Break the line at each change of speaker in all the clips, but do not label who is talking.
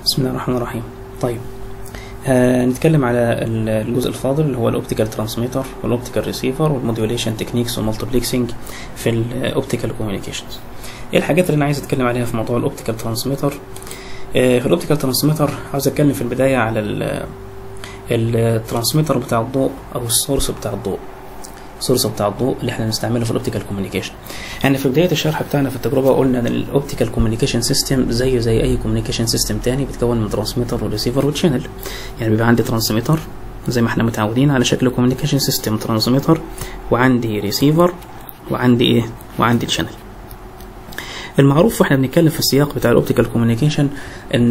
بسم الله الرحمن الرحيم طيب آه نتكلم على الجزء الفاضل اللي هو الاوبتيكال ترانسميتر والاوبتيكال ريسيفر والموديوليشن تكنيكس والمالتيبلكسنج في الاوبتيكال كوميونيكيشنز ايه الحاجات اللي انا عايز اتكلم عليها في موضوع الاوبتيكال ترانسميتر آه في الاوبتيكال ترانسميتر عاوز اتكلم في البدايه على الترانسميتر بتاع الضوء او السورس بتاع الضوء السورس بتاع الضوء اللي احنا بنستعمله في الاوبتيكال كوميونيكيشن يعني في بدايه الشرح بتاعنا في التجربه قلنا ان الاوبتيكال كوميونيكيشن سيستم زيه زي اي كوميونيكيشن سيستم تاني بيتكون من ترانسميتر وريسيفر وتشانل يعني بيبقى عندي ترانسميتر زي ما احنا متعودين على شكل كوميونيكيشن سيستم ترانسميتر وعندي ريسيفر وعندي ايه وعندي تشانل المعروف واحنا بنتكلم في السياق بتاع الاوبتيكال كوميونيكيشن ان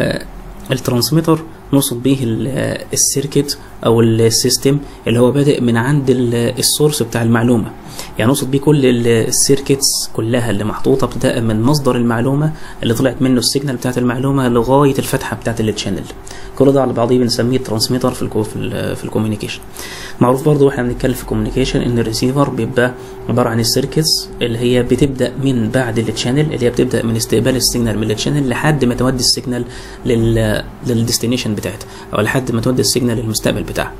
الترانسميتر نقصد به السيركت او السيستم اللي هو بادئ من عند السورس بتاع المعلومه يعني نقصد بيه كل السيركتس كلها اللي محطوطه ابتداء من مصدر المعلومه اللي طلعت منه السيجنال بتاعت المعلومه لغايه الفتحه بتاعت التشانل كل ده على بعضيه بنسميه ترانسميتر في الكو في, ال في الكوميونيكيشن معروف برضو واحنا بنتكلم في الكوميونيكيشن ان الريسيفر بيبقى عباره عن السيركتس اللي هي بتبدا من بعد التشانل اللي هي بتبدا من استقبال السيجنال من التشانل لحد ما تودي السيجنال لل للديستنيشن بتاعتها او لحد ما تودي السيجنال للمستقبل بتاعها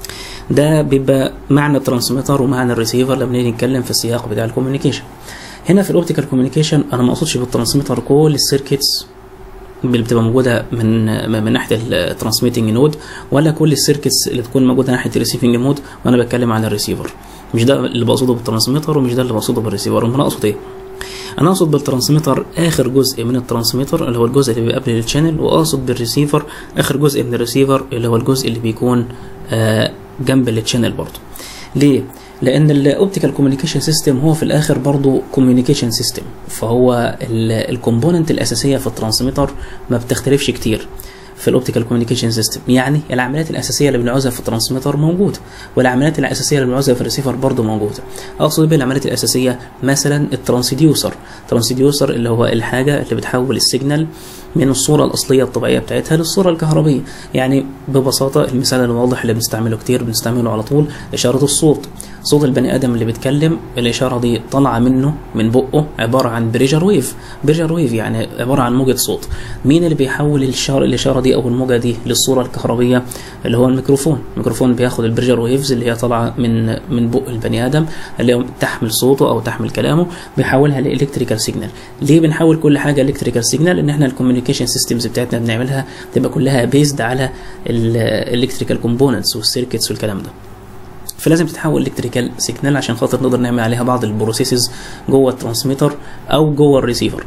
ده بيبقى معنى الترانسميتر ومعنى الريسيفر لما نيجي نتكلم في السياق بتاع الكوميونيكيشن هنا في الاوبتيكال كوميونيكيشن انا ما اقصدش بالترانسميتر كل السيركتس اللي بتبقى موجوده من من ناحيه الترانسميتنج نود ولا كل السيركتس اللي تكون موجوده ناحيه الريسيفنج مود وانا بتكلم عن الريسيفر مش ده اللي بقصده بالترانسميتر ومش ده اللي بقصده بالريسيفر امال انا اقصد ايه انا اقصد بالترانسميتر اخر جزء من الترانسميتر اللي هو الجزء اللي بيبقى قبل الشانل واقصد بالريسيفر اخر جزء من الريسيفر اللي هو الجزء اللي بيكون آه جنب التشانل برضه ليه لان الاوبتيكال كوميونيكيشن سيستم هو في الاخر برضه كوميونيكيشن سيستم فهو الكومبوننت الاساسيه في الترانسميتر ما بتختلفش كتير في الاوبتيكال كوميونيكيشن سيستم يعني العمليات الاساسيه اللي بنعوزها في الترانسميتر موجوده والعمليات الاساسيه اللي بنعوزها في الريسيفر برضه موجوده اقصد بالعمليات الاساسيه مثلا الترانسديوسر الترانسديوسر اللي هو الحاجه اللي بتحول السيجنال من الصوره الاصليه الطبيعيه بتاعتها للصوره الكهربيه يعني ببساطه المثال الواضح اللي بنستعمله كتير بنستعمله على طول اشاره الصوت صوت البني ادم اللي بيتكلم الاشاره دي طالعه منه من بقه عباره عن بريجر ويف بريجر ويف يعني عباره عن موجه صوت مين اللي بيحول الاشاره الاشاره دي او الموجه دي للصوره الكهربيه اللي هو الميكروفون الميكروفون بياخد البريجر ويفز اللي هي طالعه من من بق البني ادم اللي تحمل صوته او تحمل كلامه بيحولها لالكتريكال سيجنال ليه بنحول كل حاجه الكتريكال سيجنال ان احنا الكوميونيكيشن سيستمز بتاعتنا بنعملها تبقى كلها بيزد على الالكتريكال كومبوننتس والسيركتس والكلام ده فلازم تتحول الكتريكال سيجنال عشان خاطر نقدر نعمل عليها بعض البروسيسز جوه الترانسميتر او جوه الريسيفر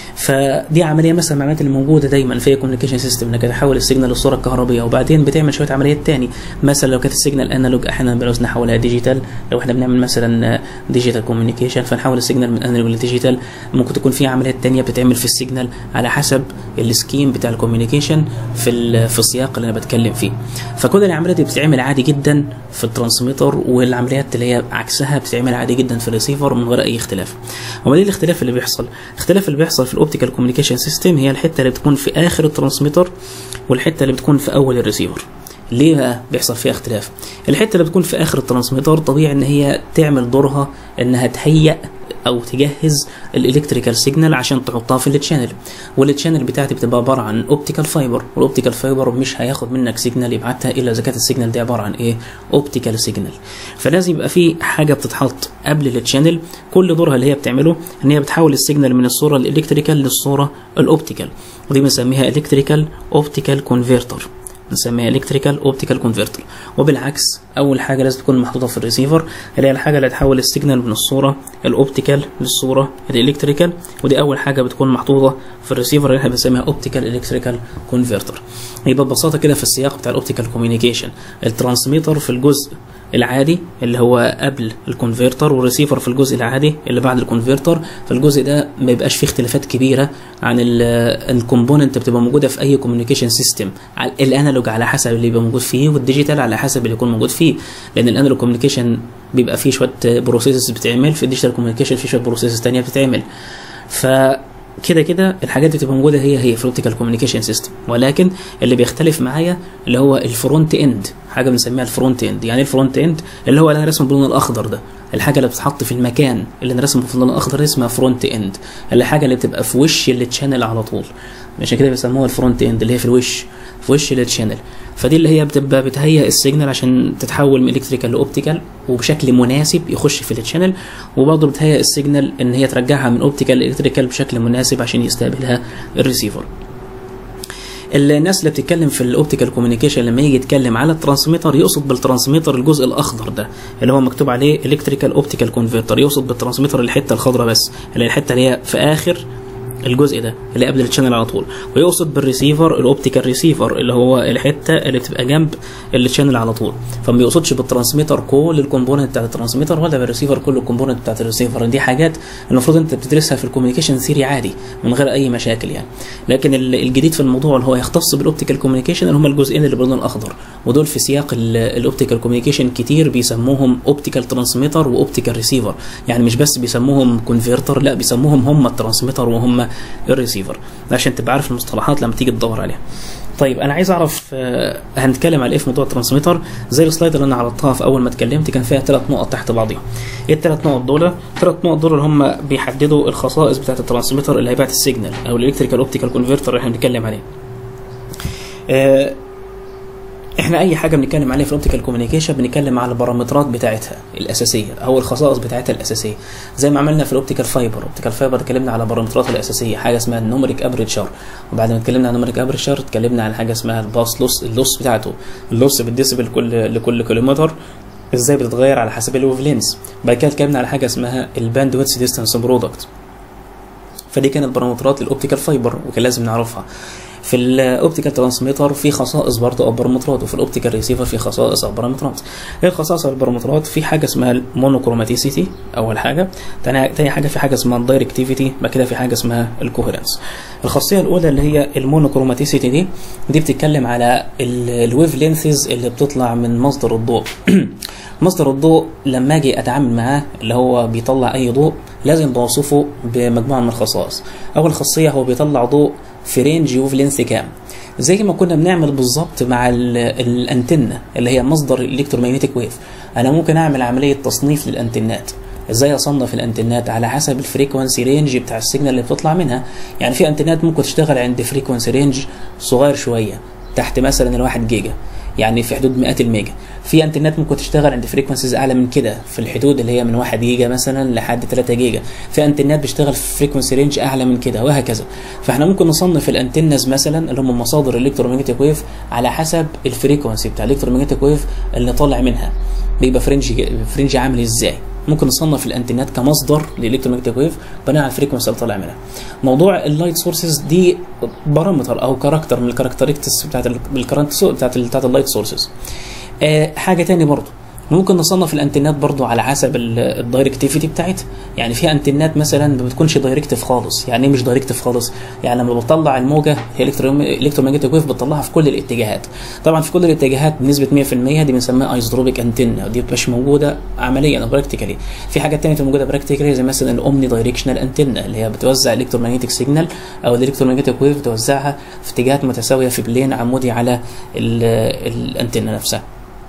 فدي عمليه مثلا من العمليات اللي موجوده دايما في كوميونيكيشن سيستم انك تحول السيجنال للصوره الكهربيه وبعدين بتعمل شويه عمليات تاني مثلا لو كانت السيجنال انالوج احيانا بنعوز نحولها ديجيتال لو احنا بنعمل مثلا ديجيتال كوميونيكيشن فنحول السيجنال من انالوج لديجيتال ممكن تكون في عمليات تانية بتتعمل في السيجنال على حسب السكيم بتاع الكوميونيكيشن في في السياق اللي انا بتكلم فيه فكل العمليات دي بتتعمل عادي جدا في الترانسميتر والعمليات اللي هي عكسها بتتعمل عادي جدا في الريسيفر من غير اي اختلاف هو ايه الاختلاف اللي بيحصل الاختلاف اللي بيحصل في الاوبتيكال كوميونيكيشن سيستم هي الحته اللي بتكون في اخر الترانسميتر والحته اللي بتكون في اول الريسيفر ليه بقى بيحصل فيها اختلاف الحته اللي بتكون في اخر الترانسميتر طبيعي ان هي تعمل دورها انها تهيئ او تجهز الالكتريكال سيجنال عشان تحطها في التشانل والتشانل بتاعتي بتبقى عباره عن اوبتيكال فايبر والاوبتيكال فايبر مش هياخد منك سيجنال يبعتها الا اذا كانت السيجنال دي عباره عن ايه اوبتيكال سيجنال فلازم يبقى في حاجه بتتحط قبل التشانل كل دورها اللي هي بتعمله ان هي بتحول السيجنال من الصوره الالكتريكال للصوره الاوبتيكال ودي بنسميها الكتريكال اوبتيكال كونفرتر بنسميها الكتريكال اوبتيكال كونفرتر وبالعكس اول حاجه لازم تكون محطوطه في الريسيفر اللي هي الحاجه اللي تحول السيجنال من الصوره الاوبتيكال للصوره الالكتريكال ودي اول حاجه بتكون محطوطه في الريسيفر اللي احنا بنسميها اوبتيكال الكتريكال كونفرتر يبقى ببساطه كده في السياق بتاع الاوبتيكال كوميونيكيشن الترانسميتر في الجزء العادي اللي هو قبل الكونفرتر والريسيفر في الجزء العادي اللي بعد الكونفرتر فالجزء ده ما يبقاش فيه اختلافات كبيره عن الكومبوننت بتبقى موجوده في اي كوميونيكيشن سيستم الانالوج على حسب اللي يبقى موجود فيه والديجيتال على حسب اللي يكون موجود فيه لان الانالوج كوميونيكيشن بيبقى فيه شويه بروسيسز بتتعمل في الديجيتال كوميونيكيشن فيه شويه بروسيسز ثانيه بتتعمل ف كده كده الحاجات دي بتبقى موجوده هي هي في الاوبتيكال كوميونيكيشن سيستم ولكن اللي بيختلف معايا اللي هو الفرونت اند حاجه بنسميها الفرونت اند يعني الفرونت اند اللي هو اللي انا رسمه باللون الاخضر ده الحاجه اللي بتتحط في المكان اللي انا رسمه في اللون الاخضر اسمها فرونت اند الحاجه اللي بتبقى في وش التشانل على طول عشان كده بيسموها الفرونت اند اللي هي في الوش في وش التشانل فدي اللي هي بتبقى بتهيئ السيجنال عشان تتحول من الكتريكال لاوبتيكال وبشكل مناسب يخش في التشانل وبرضه بتهيئ السيجنال ان هي ترجعها من اوبتيكال لالكتريكال بشكل مناسب عشان يستقبلها الريسيفر الناس اللي بتتكلم في الاوبتيكال كوميونيكيشن لما يجي يتكلم على الترانسميتر يقصد بالترانسميتر الجزء الاخضر ده اللي هو مكتوب عليه الكتريكال اوبتيكال كونفرتر يقصد بالترانسميتر الحته الخضراء بس اللي هي الحته اللي هي في اخر الجزء ده اللي قبل الشانل على طول ويقصد بالريسيفر الاوبتيكال ريسيفر اللي هو الحته اللي بتبقى جنب الشانل على طول فما بيقصدش بالترانسميتر كل الكومبوننت بتاعت الترانسميتر ولا بالريسيفر كل الكومبوننت بتاعت الريسيفر دي حاجات المفروض انت بتدرسها في الكوميونيكيشن ثيري عادي من غير اي مشاكل يعني لكن الجديد في الموضوع اللي هو يختص بالاوبتيكال كوميونيكيشن اللي هم الجزئين اللي باللون الاخضر ودول في سياق الاوبتيكال كوميونيكيشن كتير بيسموهم اوبتيكال ترانسميتر واوبتيكال ريسيفر يعني مش بس بيسموهم كونفرتر لا بيسموهم هم الترانسميتر وهم الريسيفر عشان تبقى عارف المصطلحات لما تيجي تدور عليها طيب انا عايز اعرف آه هنتكلم على ايه في موضوع الترانسميتر زي السلايد اللي انا عرضتها في اول ما اتكلمت كان فيها ثلاث نقط تحت بعضيها ايه الثلاث نقط دول الثلاث نقط دول اللي هم بيحددوا الخصائص بتاعه الترانسميتر اللي هيبعت السيجنال او الالكتريكال اوبتيكال كونفرتر اللي احنا بنتكلم عليه آه احنا اي حاجه بنتكلم عليها في الاوبتيكال كوميونيكيشن بنتكلم على البارامترات بتاعتها الاساسيه او الخصائص بتاعتها الاساسيه زي ما عملنا في الاوبتيكال فايبر الاوبتيكال فايبر اتكلمنا على البارامترات الاساسيه حاجه اسمها النومريك ابريتشر وبعد ما اتكلمنا عن النومريك ابريتشر اتكلمنا عن حاجه اسمها الباس لوس اللوس بتاعته اللوس بالديسبل كل لكل كيلومتر ازاي بتتغير على حسب الويف لينز بعد كده اتكلمنا على حاجه اسمها الباند ويتس ديستانس برودكت فدي كانت بارامترات الاوبتيكال فايبر وكان لازم نعرفها في الاوبتيكال ترانسميتر في خصائص برضه او بارامترات وفي الاوبتيكال ريسيفر في خصائص او بارامترات ايه الخصائص او البارامترات في حاجه اسمها المونوكروماتيسيتي اول حاجه تاني تاني حاجه في حاجه اسمها الدايركتيفيتي بعد كده في حاجه اسمها الكوهيرنس الخاصيه الاولى اللي هي المونوكروماتيسيتي دي دي بتتكلم على الويف لينثز اللي بتطلع من مصدر الضوء مصدر الضوء لما اجي اتعامل معاه اللي هو بيطلع اي ضوء لازم بوصفه بمجموعه من الخصائص اول خاصيه هو بيطلع ضوء في رينج ويف لينث كام زي ما كنا بنعمل بالظبط مع الانتنه اللي هي مصدر الالكترومagnetic ويف انا ممكن اعمل عمليه تصنيف للانتنات ازاي اصنف الانتنات على حسب الفريكونسي رينج بتاع السيجنال اللي بتطلع منها يعني في انتنات ممكن تشتغل عند فريكونسي رينج صغير شويه تحت مثلا الواحد جيجا يعني في حدود مئات الميجا في انترنت ممكن تشتغل عند فريكونسيز اعلى من كده في الحدود اللي هي من 1 جيجا مثلا لحد 3 جيجا في انترنت بيشتغل في فريكونسي رينج اعلى من كده وهكذا فاحنا ممكن نصنف الانتنز مثلا اللي هم مصادر الالكترومagnetic ويف على حسب الفريكونسي بتاع الالكترومagnetic ويف اللي طالع منها بيبقى فرنج فرنج عامل ازاي ممكن نصنف الانترنت كمصدر للالكترومagnetic ويف بناء على الفريكونسي اللي طالع منها موضوع اللايت سورسز دي بارامتر او كاركتر من الكاركترستكس بتاعت الكرنت بتاعت بتاعت اللايت سورسز آه حاجه تاني برضو ممكن نصنف الانتنات برضو على حسب الدايركتيفيتي بتاعتها يعني في انتنات مثلا ما بتكونش دايركتيف خالص يعني ايه مش دايركتيف خالص يعني لما بطلع الموجه هي الكترومagnetic ويف بتطلعها في كل الاتجاهات طبعا في كل الاتجاهات بنسبه 100% دي بنسميها ايزوتروبيك انتنه ودي مش موجوده عمليا او براكتيكالي في حاجات ثانيه موجوده براكتيكالي زي مثلا الاومني دايركشنال انتنه اللي هي بتوزع الكترومagnetic سيجنال او الالكترومagnetic ويف بتوزعها في اتجاهات متساويه في بلين عمودي على الانتنه نفسها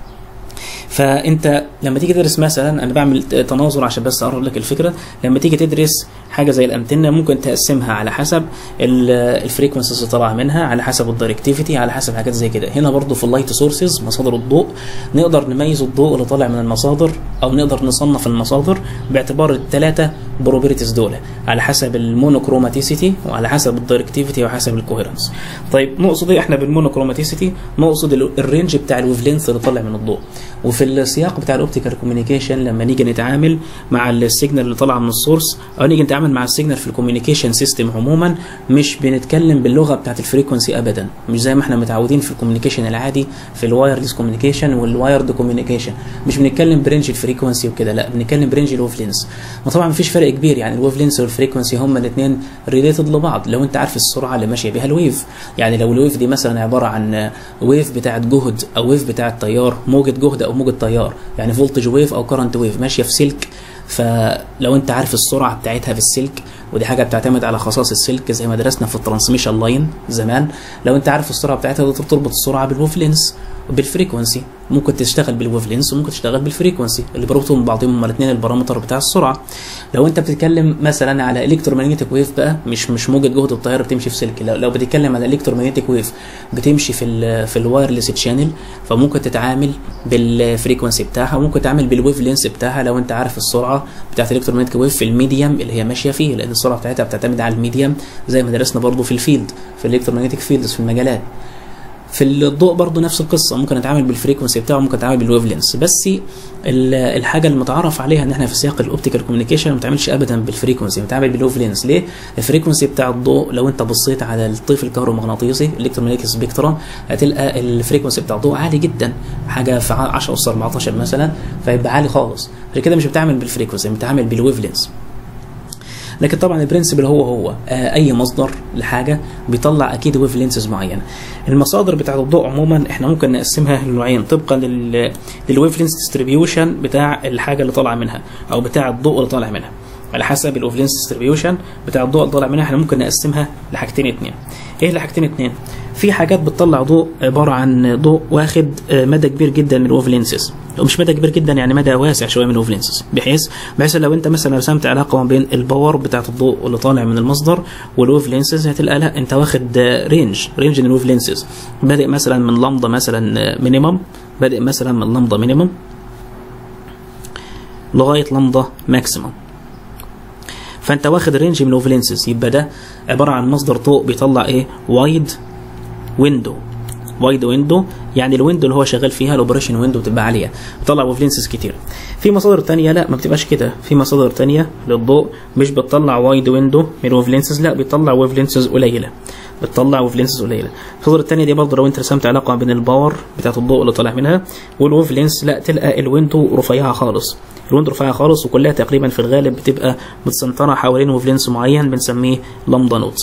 فانت لما تيجي تدرس مثلا انا بعمل تناظر عشان بس اقرب لك الفكره لما تيجي تدرس حاجه زي الانتنه ممكن تقسمها على حسب الفريكونسيز اللي طالعه منها على حسب الدايركتيفيتي على حسب حاجات زي كده هنا برضو في اللايت سورسز مصادر الضوء نقدر نميز الضوء اللي طالع من المصادر او نقدر نصنف المصادر باعتبار الثلاثه بروبرتيز دول على حسب المونوكروماتيسيتي وعلى حسب الدايركتيفيتي وحسب الكوهيرنس طيب نقصد ايه احنا بالمونوكروماتيسيتي نقصد الرينج بتاع الويف لينث اللي طالع من الضوء وفي السياق بتاع الاوبتيكال كوميونيكيشن لما نيجي نتعامل مع السيجنال اللي طالعه من السورس او نيجي نتعامل مع السيجنال في الكوميونيكيشن سيستم عموما مش بنتكلم باللغه بتاعت الفريكونسي ابدا مش زي ما احنا متعودين في الكوميونيكيشن العادي في الوايرلس كوميونيكيشن والوايرد كوميونيكيشن مش بنتكلم برينج الفريكونسي وكده لا بنتكلم برينج الويف لينس وطبعا مفيش فرق كبير يعني الويف لينس والفريكونسي هما الاثنين ريليتد لبعض لو انت عارف السرعه اللي ماشيه بيها الويف يعني لو الويف دي مثلا عباره عن ويف بتاعت جهد او ويف بتاعت تيار موجه جهد او موجه تيار يعني فولتج ويف او كرنت ويف ماشيه في سلك فلو انت عارف السرعه بتاعتها في السلك ودي حاجه بتعتمد على خصائص السلك زي ما درسنا في الترانسميشن لاين زمان لو انت عارف السرعه بتاعتها تقدر تربط السرعه بالويف لينس بالفريكونسي ممكن تشتغل بالويف لينس وممكن تشتغل بالفريكونسي اللي بيربطهم بعضهم هما الاثنين البارامتر بتاع السرعه لو انت بتتكلم مثلا على الكترومagnetic ويف بقى مش مش موجه جهد الطياره بتمشي في سلك لو, لو بتتكلم على الكترومagnetic ويف بتمشي في ال في الوايرلس تشانل فممكن تتعامل بالفريكونسي بتاعها وممكن تتعامل بالويف لينس بتاعها لو انت عارف السرعه بتاعت الالكترومagnetic ويف في الميديم اللي هي ماشيه فيه لان السرعه بتاعتها بتعتمد على الميديم زي ما درسنا برضو في الفيلد في الالكترومagnetic فيلدز في المجالات في الضوء برضو نفس القصه ممكن نتعامل بالفريكونسي بتاعه ممكن نتعامل بالويف لينس بس الحاجه المتعارف عليها ان احنا في سياق الاوبتيكال كوميونيكيشن ما بنتعاملش ابدا بالفريكونسي بنتعامل بالويف لينس ليه الفريكونسي بتاع الضوء لو انت بصيت على الطيف الكهرومغناطيسي الالكترومagnetic سبيكترم هتلقى الفريكونسي بتاع الضوء عالي جدا حاجه في 10 اس 14 مثلا فيبقى عالي خالص عشان كده مش بتعمل بالفريكونسي بتعامل بالويف لينس لكن طبعا البرنسبل هو هو آه اي مصدر لحاجه بيطلع اكيد ويف لينسز معينه المصادر بتاعه الضوء عموما احنا ممكن نقسمها لنوعين طبقا لل للويف لينس ديستريبيوشن بتاع الحاجه اللي طالعه منها او بتاع الضوء اللي طالع منها على حسب الويف لينس ديستريبيوشن بتاع الضوء اللي طالع منها احنا ممكن نقسمها لحاجتين اتنين ايه لحاجتين اتنين في حاجات بتطلع ضوء عباره عن ضوء واخد مدى كبير جدا من الويف لينسز ومش مدى كبير جدا يعني مدى واسع شويه من الويف لينسز بحيث بحيث لو انت مثلا رسمت علاقه ما بين الباور بتاعت الضوء اللي طالع من المصدر والويف لينسز هتلقى لا انت واخد رينج رينج من الويف لينسز بادئ مثلا من لمضه مثلا مينيمم بادئ مثلا من لمضه مينيمم لغايه لمضه ماكسيمم فانت واخد رينج من الويف لينسز يبقى ده عباره عن مصدر ضوء بيطلع ايه وايد ويندو وايد ويندو يعني الويندو اللي هو شغال فيها الاوبريشن ويندو بتبقى عاليه بتطلع ويف لينسز كتير في مصادر تانية لا ما بتبقاش كده في مصادر تانية للضوء مش بتطلع وايد ويندو من ويف لينسز لا بتطلع ويف لينسز قليله بتطلع ويف لينسز قليله المصادر التانية دي برضه لو انت رسمت علاقه بين الباور بتاعت الضوء اللي طالع منها والويف لينس لا تلقى الويندو رفيعه خالص الويندو رفيعه خالص وكلها تقريبا في الغالب بتبقى متسنطره حوالين ويف لينس معين بنسميه لمضه نوت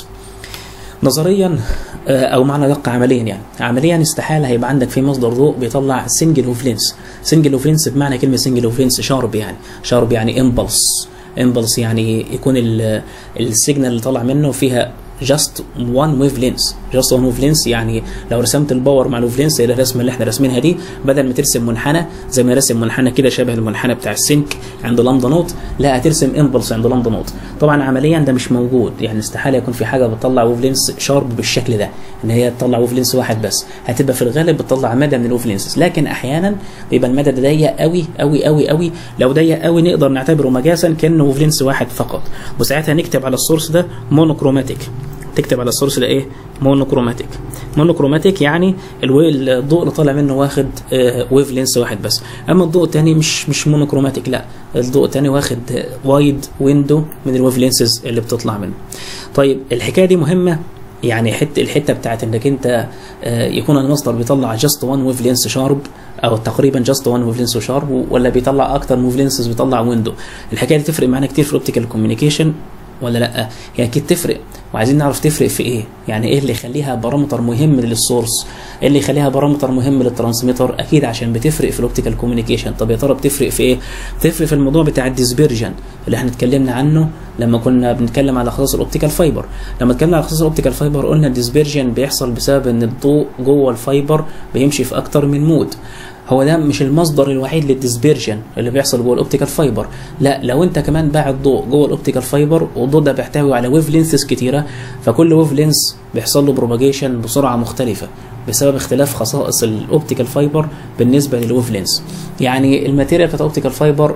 نظريا او معنى دقه عمليا يعني عمليا استحاله هيبقى عندك في مصدر ضوء بيطلع سنجل اوف لينس سنجل اوف لينس بمعنى كلمه سنجل اوف لينس شارب يعني شارب يعني امبلس امبلس يعني يكون السيجنال اللي طالع منه فيها جاست وان ويف لينس جاست وان ويف لينس يعني لو رسمت الباور مع الويف لينس الرسمه اللي احنا راسمينها دي بدل ما ترسم منحنى زي ما رسم منحنى كده شبه المنحنى بتاع السنك عند لامدا نوت لا هترسم امبلس عند لامدا نوت طبعا عمليا ده مش موجود يعني استحاله يكون في حاجه بتطلع ويف لينس شارب بالشكل ده ان هي تطلع ويف لينس واحد بس هتبقى في الغالب بتطلع مدى من الويف لينسز لكن احيانا بيبقى المدى ده ضيق قوي قوي قوي قوي لو ضيق قوي نقدر نعتبره مجازا كانه ويف لينس واحد فقط وساعتها نكتب على السورس ده مونوكروماتيك تكتب على السورس ده ايه مونوكروماتيك مونوكروماتيك يعني الضوء اللي طالع منه واخد ويف لينس واحد بس اما الضوء الثاني مش مش مونوكروماتيك لا الضوء الثاني واخد وايد ويندو من الويف لينسز اللي بتطلع منه طيب الحكايه دي مهمه يعني حته الحته بتاعت انك انت يكون المصدر بيطلع جاست وان ويف لينس شارب او تقريبا جاست وان ويف لينس شارب ولا بيطلع اكتر ويف لينسز بيطلع ويندو الحكايه دي تفرق معانا كتير في الاوبتيكال كوميونيكيشن ولا لا هي اكيد تفرق وعايزين نعرف تفرق في ايه يعني ايه اللي يخليها بارامتر مهم للسورس ايه اللي يخليها بارامتر مهم للترانسميتر اكيد عشان بتفرق في الاوبتيكال كوميونيكيشن طب يا ترى بتفرق في ايه بتفرق في الموضوع بتاع الديسبيرجن اللي احنا اتكلمنا عنه لما كنا بنتكلم على خصائص الاوبتيكال فايبر لما اتكلمنا على خصائص الاوبتيكال فايبر قلنا الديسبيرجن بيحصل بسبب ان الضوء جوه الفايبر بيمشي في اكتر من مود هو ده مش المصدر الوحيد للديسبيرجن اللي بيحصل جوه الاوبتيكال فايبر لا لو انت كمان باعت ضوء جوه الاوبتيكال فايبر والضوء ده بيحتوي على ويف لينسز كتيره فكل ويف لينس بيحصل له بروباجيشن بسرعه مختلفه بسبب اختلاف خصائص الاوبتيكال فايبر بالنسبه للويف لينس يعني الماتيريال بتاعت الاوبتيكال فايبر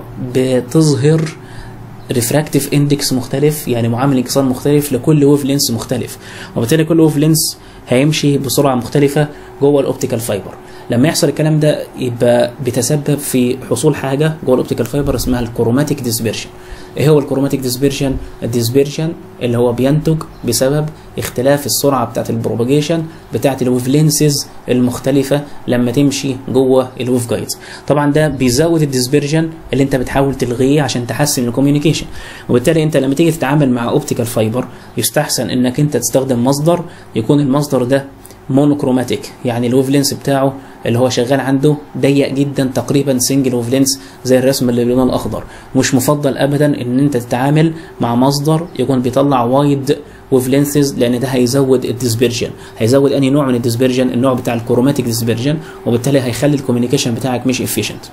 بتظهر ريفراكتيف اندكس مختلف يعني معامل انكسار مختلف لكل ويف لينس مختلف وبالتالي كل ويف لينس هيمشي بسرعه مختلفه جوه الاوبتيكال فايبر لما يحصل الكلام ده يبقى بيتسبب في حصول حاجه جوه الاوبتيكال فايبر اسمها الكروماتيك ديسبيرشن ايه هو الكروماتيك ديسبيرشن الديسبيرشن اللي هو بينتج بسبب اختلاف السرعه بتاعه البروباجيشن بتاعه الويف لينسز المختلفه لما تمشي جوه الويف جايدز طبعا ده بيزود الديسبيرجن اللي انت بتحاول تلغيه عشان تحسن الكوميونيكيشن وبالتالي انت لما تيجي تتعامل مع اوبتيكال فايبر يستحسن انك انت تستخدم مصدر يكون المصدر ده مونوكروماتيك يعني الويف لينس بتاعه اللي هو شغال عنده ضيق جدا تقريبا سنجل ويف لينس زي الرسم اللي باللون الاخضر مش مفضل ابدا ان انت تتعامل مع مصدر يكون بيطلع وايد ويف لينثز لان ده هيزود الديسبرجن هيزود انهي نوع من الديسبرجن النوع بتاع الكروماتيك ديسبرجن وبالتالي هيخلي الكوميونيكيشن بتاعك مش افيشنت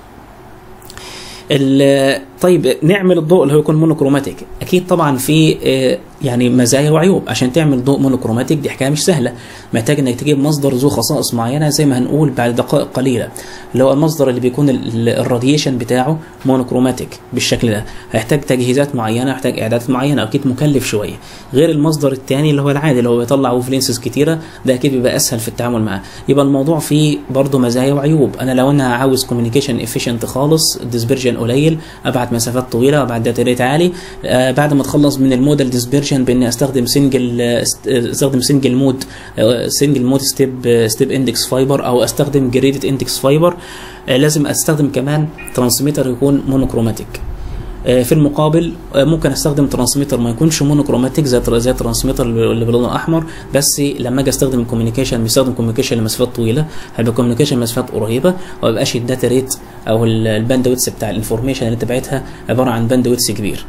طيب نعمل الضوء اللي هو يكون مونوكروماتيك اكيد طبعا في يعني مزايا وعيوب عشان تعمل ضوء مونوكروماتيك دي حكايه مش سهله محتاج انك تجيب مصدر ذو خصائص معينه زي ما هنقول بعد دقائق قليله اللي هو المصدر اللي بيكون الراديشن بتاعه مونوكروماتيك بالشكل ده هيحتاج تجهيزات معينه هيحتاج اعدادات معينه اكيد مكلف شويه غير المصدر الثاني اللي هو العادي اللي هو بيطلع وفلينسز كتيره ده اكيد بيبقى اسهل في التعامل معاه يبقى الموضوع فيه برضه مزايا وعيوب انا لو انا عاوز كوميونيكيشن افيشنت خالص الديسبرجن قليل ابعت مسافات طويله وابعت داتا ريت عالي آه بعد ما اتخلص من الموديل ديسبرجن باني استخدم سنجل استخدم سنجل مود سنجل مود ستيب ستيب اندكس فايبر او استخدم جريدد اندكس فايبر آه لازم استخدم كمان ترانسميتر يكون مونوكروماتيك في المقابل ممكن استخدم ترانسميتر ما يكونش مونوكروماتيك زي زي الترانسميتر اللي باللون الاحمر بس لما اجي استخدم الكوميونيكيشن بيستخدم كوميونيكيشن لمسافات طويله هيبقى كوميونيكيشن لمسافات قريبه وما يبقاش الداتا ريت او الباند ويتس بتاع الانفورميشن اللي انت بعتها عباره عن باند ويتس كبير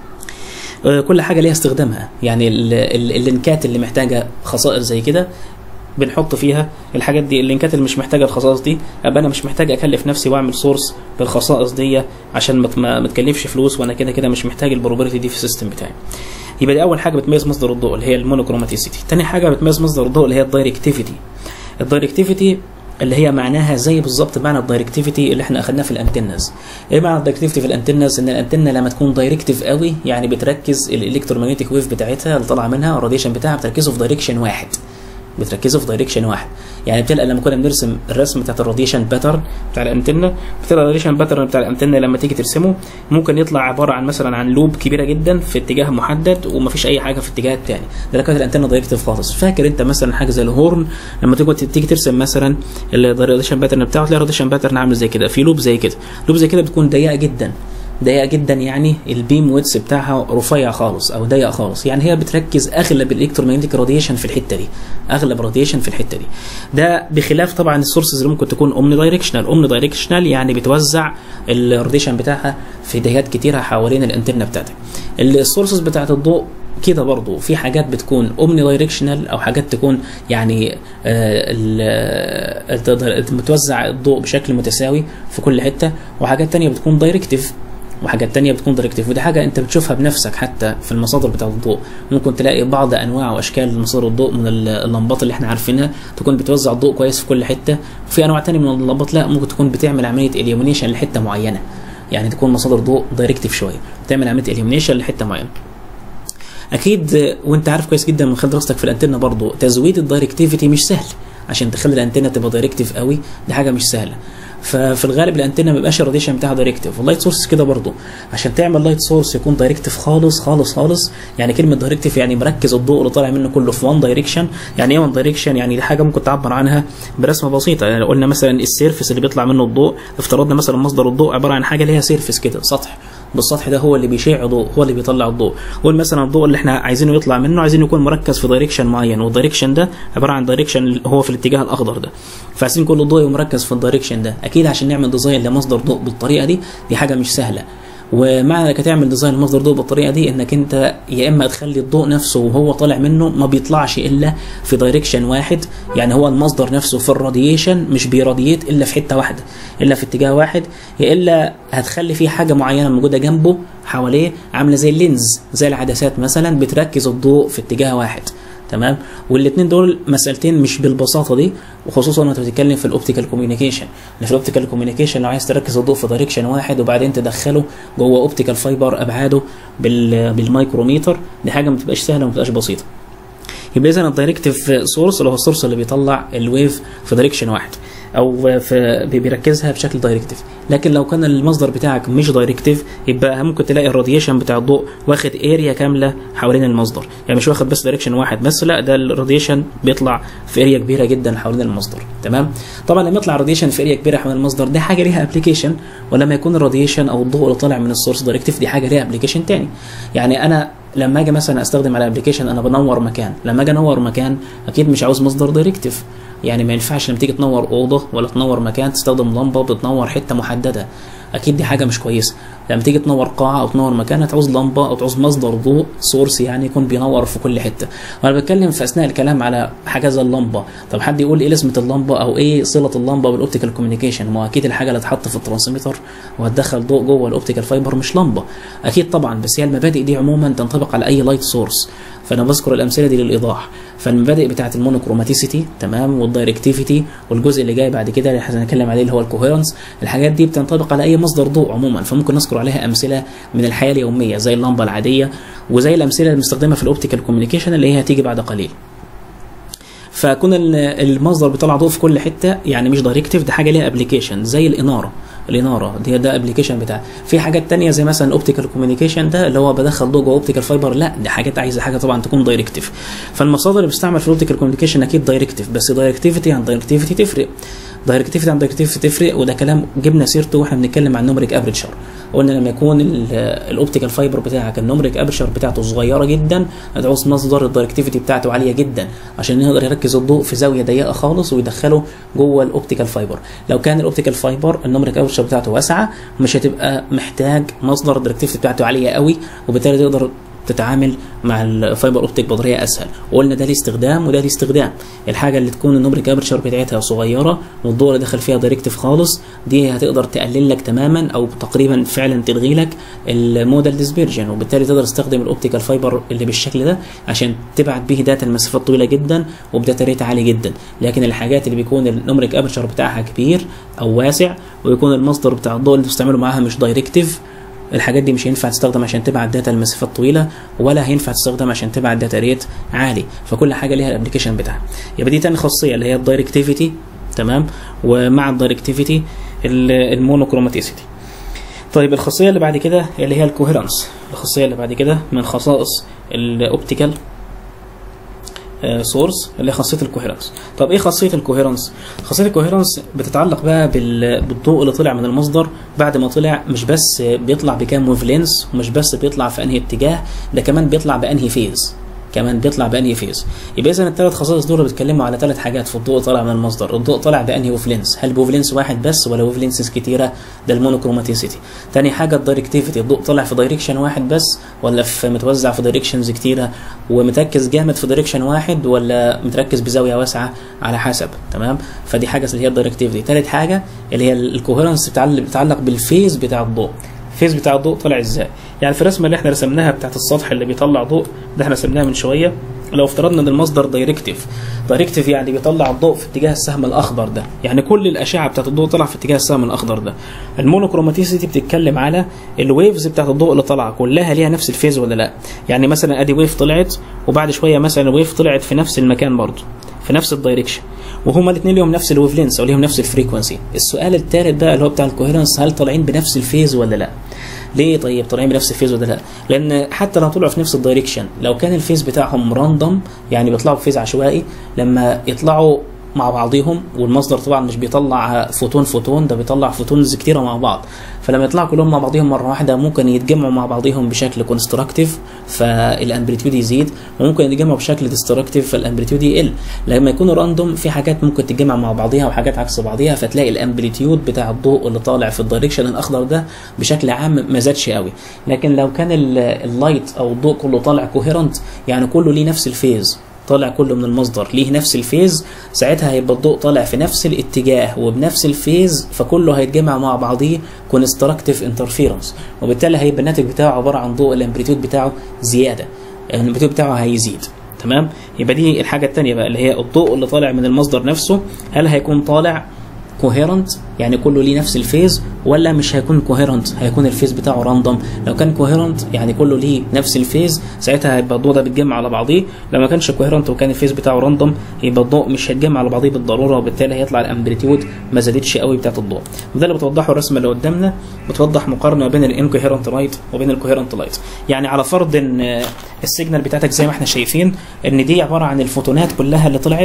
كل حاجه ليها استخدامها يعني اللينكات اللي محتاجه خصائص زي كده بنحط فيها الحاجات دي اللينكات اللي مش محتاجه الخصائص دي ابقى انا مش محتاج اكلف نفسي واعمل سورس بالخصائص دي عشان ما تكلفش فلوس وانا كده كده مش محتاج البروبرتي دي في السيستم بتاعي يبقى دي اول حاجه بتميز مصدر الضوء اللي هي المونوكروماتيسيتي تاني حاجه بتميز مصدر الضوء اللي هي الدايركتيفيتي الدايركتيفيتي اللي هي معناها زي بالظبط معنى الدايركتيفيتي اللي احنا اخدناه في الانتنز ايه معنى الدايركتيفيتي في الانتنز ان الانتنه لما تكون دايركتيف قوي يعني بتركز الالكترومagnetic ويف بتاعتها اللي طالعه منها الراديشن بتاعها بتركزه في دايركشن واحد بتركزوا في دايركشن واحد يعني بتلقى لما كنا بنرسم الرسم بتاعت الراديشن باترن بتاع الانتنه بتلقى الراديشن باترن بتاع الانتنه لما تيجي ترسمه ممكن يطلع عباره عن مثلا عن لوب كبيره جدا في اتجاه محدد ومفيش اي حاجه في الاتجاه الثاني ده لو كانت الانتنه دايركتيف خالص فاكر انت مثلا حاجه زي الهورن لما تيجي تيجي ترسم مثلا الراديشن باترن بتاعه تلاقي الراديشن باترن عامل زي كده في لوب زي كده لوب زي كده بتكون ضيقه جدا ضيقه جدا يعني البيم ويتس بتاعها رفيع خالص او ضيق خالص يعني هي بتركز اغلب الالكترومagnetic راديشن في الحته دي اغلب راديشن في الحته دي ده بخلاف طبعا السورسز اللي ممكن تكون اومني دايركشنال اومني دايركشنال يعني بتوزع الراديشن بتاعها في جهات كتيره حوالين الانترنه بتاعتك السورسز بتاعت الضوء كده برضو في حاجات بتكون اومني دايركشنال او حاجات تكون يعني بتوزع الضوء بشكل متساوي في كل حته وحاجات تانية بتكون دايركتيف وحاجات تانية بتكون دايركتيف ودي حاجة انت بتشوفها بنفسك حتى في المصادر بتاعة الضوء ممكن تلاقي بعض انواع واشكال مصادر الضوء من اللمبات اللي احنا عارفينها تكون بتوزع الضوء كويس في كل حتة وفي انواع تانية من اللمبات لا ممكن تكون بتعمل عملية اليومينيشن لحتة معينة يعني تكون مصادر ضوء دايركتيف شوية بتعمل عملية اليومينيشن لحتة معينة اكيد وانت عارف كويس جدا من خلال دراستك في الانتنه برضو تزويد الدايركتيفيتي مش سهل عشان تخلي الانتنه تبقى دايركتيف قوي دي حاجه مش سهله ففي الغالب الانتنه ما بيبقاش الراديشن بتاعها دايركتيف واللايت سورس كده برضو عشان تعمل لايت سورس يكون دايركتيف خالص خالص خالص يعني كلمه دايركتيف يعني مركز الضوء اللي طالع منه كله في وان دايركشن يعني ايه وان دايركشن يعني دي حاجه ممكن تعبر عنها برسمه بسيطه يعني لو قلنا مثلا السيرفس اللي بيطلع منه الضوء افترضنا مثلا مصدر الضوء عباره عن حاجه ليها سيرفس كده سطح بالسطح ده هو اللي بيشع ضوء هو اللي بيطلع الضوء قول مثلا الضوء اللي احنا عايزينه يطلع منه عايزين يكون مركز في دايركشن معين والدايركشن ده عباره عن دايركشن هو في الاتجاه الاخضر ده فعايزين كل الضوء مركز في الدايركشن ده اكيد عشان نعمل ديزاين لمصدر ضوء بالطريقه دي دي حاجه مش سهله ومعنى انك تعمل ديزاين لمصدر ضوء بالطريقه دي انك انت يا اما تخلي الضوء نفسه وهو طالع منه ما بيطلعش الا في دايركشن واحد يعني هو المصدر نفسه في الراديشن مش بيراديت الا في حته واحده الا في اتجاه واحد يا الا هتخلي فيه حاجه معينه موجوده جنبه حواليه عامله زي اللينز زي العدسات مثلا بتركز الضوء في اتجاه واحد تمام والاثنين دول مسالتين مش بالبساطه دي وخصوصا وانت بتتكلم في الاوبتيكال كوميونيكيشن ان في الاوبتيكال كوميونيكيشن لو عايز تركز الضوء في دايركشن واحد وبعدين تدخله جوه اوبتيكال فايبر ابعاده بالمايكروميتر دي حاجه ما بتبقاش سهله وما بتبقاش بسيطه يبقى اذا الدايركتيف سورس اللي هو السورس اللي بيطلع الويف في دايركشن واحد او في بيركزها بشكل دايركتيف لكن لو كان المصدر بتاعك مش دايركتيف يبقى ممكن تلاقي الراديشن بتاع الضوء واخد اريا كامله حوالين المصدر يعني مش واخد بس دايركشن واحد بس لا ده الراديشن بيطلع في اريا كبيره جدا حوالين المصدر تمام طبعا لما يطلع راديشن في اريا كبيره حوالين المصدر دي حاجه ليها ابلكيشن ولما يكون الراديشن او الضوء اللي طالع من السورس دايركتيف دي حاجه ليها ابلكيشن تاني يعني انا لما اجي مثلا استخدم على ابلكيشن انا بنور مكان لما اجي انور مكان اكيد مش عاوز مصدر دايركتيف يعني ما ينفعش لما تيجي تنور اوضه ولا تنور مكان تستخدم لمبه بتنور حته محدده اكيد دي حاجه مش كويسه لما تيجي تنور قاعه او تنور مكان هتعوز لمبه او تعوز مصدر ضوء سورس يعني يكون بينور في كل حته وانا بتكلم في اثناء الكلام على حاجه زي اللمبه طب حد يقول ايه لازمه اللمبه او ايه صله اللمبه بالاوبتيكال كوميونيكيشن ما هو اكيد الحاجه اللي هتحط في الترانسميتر وهتدخل ضوء جوه الاوبتيكال فايبر مش لمبه اكيد طبعا بس هي المبادئ دي عموما تنطبق على اي لايت سورس فانا بذكر الامثله دي للايضاح فالمبادئ بتاعه المونوكروماتيسيتي تمام والدايركتيفيتي والجزء اللي جاي بعد كده اللي هنتكلم عليه اللي هو الكوهيرنس الحاجات دي بتنطبق على اي مصدر ضوء عموما فممكن نذكر عليها امثله من الحياه اليوميه زي اللمبه العاديه وزي الامثله المستخدمه في الاوبتيكال كوميونيكيشن اللي هي هتيجي بعد قليل فكون المصدر بيطلع ضوء في كل حته يعني مش دايركتيف ده حاجه ليها ابلكيشن زي الاناره الاناره دي ده ابلكيشن بتاع في حاجات تانية زي مثلا الاوبتيكال كوميونيكيشن ده اللي هو بدخل ضوء جوه اوبتيكال فايبر لا دي حاجات عايزه حاجه طبعا تكون دايركتيف فالمصادر اللي بتستعمل في الاوبتيكال كوميونيكيشن اكيد دايركتيف بس دايركتيفيتي عن دايركتيفيتي تفرق دايركتيفيتي عن دايركتيفيتي تفرق وده كلام جبنا سيرته واحنا بنتكلم عن نومريك ابريتشر قلنا لما يكون الاوبتيكال فايبر بتاعك النومريك ابريتشر بتاعته صغيره جدا هتعوز مصدر الدايركتيفيتي بتاعته عاليه جدا عشان يقدر يركز الضوء في زاويه ضيقه خالص ويدخله جوه الاوبتيكال فايبر لو كان الاوبتيكال فايبر النومريك ابريتشر بتاعته واسعه مش هتبقى محتاج مصدر الدايركتيفيتي بتاعته عاليه قوي وبالتالي تقدر تتعامل مع الفايبر اوبتيك بطاريه اسهل وقلنا ده ليه استخدام وده ليه استخدام الحاجه اللي تكون النومريك ابرتشر بتاعتها صغيره والضوء اللي داخل فيها دايركتيف خالص دي هتقدر تقلل لك تماما او تقريبا فعلا تلغي لك المودال ديسبيرجن وبالتالي تقدر تستخدم الاوبتيكال فايبر اللي بالشكل ده عشان تبعت به داتا لمسافات طويله جدا وبداتا ريت عالي جدا لكن الحاجات اللي بيكون النومريك ابرتشر بتاعها كبير او واسع ويكون المصدر بتاع الضوء اللي بتستعمله معاها مش دايركتيف الحاجات دي مش هينفع تستخدم عشان تبعت داتا لمسافات طويله ولا هينفع تستخدم عشان تبعت داتا ريت عالي فكل حاجه ليها الابلكيشن بتاعها يبقى دي تاني خاصيه اللي هي الدايركتيفيتي تمام ومع الدايركتيفيتي المونوكروماتيسيتي طيب الخاصيه اللي بعد كده اللي هي الكوهيرنس الخاصيه اللي بعد كده من خصائص الاوبتيكال سورس اللي هي خاصيه الكوهيرنس طب ايه خاصيه الكوهيرنس خاصيه الكوهيرنس بتتعلق بقى بالضوء اللي طلع من المصدر بعد ما طلع مش بس بيطلع بكام ويف لينس ومش بس بيطلع في انهي اتجاه ده كمان بيطلع بانهي فيز كمان بيطلع بانهي فيز يبقى اذا الثلاث خصائص دول بيتكلموا على ثلاث حاجات في الضوء طالع من المصدر الضوء طالع بانهي ويف لينس هل بويف لينس واحد بس ولا ويف لينسز كتيره ده المونوكروماتيسيتي تاني حاجه الدايركتيفيتي الضوء طالع في دايركشن واحد بس ولا في متوزع في دايركشنز كتيره ومتركز جامد في دايركشن واحد ولا متركز بزاويه واسعه على حسب تمام فدي حاجه اللي هي الدايركتيفيتي ثالث حاجه اللي هي الكوهيرنس بتتعلق بالفيز بتاع الضوء الفيز بتاع الضوء طالع ازاي يعني في الرسمه اللي احنا رسمناها بتاعت السطح اللي بيطلع ضوء ده احنا رسمناها من شويه لو افترضنا ان المصدر دايركتيف دايركتيف يعني بيطلع الضوء في اتجاه السهم الاخضر ده يعني كل الاشعه بتاعت الضوء طالعه في اتجاه السهم الاخضر ده المونوكروماتيسيتي بتتكلم على الويفز بتاعت الضوء اللي طالعه كلها ليها نفس الفيز ولا لا يعني مثلا ادي ويف طلعت وبعد شويه مثلا ويف طلعت في نفس المكان برضه في نفس الدايركشن وهما الاثنين ليهم نفس الويف لينس او ليهم نفس الفريكونسي السؤال الثالث بقى اللي هو بتاع الكوهيرنس هل طالعين بنفس الفيز ولا لا ليه طيب طالعين بنفس الفيز ولا لا؟ لان حتى لو طلعوا في نفس الدايركشن لو كان الفيز بتاعهم راندوم يعني بيطلعوا بفيز عشوائي لما يطلعوا مع بعضهم والمصدر طبعا مش بيطلع فوتون فوتون ده بيطلع فوتونز كتيره مع بعض فلما يطلعوا كلهم مع بعضهم مره واحده ممكن يتجمعوا مع بعضهم بشكل كونستراكتيف فالامبليتيود يزيد وممكن يتجمعوا بشكل ديستراكتيف فالامبليتيود يقل لما يكونوا راندوم في حاجات ممكن تتجمع مع بعضها وحاجات عكس بعضها فتلاقي الامبليتيود بتاع الضوء اللي طالع في الدايركشن الاخضر ده بشكل عام ما زادش قوي لكن لو كان اللايت او الضوء كله طالع كوهيرنت يعني كله ليه نفس الفيز طالع كله من المصدر ليه نفس الفيز ساعتها هيبقى الضوء طالع في نفس الاتجاه وبنفس الفيز فكله هيتجمع مع بعضيه كونستراكتيف انترفيرنس وبالتالي هيبقى الناتج بتاعه عباره عن ضوء الامبليتيود بتاعه زياده الامبليتيود بتاعه هيزيد تمام يبقى دي الحاجه الثانيه بقى اللي هي الضوء اللي طالع من المصدر نفسه هل هيكون طالع كوهيرنت يعني كله ليه نفس الفيز ولا مش هيكون كوهيرنت هيكون الفيز بتاعه راندوم لو كان كوهيرنت يعني كله ليه نفس الفيز ساعتها هيبقى الضوء ده بيتجمع على بعضيه لو ما كانش كوهيرنت وكان الفيز بتاعه راندوم يبقى الضوء مش هيتجمع على بعضيه بالضروره وبالتالي هيطلع الامبليتيود ما زادتش قوي بتاعت الضوء وده اللي بتوضحه الرسمه اللي قدامنا بتوضح مقارنه بين الانكوهيرنت لايت وبين الكوهيرنت لايت يعني على فرض ان السيجنال بتاعتك زي ما احنا شايفين ان دي عباره عن الفوتونات كلها اللي طلعت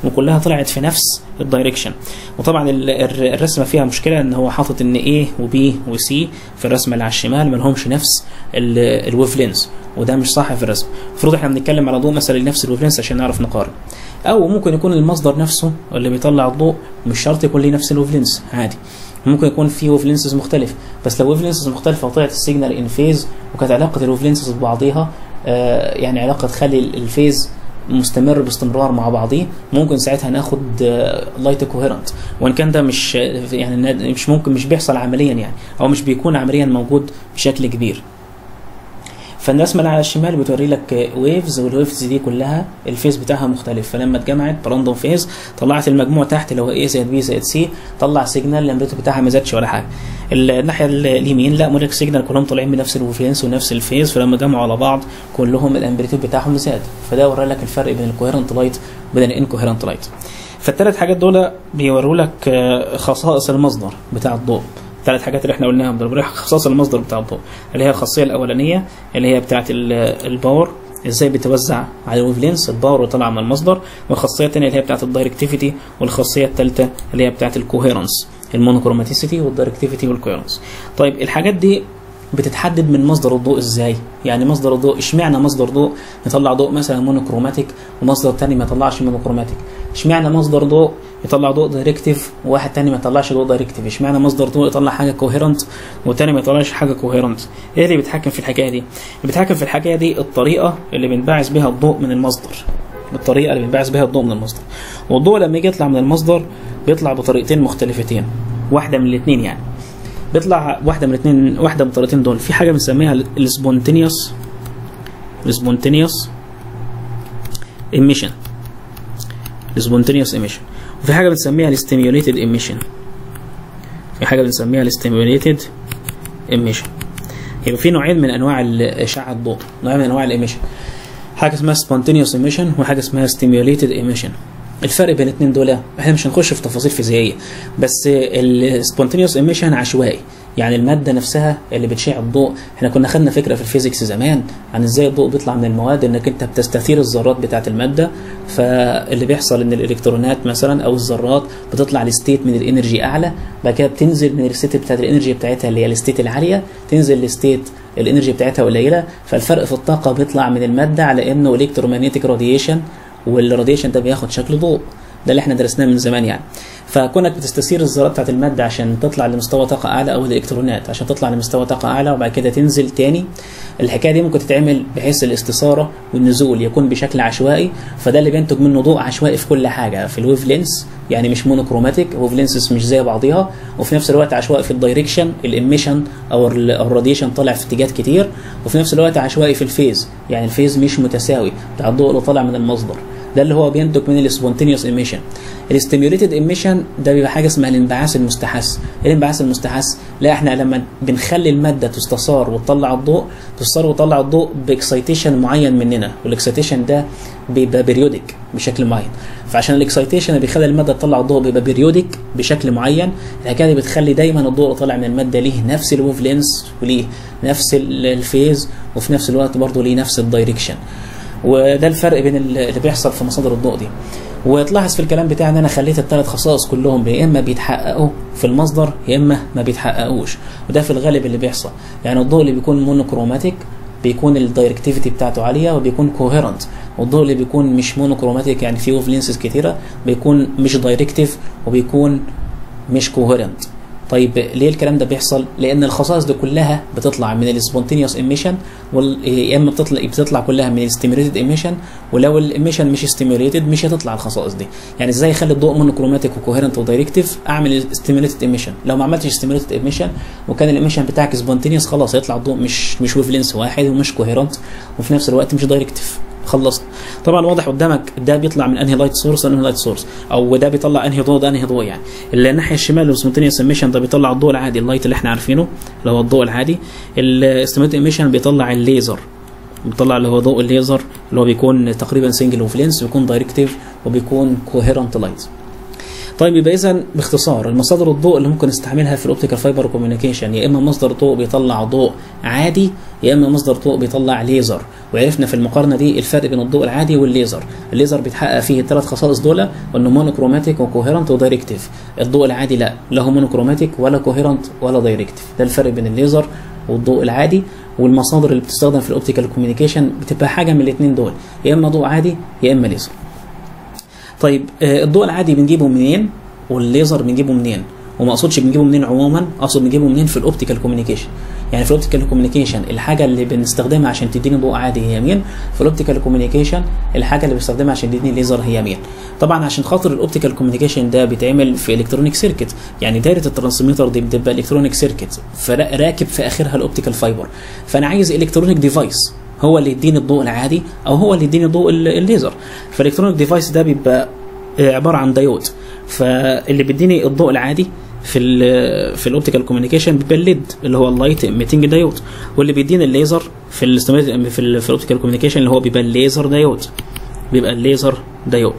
وكلها طلعت في نفس الدايركشن وطبعا ال- الر- الرسمه فيها مشكله ان هو حاطط ان A وB وC في الرسمه اللي على الشمال ما لهمش نفس الويف لينز وده مش صح في الرسم المفروض احنا بنتكلم على ضوء مثلا لنفس الويف لينز عشان نعرف نقارن او ممكن يكون المصدر نفسه اللي بيطلع الضوء مش شرط يكون ليه نفس الويف لينز عادي ممكن يكون في ويف لينسز مختلف بس لو ويف لينسز مختلفه وطلعت السيجنال ان فيز وكانت علاقه الويف لينسز ببعضيها آه يعني علاقه تخلي الفيز مستمر باستمرار مع بعضيه ممكن ساعتها ناخد لايت كوهيرنت وان كان ده مش يعني مش ممكن مش بيحصل عمليا يعني او مش بيكون عمليا موجود بشكل كبير فالرسمه اللي على الشمال بتوري لك ويفز والويفز دي كلها الفيز بتاعها مختلف فلما اتجمعت براندوم فيز طلعت المجموع تحت اللي هو ايه زائد بي زائد سي طلع سيجنال الامبليتيود بتاعها ما زادش ولا حاجه الناحيه اليمين لا مولك سيجنال كلهم طالعين بنفس الويفلنس ونفس الفيز فلما جمعوا على بعض كلهم الامبليتيود بتاعهم زاد فده ورى لك الفرق بين الكوهيرنت لايت وبين الانكوهيرنت لايت فالثلاث حاجات دول بيوروا لك آه، خصائص المصدر بتاع الضوء الثلاث حاجات اللي احنا قلناهم دول بيوريك خصائص المصدر بتاع الضوء اللي هي الخاصيه الاولانيه اللي هي بتاعه ال- الباور ازاي بيتوزع على الويف لينس الباور اللي طالع من المصدر والخاصيه الثانيه اللي هي بتاعه الدايركتيفيتي والخاصيه الثالثه اللي هي بتاعه الكوهيرنس المونوكروماتيسيتي والدايركتيفيتي والكوهيرنس طيب الحاجات دي بتتحدد من مصدر الضوء ازاي يعني مصدر الضوء اشمعنى مصدر ضوء يطلع ضوء مثلا مونوكروماتيك ومصدر تاني ما يطلعش مونوكروماتيك اشمعنى مصدر ضوء يطلع ضوء دايركتيف وواحد تاني ما يطلعش ضوء دايركتيف اشمعنى مصدر ضوء يطلع حاجه كوهيرنت والتاني ما يطلعش حاجه كوهيرنت ايه اللي بيتحكم في الحكايه دي اللي بيتحكم في الحكايه دي الطريقه اللي بينبعث بها الضوء من المصدر الطريقه اللي بينبعث بها الضوء من المصدر والضوء لما يجي يطلع من المصدر بيطلع بطريقتين مختلفتين واحده من الاثنين يعني بيطلع واحده من الاثنين واحده من الطريقتين دول في حاجه بنسميها السبونتينيوس السبونتينيوس emission السبونتينيوس emission وفي حاجه بنسميها الاستيميوليتد emission في حاجه بنسميها الاستيميوليتد emission يبقى في نوعين من انواع اشعه الضوء نوعين من انواع الايميشن حاجه اسمها spontaneous emission وحاجه اسمها stimulated emission الفرق بين الاثنين دول احنا مش هنخش في تفاصيل فيزيائيه بس السبونتينيوس ايميشن عشوائي يعني الماده نفسها اللي بتشع الضوء احنا كنا خدنا فكره في الفيزيكس زمان عن ازاي الضوء بيطلع من المواد انك انت بتستثير الذرات بتاعه الماده فاللي بيحصل ان الالكترونات مثلا او الذرات بتطلع لستيت من الانرجي اعلى بعد كده بتنزل من الستيت بتاعه الانرجي بتاعتها اللي هي الستيت العاليه تنزل لستيت الانرجي بتاعتها قليله فالفرق في الطاقه بيطلع من الماده على انه الكترومagnetic راديشن والراديشن ده بياخد شكل ضوء ده اللي احنا درسناه من زمان يعني فكونك بتستثير الذرات بتاعت الماده عشان تطلع لمستوى طاقه اعلى او الالكترونات عشان تطلع لمستوى طاقه اعلى وبعد كده تنزل تاني الحكايه دي ممكن تتعمل بحيث الاستثاره والنزول يكون بشكل عشوائي فده اللي بينتج منه ضوء عشوائي في كل حاجه في الويف لينس يعني مش مونوكروماتيك ويف لينسز مش زي بعضيها وفي نفس الوقت عشوائي في الدايركشن الاميشن او الراديشن طالع في اتجاهات كتير وفي نفس الوقت عشوائي في الفيز يعني الفيز مش متساوي بتاع الضوء اللي طالع من المصدر ده اللي هو بينتج من السبونتينيوس ايميشن الاستيميوليتد ايميشن ده بيبقى حاجه اسمها الانبعاث المستحث ايه الانبعاث المستحث لا احنا لما بنخلي الماده تستثار وتطلع الضوء تستثار وتطلع الضوء باكسيتيشن معين مننا والاكسيتيشن ده بيبقى بيريودك بشكل معين فعشان الاكسيتيشن اللي بيخلي الماده تطلع الضوء بيبقى بيريودك بشكل معين الحكايه دي بتخلي دايما الضوء اللي طالع من الماده ليه نفس الويف لينس وليه نفس الفيز وفي نفس الوقت برضه ليه نفس الدايركشن وده الفرق بين اللي بيحصل في مصادر الضوء دي وتلاحظ في الكلام بتاعي ان انا خليت الثلاث خصائص كلهم يا اما بيتحققوا في المصدر يا اما ما بيتحققوش وده في الغالب اللي بيحصل يعني الضوء اللي بيكون مونوكروماتيك بيكون الدايركتيفيتي بتاعته عاليه وبيكون كوهيرنت والضوء اللي بيكون مش مونوكروماتيك يعني فيه ويف لينسز كتيره بيكون مش دايركتيف وبيكون مش كوهيرنت طيب ليه الكلام ده بيحصل؟ لان الخصائص دي كلها بتطلع من السبونتينيوس ايميشن يا اما بتطلع بتطلع كلها من الستيميوليتد ايميشن ولو الايميشن مش ستيميوليتد مش هتطلع الخصائص دي يعني ازاي اخلي الضوء مونوكروماتيك وكوهيرنت ودايركتيف اعمل ستيميوليتد ايميشن لو ما عملتش ستيميوليتد ايميشن وكان الايميشن بتاعك سبونتينيوس خلاص هيطلع الضوء مش مش ويف لينس واحد ومش كوهيرنت وفي نفس الوقت مش دايركتيف خلصت طبعا واضح قدامك ده بيطلع من انهي لايت سورس انهي لايت سورس او ده بيطلع انهي ضوء ده انهي ضوء يعني اللي الناحيه الشمال السبونتينيوس ايميشن ده بيطلع الضوء العادي اللايت اللي احنا عارفينه اللي هو الضوء العادي الستيميوليتد ايميشن بيطلع الليزر بيطلع اللي هو ضوء الليزر اللي هو بيكون تقريبا سنجل اوف لينس بيكون دايركتيف وبيكون كوهيرنت لايت طيب يبقى اذا باختصار المصادر الضوء اللي ممكن نستعملها في الاوبتيكال فايبر كوميونيكيشن يا اما مصدر ضوء بيطلع ضوء عادي يا اما مصدر ضوء بيطلع ليزر وعرفنا في المقارنه دي الفرق بين الضوء العادي والليزر الليزر بيتحقق فيه الثلاث خصائص دول انه مونوكروماتيك وكوهيرنت ودايركتيف الضوء العادي لا لا هو مونوكروماتيك ولا كوهيرنت ولا دايركتيف ده الفرق بين الليزر والضوء العادي والمصادر اللي بتستخدم في الاوبتيكال كوميونيكيشن بتبقى حاجه من الاثنين دول يا اما ضوء عادي يا اما ليزر طيب آه، الضوء العادي بنجيبه منين والليزر بنجيبه منين وما اقصدش بنجيبه منين عموما اقصد بنجيبه منين في الاوبتيكال كوميونيكيشن يعني في الاوبتيكال كوميونيكيشن الحاجه اللي بنستخدمها عشان تديني ضوء عادي هي مين في الاوبتيكال كوميونيكيشن الحاجه اللي بستخدمها عشان تديني ليزر هي مين طبعا عشان خاطر الاوبتيكال كوميونيكيشن ده بيتعمل في الكترونيك سيركت يعني دايره الترانسميتر دي بتبقى الكترونيك سيركت فراكب في اخرها الاوبتيكال فايبر فانا عايز الكترونيك ديفايس هو اللي يديني الضوء العادي او هو اللي يديني ضوء ال- الليزر فالالكترونيك ديفايس ده بيبقى آه، عباره عن دايود فاللي بيديني الضوء العادي في ال في الاوبتيكال كوميونيكيشن بيبقى الليد اللي هو اللايت ايميتنج دايود واللي بيدينا الليزر في ال في ال في الاوبتيكال كوميونيكيشن اللي هو بيبقى الليزر دايود بيبقى الليزر دايود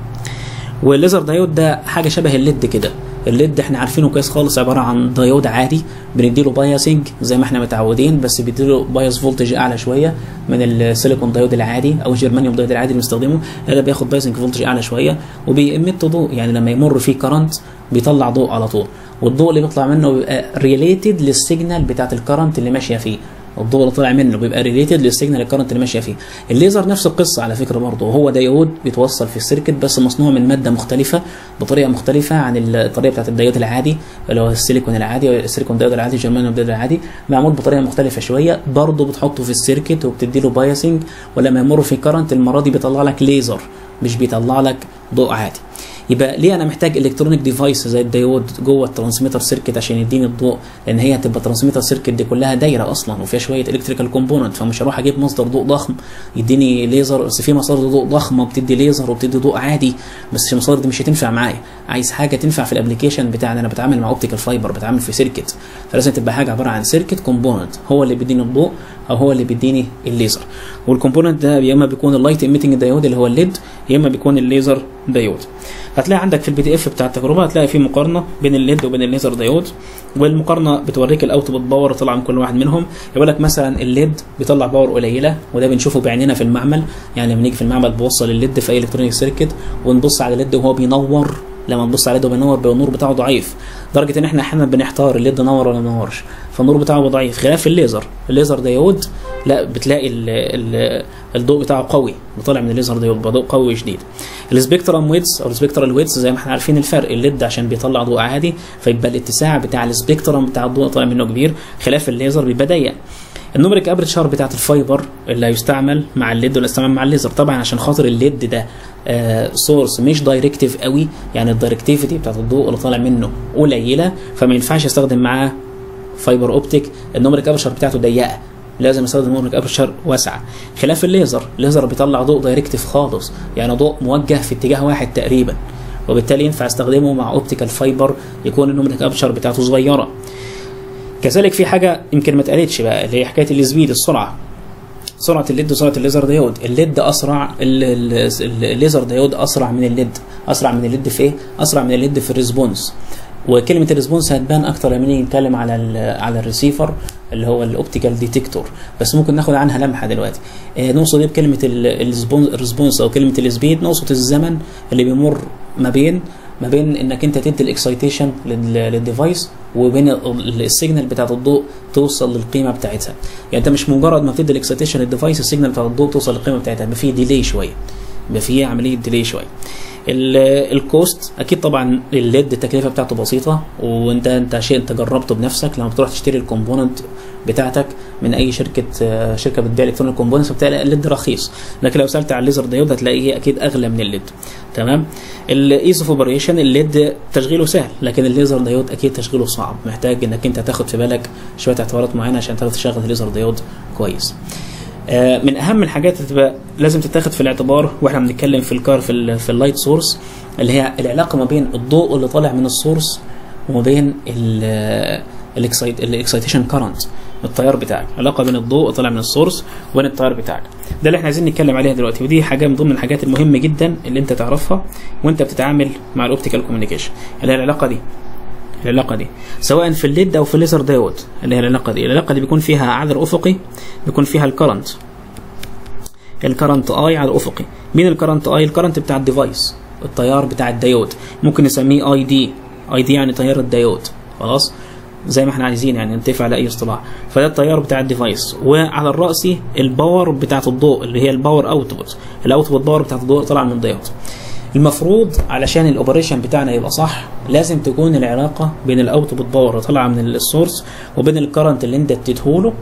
والليزر دايود ده حاجه شبه الليد كده الليد احنا عارفينه كويس خالص عباره عن دايود عادي بنديله باياسنج زي ما احنا متعودين بس بيديله بايس فولتج اعلى شويه من السيليكون دايود العادي او الجرمانيوم دايود العادي اللي بنستخدمه ده بياخد بايسنج فولتج اعلى شويه وبيمت ضوء يعني لما يمر فيه كرنت بيطلع ضوء على طول والضوء اللي بيطلع منه بيبقى ريليتد للسيجنال بتاعت الكرنت اللي ماشيه فيه الضوء اللي طلع منه بيبقى ريليتد للسيجنال الكرنت اللي ماشيه فيه الليزر نفس القصه على فكره برضه هو دايود بيتوصل في السيركت بس مصنوع من ماده مختلفه بطريقه مختلفه عن الطريقه بتاعت الدايود العادي اللي هو السيليكون العادي السيليكون دايود العادي الجرمانيوم دايود العادي معمول بطريقه مختلفه شويه برضه بتحطه في السيركت وبتدي له بايسنج ولما يمر في كرنت المره دي بيطلع لك ليزر مش بيطلع لك ضوء عادي يبقى ليه انا محتاج الكترونيك ديفايس زي الديود جوه الترانسميتر سيركت عشان يديني الضوء لان هي هتبقى ترانسميتر سيركت دي كلها دايره اصلا وفيها شويه الكتريكال كومبوننت فمش هروح اجيب مصدر ضوء ضخم يديني ليزر بس في مصادر ضوء ضخمه وبتدي ليزر وبتدي ضوء عادي بس المصادر دي مش هتنفع معايا عايز حاجه تنفع في الابلكيشن بتاعنا انا بتعامل مع اوبتيكال فايبر بتعامل في سيركت فلازم تبقى حاجه عباره عن سيركت كومبوننت هو اللي بيديني الضوء او هو اللي بيديني الليزر والكومبوننت ده يا اما بيكون اللايت ايميتنج دايود اللي هو الليد يا اما بيكون الليزر دايود هتلاقي عندك في البي دي اف بتاع التجربه هتلاقي في مقارنه بين الليد وبين الليزر دايود والمقارنه بتوريك الاوتبوت باور طلع من كل واحد منهم يقول لك مثلا الليد بيطلع باور قليله وده بنشوفه بعيننا في المعمل يعني لما نيجي في المعمل بوصل الليد في اي الكترونيك سيركت ونبص على الليد وهو بينور لما نبص عليه ده بينور بيبقى النور بتاعه ضعيف لدرجه ان احنا احيانا بنحتار الليد نور ولا ما نورش فالنور بتاعه بيبقى ضعيف خلاف الليزر الليزر دايود لا بتلاقي ال ال الضوء بتاعه قوي بيطلع من الليزر دايود بيبقى ضوء قوي شديد السبيكترم ويدز او السبيكترال ويدز زي ما احنا عارفين الفرق الليد عشان بيطلع ضوء عادي فيبقى الاتساع بتاع السبيكترم بتاع الضوء طالع منه كبير خلاف الليزر بيبقى ضيق النومريك ابرتشار بتاعت الفايبر اللي هيستعمل مع الليد ولا يستعمل مع الليزر طبعا عشان خاطر الليد ده آه سورس مش دايركتيف قوي يعني الدايركتيفيتي بتاعت الضوء اللي طالع منه قليله فما ينفعش استخدم معاه فايبر اوبتيك النومريك ابرتشار بتاعته ضيقه لازم استخدم نومريك ابرتشار واسعه خلاف الليزر الليزر بيطلع ضوء دايركتيف خالص يعني ضوء موجه في اتجاه واحد تقريبا وبالتالي ينفع استخدمه مع اوبتيكال فايبر يكون النومريك ابرتشار بتاعته صغيره كذلك في حاجه يمكن ما اتقالتش بقى اللي هي حكايه السبيد السرعه سرعه الليد وسرعه الليزر ديود الليد اسرع الليزر ديود اسرع من الليد اسرع من الليد في ايه اسرع من الليد في الريسبونس وكلمه الريسبونس هتبان اكتر لما نيجي نتكلم على ال على الريسيفر اللي هو الاوبتيكال ديتكتور بس ممكن ناخد عنها لمحه دلوقتي آه نقصد ايه بكلمه الريسبونس او كلمه السبيد نقصد الزمن اللي بيمر ما بين ما بين انك انت تدي الاكسايتيشن للديفايس وبين السيجنال بتاعت الضوء توصل للقيمه بتاعتها يعني انت مش مجرد ما بتدي الاكسايتيشن للديفايس السيجنال بتاعت الضوء توصل للقيمه بتاعتها يبقى في ديلي شويه يبقى في عمليه ديلي شويه الكوست اكيد طبعا الليد التكلفه بتاعته بسيطه وانت انت شيء انت جربته بنفسك لما بتروح تشتري الكومبوننت بتاعتك من اي شركه شركه بتبيع الكترونيك كومبوننتس بتلاقي الليد رخيص لكن لو سالت على الليزر دايود هتلاقيه اكيد اغلى من الليد تمام الايز اوف اوبريشن الليد تشغيله سهل لكن الليزر دايود اكيد تشغيله صعب محتاج انك انت تاخد في بالك شويه اعتبارات معينه عشان تعرف تشغل الليزر دايود كويس من اهم الحاجات اللي تبقى لازم تتاخد في الاعتبار واحنا بنتكلم في الكار في, ال في اللايت سورس اللي هي العلاقه ما بين الضوء اللي طالع من السورس وما بين الاكسايتيشن كارنت التيار بتاعك علاقه بين الضوء طالع من السورس وبين التيار بتاعك ده اللي احنا عايزين نتكلم عليها دلوقتي ودي حاجه من ضمن الحاجات المهمه جدا اللي انت تعرفها وانت بتتعامل مع الاوبتيكال كوميونيكيشن اللي هي العلاقه دي العلاقه دي سواء في الليد او في الليزر دايود اللي هي العلاقه دي العلاقه دي بيكون فيها عذر افقي بيكون فيها الكرنت الكرنت اي على الافقي مين الكرنت اي الكرنت بتاع الديفايس التيار بتاع الديود ممكن نسميه اي دي اي دي يعني تيار الديود خلاص زي ما احنا عايزين يعني نتفق على اي اصطلاح فده التيار بتاع الديفايس وعلى الراس الباور بتاعه الضوء اللي هي الباور اوتبوت الاوتبوت باور بتاعه الضوء طالعه من الديود المفروض علشان الاوبريشن بتاعنا يبقى صح لازم تكون العلاقه بين الاوتبوت باور اللي طالعه من السورس وبين الكرنت اللي انت اديته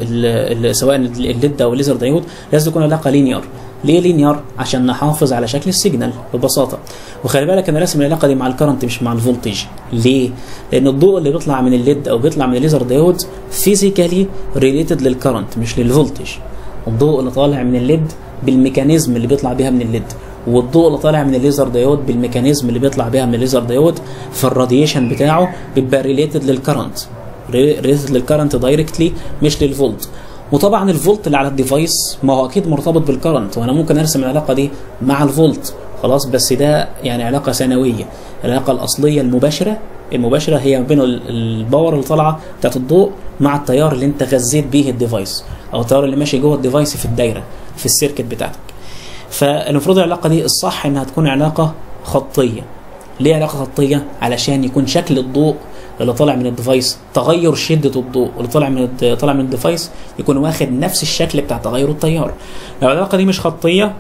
له سواء الليد او الليزر دايود لازم تكون علاقه لينير ليه لينير عشان نحافظ على شكل السيجنال ببساطه وخلي بالك انا راسم العلاقه دي مع الكرنت مش مع الفولتج ليه لان الضوء اللي بيطلع من الليد او بيطلع من الليزر دايود فيزيكالي ريليتد للكرنت مش للفولتج الضوء اللي طالع من الليد بالميكانيزم اللي بيطلع بيها من الليد والضوء اللي طالع من الليزر دايود بالميكانيزم اللي بيطلع بيها من الليزر دايود فالراديشن بتاعه بيبقى ريليتد للكرنت ريليتد للكرنت دايركتلي مش للفولت وطبعا الفولت اللي على الديفايس ما هو اكيد مرتبط بالكرنت وانا ممكن ارسم العلاقه دي مع الفولت خلاص بس ده يعني علاقه ثانويه العلاقه الاصليه المباشره المباشره هي ما بين الباور اللي طالعه بتاعت الضوء مع التيار اللي انت غذيت بيه الديفايس او التيار اللي ماشي جوه الديفايس في الدايره في السيركت بتاعتك فالمفروض العلاقه دي الصح انها تكون علاقه خطيه ليه علاقه خطيه علشان يكون شكل الضوء اللي طالع من الديفايس تغير شده الضوء اللي طالع من طالع من الديفايس يكون واخد نفس الشكل بتاع تغير التيار لو العلاقه دي مش خطيه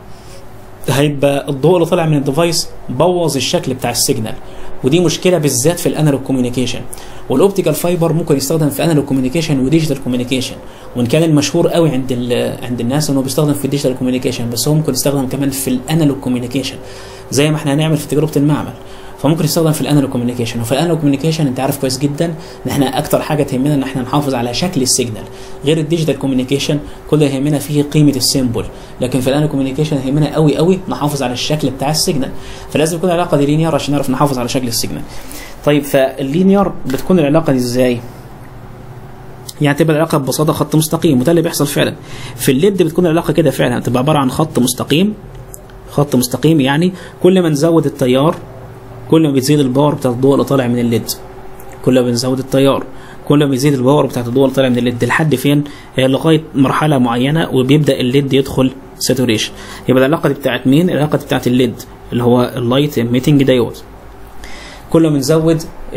هيبقى الضوء اللي طالع من الديفايس بوظ الشكل بتاع السيجنال ودي مشكله بالذات في الانالوج كوميونيكيشن والاوبتيكال فايبر ممكن يستخدم في انالوج كوميونيكيشن وديجيتال كوميونيكيشن وان كان المشهور قوي عند عند الناس انه بيستخدم في الديجيتال كوميونيكيشن بس هو ممكن يستخدم كمان في الانالوج كوميونيكيشن زي ما احنا هنعمل في تجربه المعمل فممكن يستخدم في الانالوج كوميونيكيشن وفي الانالوج كوميونيكيشن انت عارف كويس جدا ان احنا اكتر حاجه تهمنا ان احنا نحافظ على شكل السيجنال غير الديجيتال كوميونيكيشن كل اللي يهمنا فيه قيمه السيمبل لكن في الانالوج كوميونيكيشن يهمنا قوي قوي نحافظ على الشكل بتاع السيجنال فلازم يكون العلاقه دي لينير عشان نعرف نحافظ على شكل السيجنال طيب فاللينير بتكون العلاقه دي ازاي يعني تبقى العلاقه ببساطه خط مستقيم وده اللي بيحصل فعلا في الليد بتكون العلاقه كده فعلا تبقى عباره عن خط مستقيم خط مستقيم يعني كل ما نزود التيار كل ما بتزيد الباور بتاع الضوء اللي طالع من الليد كل ما بنزود التيار كل ما بيزيد الباور بتاعت الضوء اللي طالع من الليد لحد فين لغايه مرحله معينه وبيبدا الليد يدخل ساتوريشن يبقى العلاقه دي بتاعت مين العلاقه دي بتاعت الليد اللي هو اللايت ايميتنج دايود كل ما نزود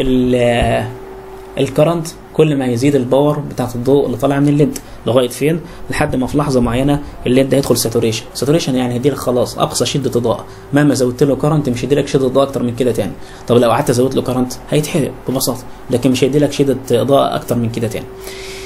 الكرنت كل ما يزيد الباور بتاعت الضوء اللي طالع من الليد لغايه فين لحد ما في لحظه معينه الليد هيدخل ساتوريشن ساتوريشن يعني هيديلك خلاص اقصى شده اضاءه مهما زودت له كرنت مش هيديلك شده اضاءه اكتر من كده تاني طب لو قعدت ازود له كرنت هيتحرق ببساطه لكن مش هيديلك شده اضاءه اكتر من كده تاني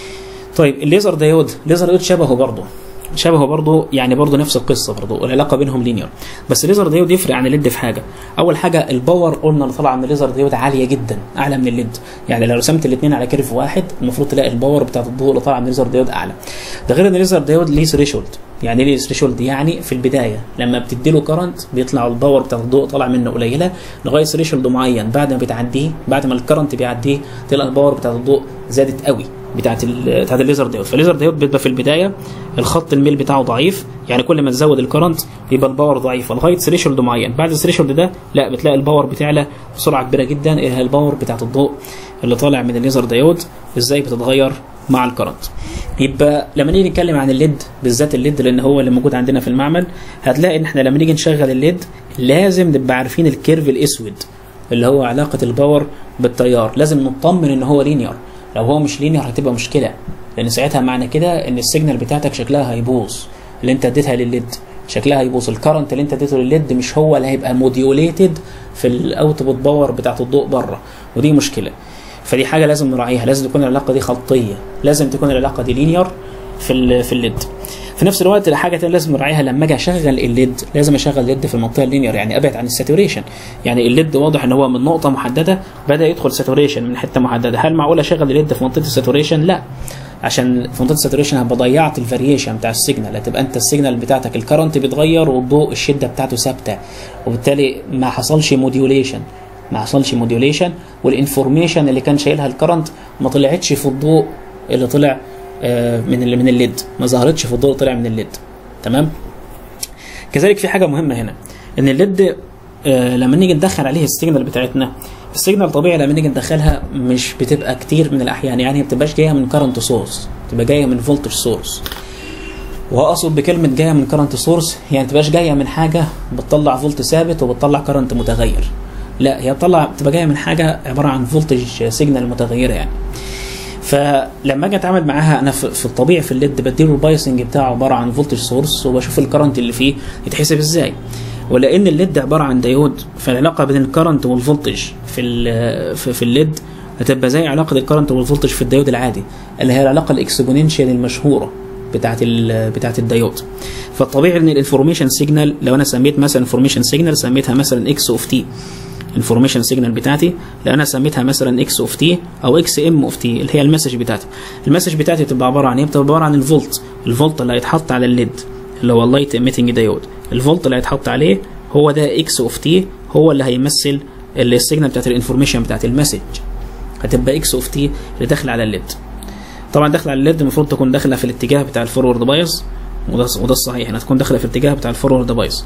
طيب الليزر دايود الليزر دايود شبهه برضه شبهه برضه يعني برضه نفس القصه برضه والعلاقه بينهم لينير بس الليزر دايود يفرق عن الليد في حاجه اول حاجه الباور قلنا اللي طالعه من الليزر دايود عاليه جدا اعلى من الليد يعني لو رسمت الاثنين على كيرف واحد المفروض تلاقي الباور بتاعت الضوء اللي طالعه من الليزر دايود اعلى ده غير ان الليزر دايود ليه ثريشولد يعني ليه ثريشولد يعني في البدايه لما بتدي له كرنت بيطلع الباور بتاع الضوء طالع منه قليله لغايه ثريشولد معين بعد ما بتعديه بعد ما الكرنت بيعديه تلاقي الباور بتاع الضوء زادت قوي بتاعت بتاعت الليزر دايود فالليزر دايود بيبقى في البدايه الخط الميل بتاعه ضعيف يعني كل ما تزود الكرنت يبقى الباور ضعيف لغايه ثريشولد معين بعد الثريشولد ده لا بتلاقي الباور بتعلى بسرعه كبيره جدا اللي هي الباور بتاعت الضوء اللي طالع من الليزر دايود ازاي بتتغير مع الكرنت يبقى لما نيجي نتكلم عن الليد بالذات الليد لان هو اللي موجود عندنا في المعمل هتلاقي ان احنا لما نيجي نشغل الليد لازم نبقى عارفين الكيرف الاسود اللي هو علاقه الباور بالتيار لازم نطمن ان هو لينير لو هو مش لينير هتبقى مشكله لان ساعتها معنى كده ان السيجنال بتاعتك شكلها هيبوظ اللي انت اديتها للليد شكلها هيبوظ الكرنت اللي انت اديته للليد مش هو اللي هيبقى موديوليتد في الاوتبوت باور بتاعت الضوء بره ودي مشكله فدي حاجه لازم نراعيها لازم تكون العلاقه دي خطيه لازم تكون العلاقه دي لينير في في الليد في نفس الوقت الحاجه اللي لازم نراعيها لما اجي اشغل الليد لازم اشغل الليد في المنطقه اللينير يعني ابعد عن الساتوريشن يعني الليد واضح ان هو من نقطه محدده بدا يدخل ساتوريشن من حته محدده هل معقول اشغل الليد في منطقه الساتوريشن لا عشان في منطقه الساتوريشن هبقى ضيعت الفاريشن بتاع السيجنال هتبقى انت السيجنال بتاعتك الكرنت بيتغير والضوء الشده بتاعته ثابته وبالتالي ما حصلش موديوليشن ما حصلش موديوليشن والانفورميشن اللي كان شايلها الكرنت ما طلعتش في الضوء اللي طلع آه، من ال- من الليد ما ظهرتش في الضوء طلع من الليد تمام كذلك في حاجه مهمه هنا ان الليد آه، لما نيجي ندخل عليه السيجنال بتاعتنا السيجنال طبيعي لما نيجي ندخلها مش بتبقى كتير من الاحيان يعني ما بتبقاش جايه من كارنت سورس بتبقى جايه من فولتج سورس واقصد بكلمه جايه من كرنت سورس يعني تبقاش جايه من حاجه بتطلع فولت ثابت وبتطلع كرنت متغير لا هي بتطلع بتبقى جايه من حاجه عباره عن فولتج سيجنال متغيره يعني فلما اجي اتعامل معاها انا في في الطبيعي في الليد بديله البايسنج بتاعه عباره عن فولتج سورس وبشوف الكرنت اللي فيه يتحسب ازاي ولان الليد عباره عن ديود فالعلاقه بين الكرنت والفولتج في ال- في, في الليد هتبقى زي علاقه الكرنت والفولتج في الديود العادي اللي هي العلاقه الاكسبوننشال المشهوره بتاعت ال بتاعت الديود فالطبيعي ان الانفورميشن سيجنال لو انا سميت مثلا انفورميشن سيجنال سميتها مثلا اكس اوف تي الانفورميشن سيجنال بتاعتي لو انا سميتها مثلا اكس اوف تي او اكس ام اوف تي اللي هي المسج بتاعتي المسج بتاعتي بتبقى عباره عن ايه بتبقى عباره عن الفولت الفولت اللي هيتحط على الليد اللي هو اللايت ايميتنج دايود الفولت اللي هيتحط عليه هو ده اكس اوف تي هو اللي هيمثل السيجنال بتاعت الانفورميشن بتاعت المسج هتبقى اكس اوف تي اللي داخل على الليد طبعا داخله على الليد المفروض تكون داخله في الاتجاه بتاع الفورورد بايس وده وده الصحيح انها تكون داخله في الاتجاه بتاع الفورورد بايس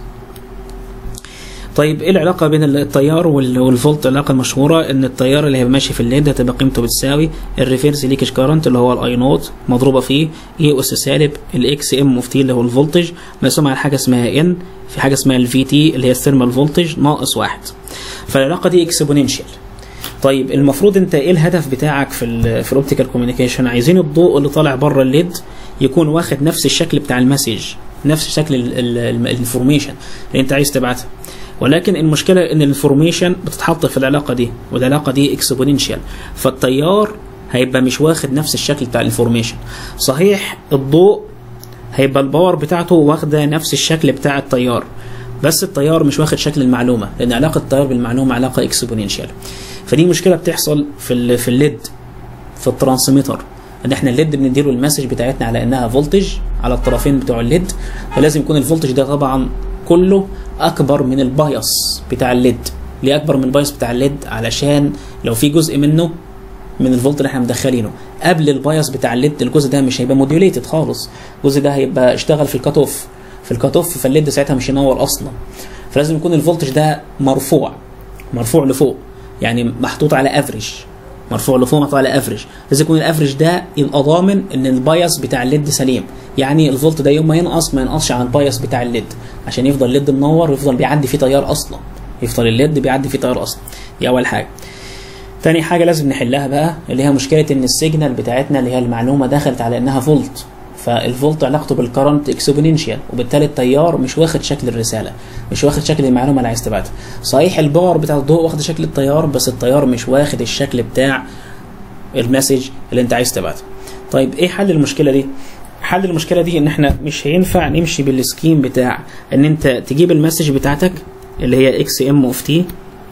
طيب ايه العلاقه بين التيار وال- والفولت العلاقه المشهوره ان التيار اللي هيبقى ماشي في الليد هتبقى قيمته بتساوي الريفيرس ليكج كارنت اللي هو الاي نوت مضروبه في اي اس سالب الاكس ام اوف تي اللي هو الفولتج مقسوم على حاجه اسمها ان في حاجه اسمها الفي تي اللي هي الثيرمال فولتج ناقص واحد فالعلاقه دي اكسبوننشال طيب المفروض انت ايه الهدف بتاعك في ال في الاوبتيكال كوميونيكيشن عايزين الضوء اللي طالع بره الليد يكون واخد نفس الشكل بتاع المسج نفس شكل الانفورميشن اللي انت عايز تبعتها ولكن المشكله ان الانفورميشن بتتحط في العلاقه دي والعلاقه دي اكسبوننشال فالتيار هيبقى مش واخد نفس الشكل بتاع الانفورميشن صحيح الضوء هيبقى الباور بتاعته واخده نفس الشكل بتاع التيار بس التيار مش واخد شكل المعلومه لان علاقه التيار بالمعلومه علاقه اكسبوننشال فدي مشكله بتحصل في ال في الليد في الترانسميتر ان احنا الليد بنديله المسج بتاعتنا على انها فولتج على الطرفين بتوع الليد فلازم يكون الفولتج ده طبعا كله اكبر من البايس بتاع الليد ليه اكبر من البايس بتاع الليد علشان لو في جزء منه من الفولت اللي احنا مدخلينه قبل البايس بتاع الليد الجزء ده مش هيبقى موديوليتد خالص الجزء ده هيبقى اشتغل في الكات اوف في الكات اوف فالليد ساعتها مش ينور اصلا فلازم يكون الفولتج ده مرفوع مرفوع لفوق يعني محطوط على افريج مرفوع لفوق محطوط على افريج لازم يكون الافريج ده يبقى ضامن ان البايس بتاع الليد سليم يعني الفولت ده يوم ما ينقص ما ينقصش عن البايس بتاع الليد عشان يفضل الليد منور ويفضل بيعدي فيه تيار اصلا يفضل الليد بيعدي فيه تيار اصلا دي اول حاجه تاني حاجة لازم نحلها بقى اللي هي مشكلة إن السيجنال بتاعتنا اللي هي المعلومة دخلت على إنها فولت فالفولت علاقته بالكرنت اكسبوننشال وبالتالي التيار مش واخد شكل الرسالة مش واخد شكل المعلومة اللي عايز تبعتها صحيح الباور بتاع الضوء واخد شكل التيار بس التيار مش واخد الشكل بتاع المسج اللي انت عايز تبعته طيب ايه حل المشكلة دي حل المشكلة دي ان احنا مش هينفع نمشي بالسكيم بتاع ان انت تجيب المسج بتاعتك اللي هي اكس ام اوف تي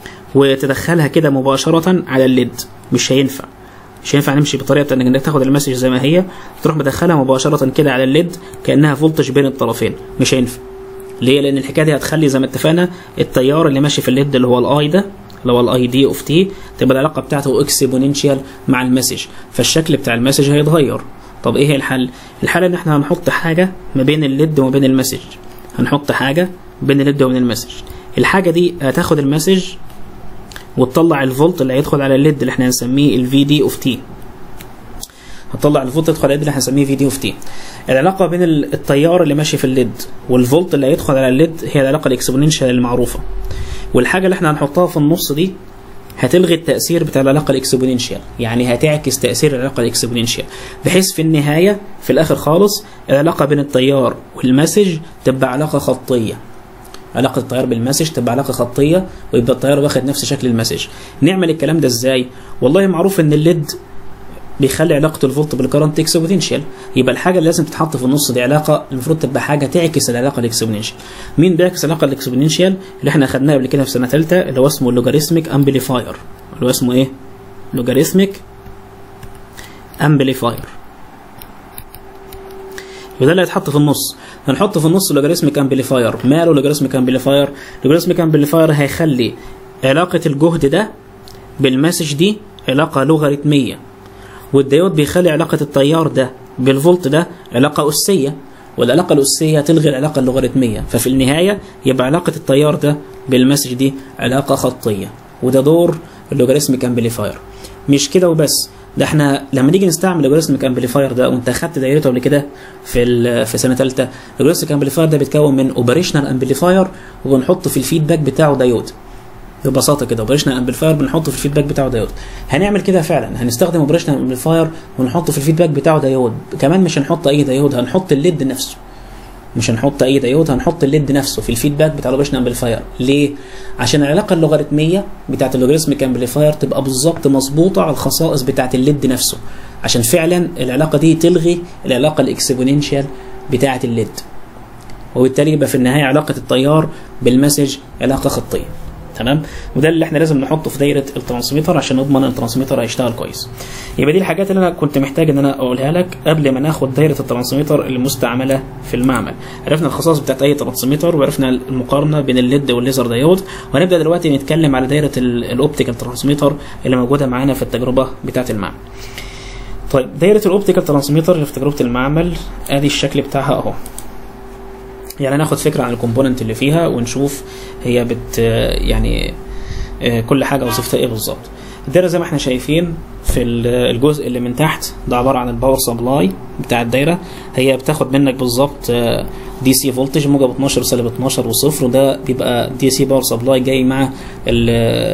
وتدخلها كده مباشرة على الليد مش هينفع مش هينفع نمشي بالطريقه بتاعت انك تاخد المسج زي ما هي تروح مدخلها مباشره كده على الليد كانها فولتج بين الطرفين مش هينفع ليه لان الحكايه دي هتخلي زي ما اتفقنا التيار اللي ماشي في الليد اللي هو الاي ده اللي هو الاي دي اوف تي تبقى العلاقه بتاعته اكسبوننشال مع المسج فالشكل بتاع المسج هيتغير طب ايه هي الحل الحل ان احنا هنحط حاجه ما بين الليد وما بين المسج هنحط حاجه بين الليد وبين المسج الحاجه دي هتاخد المسج وتطلع الفولت اللي هيدخل على الليد اللي احنا هنسميه الفي دي اوف تي هتطلع الفولت يدخل على الليد اللي احنا هنسميه في دي اوف تي العلاقه بين التيار اللي ماشي في الليد والفولت اللي هيدخل على الليد هي العلاقه الاكسبوننشال المعروفه والحاجه اللي احنا هنحطها في النص دي هتلغي التاثير بتاع العلاقه الاكسبوننشال يعني هتعكس تاثير العلاقه الاكسبوننشال بحيث في النهايه في الاخر خالص العلاقه بين التيار والمسج تبقى علاقه خطيه علاقة التيار بالمسج تبقى علاقة خطية ويبقى التيار واخد نفس شكل المسج نعمل الكلام ده ازاي والله معروف ان الليد بيخلي علاقة الفولت بالكرنت اكسبوننشال يبقى الحاجة اللي لازم تتحط في النص دي علاقة المفروض تبقى حاجة تعكس العلاقة الاكسبوننشال مين بيعكس العلاقة الاكسبوننشال اللي احنا خدناها قبل كده في سنة ثالثة اللي هو اسمه اللوغاريتميك امبليفاير اللي هو اسمه ايه لوغاريتميك امبليفاير وده اللي هيتحط في النص هنحط في النص لوغاريتميك امبليفاير ماله لوغاريتميك امبليفاير لوغاريتميك امبليفاير هيخلي علاقة الجهد ده بالمسج دي علاقة لوغاريتمية والديود بيخلي علاقة التيار ده بالفولت ده علاقه اسيه والعلاقه الاسيه تلغي العلاقه اللوغاريتميه ففي النهايه يبقى علاقه التيار ده بالمسج دي علاقه خطيه وده دور اللوغاريتميك امبليفاير مش كده وبس ده احنا لما نيجي نستعمل اللوغاريتميك امبليفاير ده وانت خدت دايرته قبل كده في ال- في سنه ثالثه اللوغاريتميك امبليفاير ده بيتكون من اوبريشنال امبليفاير وبنحط في الفيدباك بتاعه دايود ببساطه كده اوبريشنال امبليفاير بنحطه في الفيدباك بتاعه دايود هنعمل كده فعلا هنستخدم اوبريشنال امبليفاير ونحطه في الفيدباك بتاعه دايود كمان مش هنحط اي دايود هنحط الليد نفسه مش هنحط اي دايود هنحط الليد نفسه في الفيدباك بتاع الاوبريشنال امبليفاير ليه عشان العلاقه اللوغاريتميه بتاعه اللوغاريتميك امبليفاير تبقى بالظبط مظبوطه على الخصائص بتاعه الليد نفسه عشان فعلا العلاقه دي تلغي العلاقه الاكسبوننشال بتاعه الليد وبالتالي يبقى في النهايه علاقه التيار بالمسج علاقه خطيه تمام وده اللي احنا لازم نحطه في دايره الترانسميتر عشان نضمن ان الترانسميتر هيشتغل كويس يبقى دي الحاجات اللي انا كنت محتاج ان انا اقولها لك قبل ما ناخد دايره الترانسميتر المستعمله في المعمل عرفنا الخصائص بتاعت اي ترانسميتر وعرفنا المقارنه بين الليد والليزر دايود وهنبدا دلوقتي نتكلم على دايره ال- الاوبتيكال ترانسميتر اللي موجوده معانا في التجربه بتاعت المعمل طيب دايره الاوبتيكال ترانسميتر اللي في تجربه المعمل ادي الشكل بتاعها اهو يعني ناخد فكره عن الكومبوننت اللي فيها ونشوف هي بت يعني آه، كل حاجه وظيفتها ايه بالظبط الدايره زي ما احنا شايفين في ال- الجزء اللي من تحت ده عباره عن الباور سبلاي بتاع الدايره هي بتاخد منك بالظبط دي سي فولتج موجب 12 وسالب 12 وصفر وده بيبقى دي سي باور سبلاي جاي مع ال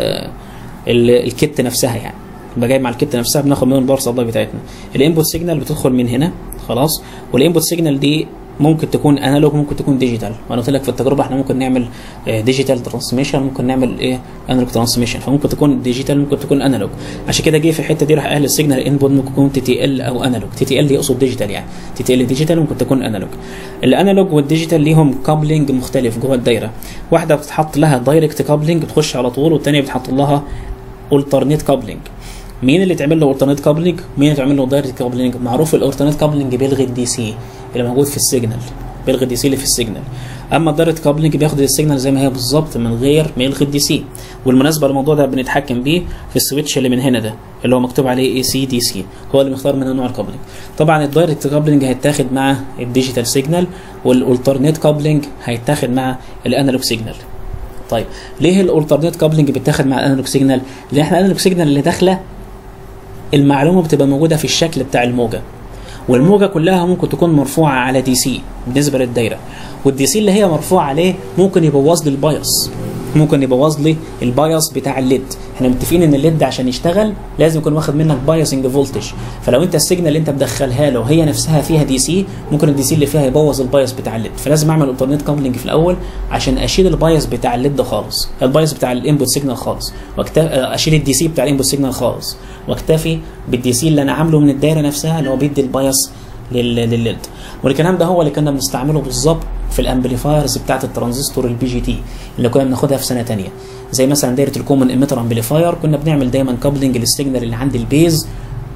ال الكت نفسها يعني يبقى جاي مع الكت نفسها بناخد منه الباور سبلاي بتاعتنا الانبوت سيجنال بتدخل من هنا خلاص والانبوت سيجنال دي ممكن تكون انالوج ممكن تكون ديجيتال وانا قلت لك في التجربه احنا ممكن نعمل ديجيتال ترانسميشن ممكن نعمل ايه انالوج ترانسميشن فممكن تكون ديجيتال ممكن تكون انالوج عشان كده جه في الحته دي راح قال السيجنال انبوت ممكن تكون تي تي ال او انالوج تي تي ال يقصد ديجيتال يعني تي تي ال ديجيتال ممكن تكون انالوج الانالوج والديجيتال ليهم كابلنج مختلف جوه الدايره واحده بتتحط لها دايركت كابلنج بتخش على طول والثانيه بتحط لها الترنيت كابلنج مين اللي تعمل له الترنيت كابلنج مين اللي تعمل له دايركت كابلنج معروف الالترنيت كابلنج بيلغي الدي سي اللي موجود في السيجنال بيلغي الدي سي اللي في السيجنال اما الدايركت كابلنج بياخد السيجنال زي ما هي بالظبط من غير ما يلغي الدي سي والمناسبه الموضوع ده بنتحكم بيه في السويتش اللي من هنا ده اللي هو مكتوب عليه اي سي دي سي هو اللي مختار منه نوع الكابلنج طبعا الدايركت كابلنج هيتاخد مع الديجيتال سيجنال والالترنيت كابلنج هيتاخد مع الانالوج سيجنال طيب ليه الالترنيت كابلنج بيتاخد مع الانالوج سيجنال لان احنا الانالوج سيجنال اللي داخله المعلومه بتبقى موجوده في الشكل بتاع الموجه والموجه كلها ممكن تكون مرفوعه على دي سي بالنسبه للدايره والدي سي اللي هي مرفوعه عليه ممكن يبوظ لي البايس ممكن يبوظ لي البايس بتاع الليد احنا متفقين ان الليد عشان يشتغل لازم يكون واخد منك بايسنج فولتج فلو انت السيجنال اللي انت مدخلها له هي نفسها فيها دي سي ممكن الدي سي اللي فيها يبوظ البايس بتاع الليد فلازم اعمل الترنيت كابلنج في الاول عشان اشيل البايس بتاع الليد خالص البايس بتاع الانبوت سيجنال خالص واكتفي اشيل الدي سي بتاع الانبوت سيجنال خالص واكتفي بالدي سي اللي انا عامله من الدايره نفسها اللي هو بيدي البايس لل- للليد والكلام ده هو اللي كنا بنستعمله بالظبط في الامبليفايرز بتاعت الترانزستور البي جي تي اللي كنا بناخدها في سنه تانية زي مثلا دايره الكومن ايميتر امبليفاير كنا بنعمل دايما كابلنج للسيجنال اللي عند البيز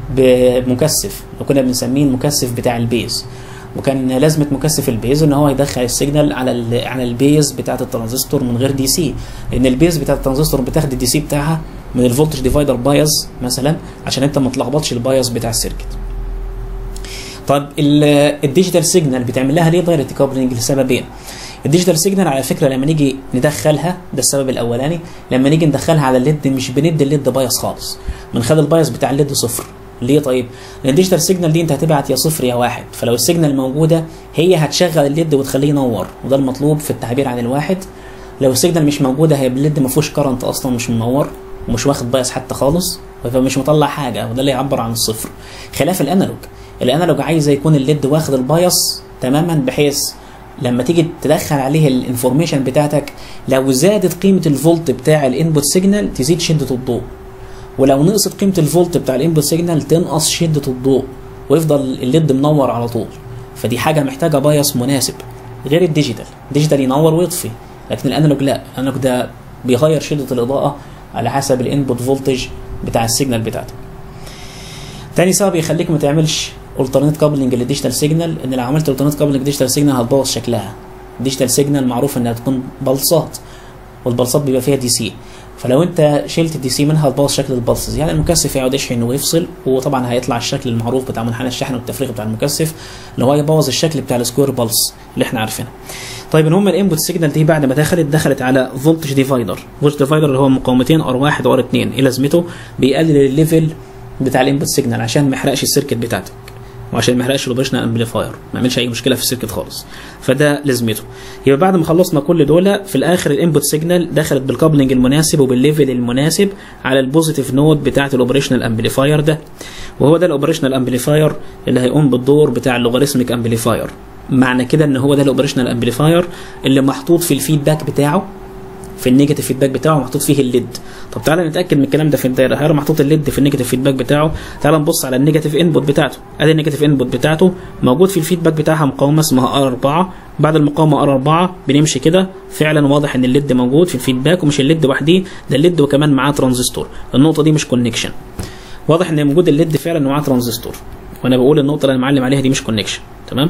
بمكثف وكنا بنسميه المكثف بتاع البيز وكان لازمه مكثف البيز ان هو يدخل السيجنال على ال على البيز بتاعت الترانزستور من غير دي سي لان البيز بتاعت الترانزستور بتاخد الدي سي بتاعها من الفولتج ديفايدر بايز مثلا عشان انت ما تلخبطش البايز بتاع السيركت طيب ال- الديجيتال سيجنال بتعمل لها ليه دايركت كابلنج لسببين الديجيتال سيجنال على فكره لما نيجي ندخلها ده السبب الاولاني لما نيجي ندخلها على الليد مش بندي الليد بايس خالص بنخلي البايس بتاع الليد صفر ليه طيب؟ لان الديجيتال سيجنال دي انت هتبعت يا صفر يا واحد فلو السيجنال موجوده هي هتشغل الليد وتخليه ينور وده المطلوب في التعبير عن الواحد لو السيجنال مش موجوده هيبقى الليد ما فيهوش كرنت اصلا مش منور ومش واخد بايس حتى خالص فمش مطلع حاجه وده اللي يعبر عن الصفر خلاف الانالوج الانالوج عايز يكون الليد واخد البايس تماما بحيث لما تيجي تدخل عليه الانفورميشن بتاعتك لو زادت قيمه الفولت بتاع الانبوت سيجنال تزيد شده الضوء ولو نقصت قيمه الفولت بتاع الانبوت سيجنال تنقص شده الضوء ويفضل الليد منور على طول فدي حاجه محتاجه بايس مناسب غير الديجيتال الديجيتال ينور ويطفي لكن الانالوج لا الانالوج ده بيغير شده الاضاءه على حسب الانبوت فولتج بتاع السيجنال بتاعتك تاني سبب يخليك ما تعملش الترنت كابلنج للديجيتال سيجنال ان لو عملت الترنت كابلنج للديجيتال سيجنال هتبوظ شكلها الديجيتال سيجنال معروف انها تكون بلصات والبلصات بيبقى فيها دي سي فلو انت شلت الدي سي منها تبوظ شكل البلسز يعني المكثف يقعد يشحن ويفصل وطبعا هيطلع الشكل المعروف بتاع منحنى الشحن والتفريغ بتاع المكثف اللي هو يبوظ الشكل بتاع السكوير بلس اللي احنا عارفينه طيب ان هم الانبوت سيجنال دي بعد ما دخلت دخلت على فولتج ديفايدر فولتج ديفايدر اللي هو مقاومتين ار 1 وار 2 ايه لازمته بيقلل الليفل بتاع الانبوت سيجنال عشان ما يحرقش السيركت بتاعتك وعشان ما يحرقش الاوبريشنال امبليفاير ما يعملش اي مشكله في السيركت خالص فده لازمته يبقى بعد ما خلصنا كل دول في الاخر الانبوت سيجنال دخلت بالكابلنج المناسب وبالليفل المناسب على البوزيتيف نود بتاعه الاوبريشنال امبليفاير ده وهو ده الاوبريشنال امبليفاير اللي هيقوم بالدور بتاع اللوغاريتميك امبليفاير معنى كده ان هو ده الاوبريشنال امبليفاير اللي محطوط في الفيدباك بتاعه في النيجاتيف فيدباك بتاعه محطوط فيه الليد طب تعالى نتاكد من الكلام ده في الدايره هيرى محطوط الليد في النيجاتيف فيدباك بتاعه تعالى نبص على النيجاتيف انبوت بتاعته ادي النيجاتيف انبوت بتاعته موجود في الفيدباك بتاعها مقاومه اسمها ار 4 بعد المقاومه ار 4 بنمشي كده فعلا واضح ان الليد موجود في الفيدباك ومش الليد وحده ده الليد وكمان معاه ترانزستور النقطه دي مش كونكشن واضح ان موجود الليد فعلا ومعاه ترانزستور وانا بقول النقطه اللي انا معلم عليها دي مش كونكشن تمام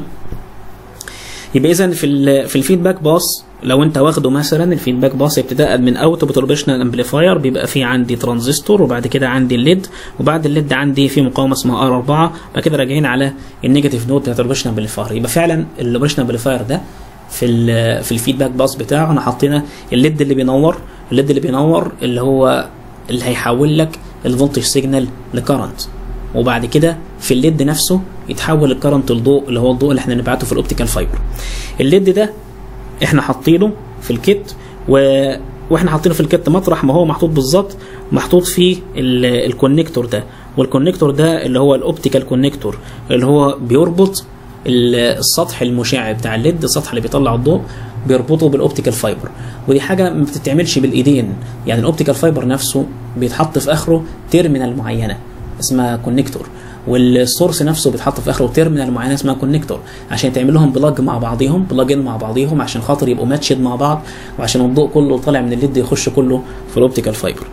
يبقى اذا في في الفيدباك باص لو انت واخده مثلا الفيدباك باص ابتداء من اوت اوبريشنال امبليفاير بيبقى في عندي ترانزستور وبعد كده عندي الليد وبعد الليد عندي في مقاومه اسمها ار 4 بعد كده راجعين على النيجاتيف نود بتاعت الاوبريشنال امبليفاير يبقى فعلا الاوبريشنال امبليفاير ده في في الفيدباك باص بتاعه احنا حاطين الليد اللي بينور الليد اللي بينور اللي هو اللي هيحول لك الفولتج سيجنال لكرنت وبعد كده في الليد نفسه يتحول الكرنت لضوء اللي هو الضوء اللي احنا نبعته في الاوبتيكال فايبر الليد ده احنا حاطينه في الكيت و... واحنا حاطينه في الكيت مطرح ما هو محطوط بالظبط محطوط فيه ال... الكونكتور ده والكونكتور ده اللي هو الاوبتيكال كونكتور اللي هو بيربط السطح المشع بتاع الليد السطح اللي بيطلع الضوء بيربطه بالاوبتيكال فايبر ودي حاجه ما بتتعملش بالايدين يعني الاوبتيكال فايبر نفسه بيتحط في اخره تيرمينال معينه اسمها كونكتور والسورس نفسه بيتحط في اخره تيرمينال معينه اسمها كونكتور عشان تعمل لهم بلاج مع بعضيهم بلاجين مع بعضيهم عشان خاطر يبقوا ماتشد مع بعض وعشان الضوء كله طالع من الليد يخش كله في الاوبتيكال فايبر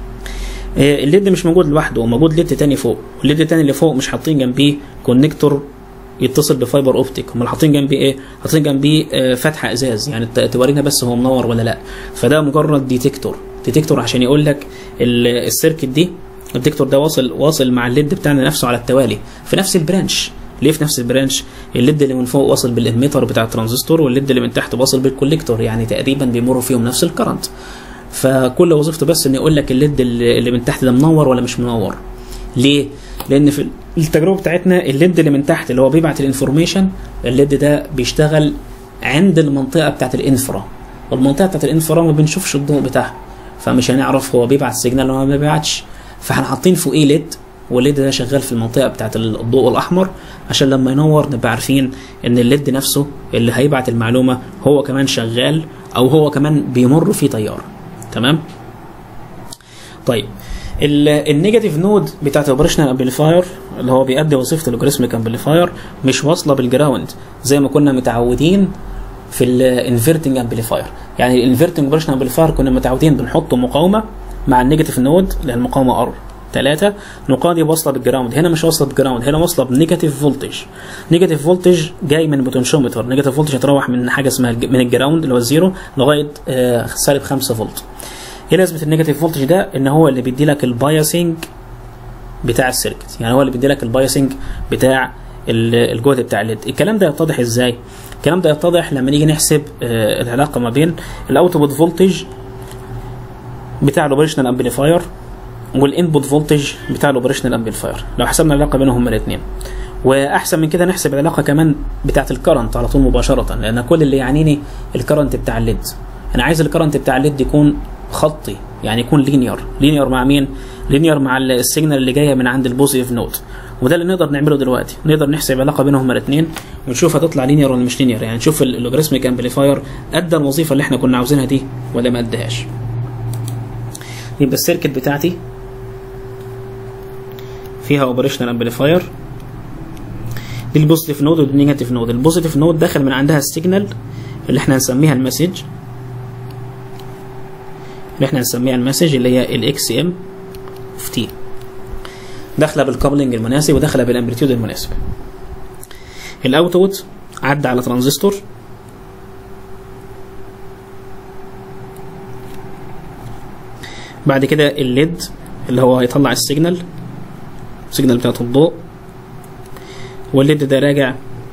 الليد مش موجود لوحده موجود ليد تاني فوق والليد التاني اللي فوق مش حاطين جنبيه كونكتور يتصل بفايبر اوبتيك هم حاطين جنبيه ايه حاطين جنبيه فتحه ازاز يعني تورينا بس هو منور ولا لا فده مجرد ديتكتور ديتكتور عشان يقول لك السيركت دي الديتكتور ده واصل واصل مع الليد بتاعنا نفسه على التوالي في نفس البرانش ليه في نفس البرانش الليد اللي من فوق واصل بالاميتر بتاع الترانزستور والليد اللي من تحت واصل بالكوليكتور يعني تقريبا بيمروا فيهم نفس الكرنت فكل وظيفته بس ان يقول لك الليد اللي من تحت ده منور ولا مش منور ليه لان في التجربه بتاعتنا الليد اللي من تحت اللي هو بيبعت الانفورميشن الليد ده بيشتغل عند المنطقه بتاعت الانفرا والمنطقه بتاعت الانفرا ما بنشوفش الضوء بتاعها فمش هنعرف هو بيبعت سيجنال ولا ما بيبعتش فاحنا حاطين فوقيه ليد والليد ده شغال في المنطقه بتاعت الضوء الاحمر عشان لما ينور نبقى عارفين ان الليد نفسه اللي هيبعت المعلومه هو كمان شغال او هو كمان بيمر فيه تيار تمام طيب النيجاتيف نود بتاعت الاوبريشنال امبليفاير اللي هو بيأدي وظيفه اللوجاريتميك امبليفاير مش واصله بالجراوند زي ما كنا متعودين في الانفيرتنج امبليفاير يعني الانفيرتنج اوبريشنال امبليفاير كنا متعودين بنحط مقاومه مع النيجاتيف نود اللي هي المقاومه ار 3 المقاومه دي واصله بالجراوند هنا مش واصله بالجراوند هنا واصله بنيجاتيف فولتج نيجاتيف فولتج جاي من بوتنشومتر نيجاتيف فولتج هتروح من حاجه اسمها من الجراوند اللي هو الزيرو لغايه آه سالب 5 فولت ايه لازمه النيجاتيف فولتج ده ان هو اللي بيدي لك البايسنج بتاع السيركت يعني هو اللي بيدي لك البايسنج بتاع الجهد بتاع الليد الكلام ده يتضح ازاي الكلام ده يتضح لما نيجي نحسب آه العلاقه ما بين الاوتبوت فولتج بتاع الاوبريشنال امبليفاير والانبوت فولتج بتاع الاوبريشنال امبليفاير لو حسبنا العلاقه بينهم هما الاثنين واحسن من كده نحسب العلاقه كمان بتاعه الكرنت على طول مباشره لان كل اللي يعنيني الكرنت بتاع الليد انا عايز الكرنت بتاع الليد يكون خطي يعني يكون لينير لينير مع مين لينير مع السيجنال اللي جايه من عند البوزيتيف نود وده اللي نقدر نعمله دلوقتي نقدر نحسب العلاقه بينهم هما الاثنين ونشوف هتطلع لينير ولا مش لينير يعني نشوف اللوجاريتميك امبليفاير ادى الوظيفه اللي احنا كنا عاوزينها دي ولا ما اداهاش يبقى السيركت بتاعتي فيها اوبريشنال امبليفاير دي البوزيتيف نود ودي النيجاتيف نود البوزيتيف نود داخل من عندها السيجنال اللي احنا هنسميها المسج اللي احنا هنسميها المسج اللي هي الاكس ام اوف تي داخله بالكابلنج المناسب وداخله بالامبليتيود المناسب الاوتبوت عدى على ترانزستور بعد كده الليد اللي هو هيطلع السيجنال السيجنال بتاعت الضوء والليد ده راجع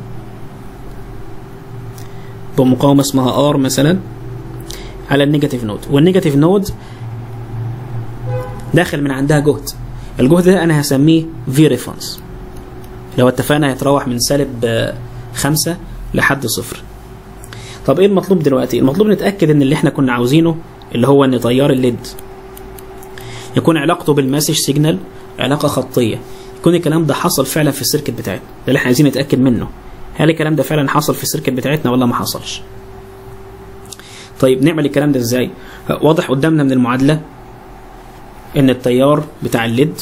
بمقاومة اسمها ار مثلا على النيجاتيف نود والنيجاتيف نود داخل من عندها جهد الجهد ده انا هسميه في ريفرنس لو اتفقنا هيتراوح من سالب آه، خمسة لحد صفر طب ايه المطلوب دلوقتي المطلوب نتاكد ان اللي احنا كنا عاوزينه اللي هو ان تيار الليد يكون علاقته بالمسج سيجنال علاقه خطيه يكون الكلام ده حصل فعلا في السيركت بتاعتنا ده اللي احنا عايزين نتاكد منه هل الكلام ده فعلا حصل في السيركت بتاعتنا ولا ما حصلش طيب نعمل الكلام ده ازاي واضح قدامنا من المعادله ان التيار بتاع الليد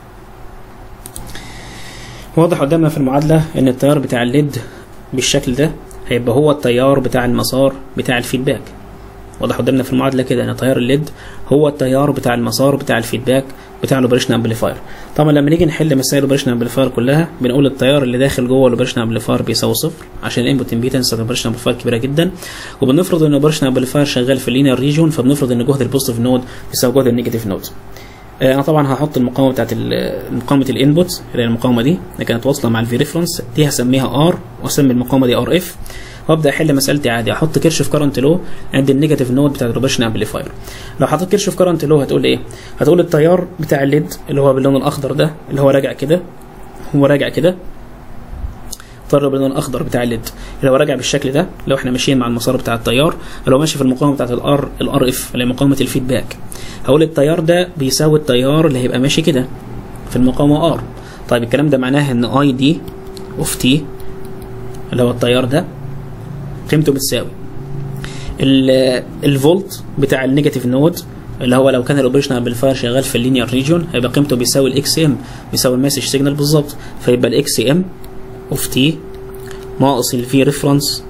واضح قدامنا في المعادله ان التيار بتاع الليد بالشكل ده هيبقى هو التيار بتاع المسار بتاع الفيدباك واضح قدامنا في المعادله كده ان تيار الليد هو التيار بتاع المسار بتاع الفيدباك بتاع الاوبريشن امبليفاير طبعا لما نيجي نحل مسائل الاوبريشن امبليفاير كلها بنقول التيار اللي داخل جوه الاوبريشن امبليفاير بيساوي صفر عشان الانبوت امبيدنس الاوبريشن امبليفاير كبيره جدا وبنفرض ان الاوبريشن امبليفاير شغال في اللينير ريجون فبنفرض ان جهد البوزيتيف نود بيساوي جهد النيجاتيف نود انا طبعا هحط المقاومه بتاعت ال- مقاومه الانبوت اللي هي المقاومه دي اللي كانت واصله مع الفي ريفرنس دي هسميها ار واسمي المقاومه دي ار اف وابدا احل مسالتي عادي احط كيرش في كارنت لو عند النيجاتيف نود بتاع الاوبريشن امبليفاير لو حطيت كيرش في كارنت لو هتقول ايه هتقول التيار بتاع الليد اللي هو باللون الاخضر ده اللي هو راجع كده هو راجع كده التيار باللون الاخضر بتاع الليد اللي هو راجع بالشكل ده لو احنا ماشيين مع المسار بتاع التيار لو ماشي في المقاومه بتاعت الار الار اف اللي هي مقاومه الفيدباك هقول التيار ده بيساوي التيار اللي هيبقى ماشي كده في المقاومه ار طيب الكلام ده معناه ان اي دي اوف تي اللي هو التيار ده قيمته بتساوي ال- الفولت بتاع النيجاتيف نود اللي هو لو كان الاوبريشن امبليفاير شغال في اللينير ريجون هيبقى قيمته بيساوي الاكس ام بيساوي المسج سيجنال بالظبط فيبقى الاكس ام اوف تي ناقص الفي ريفرنس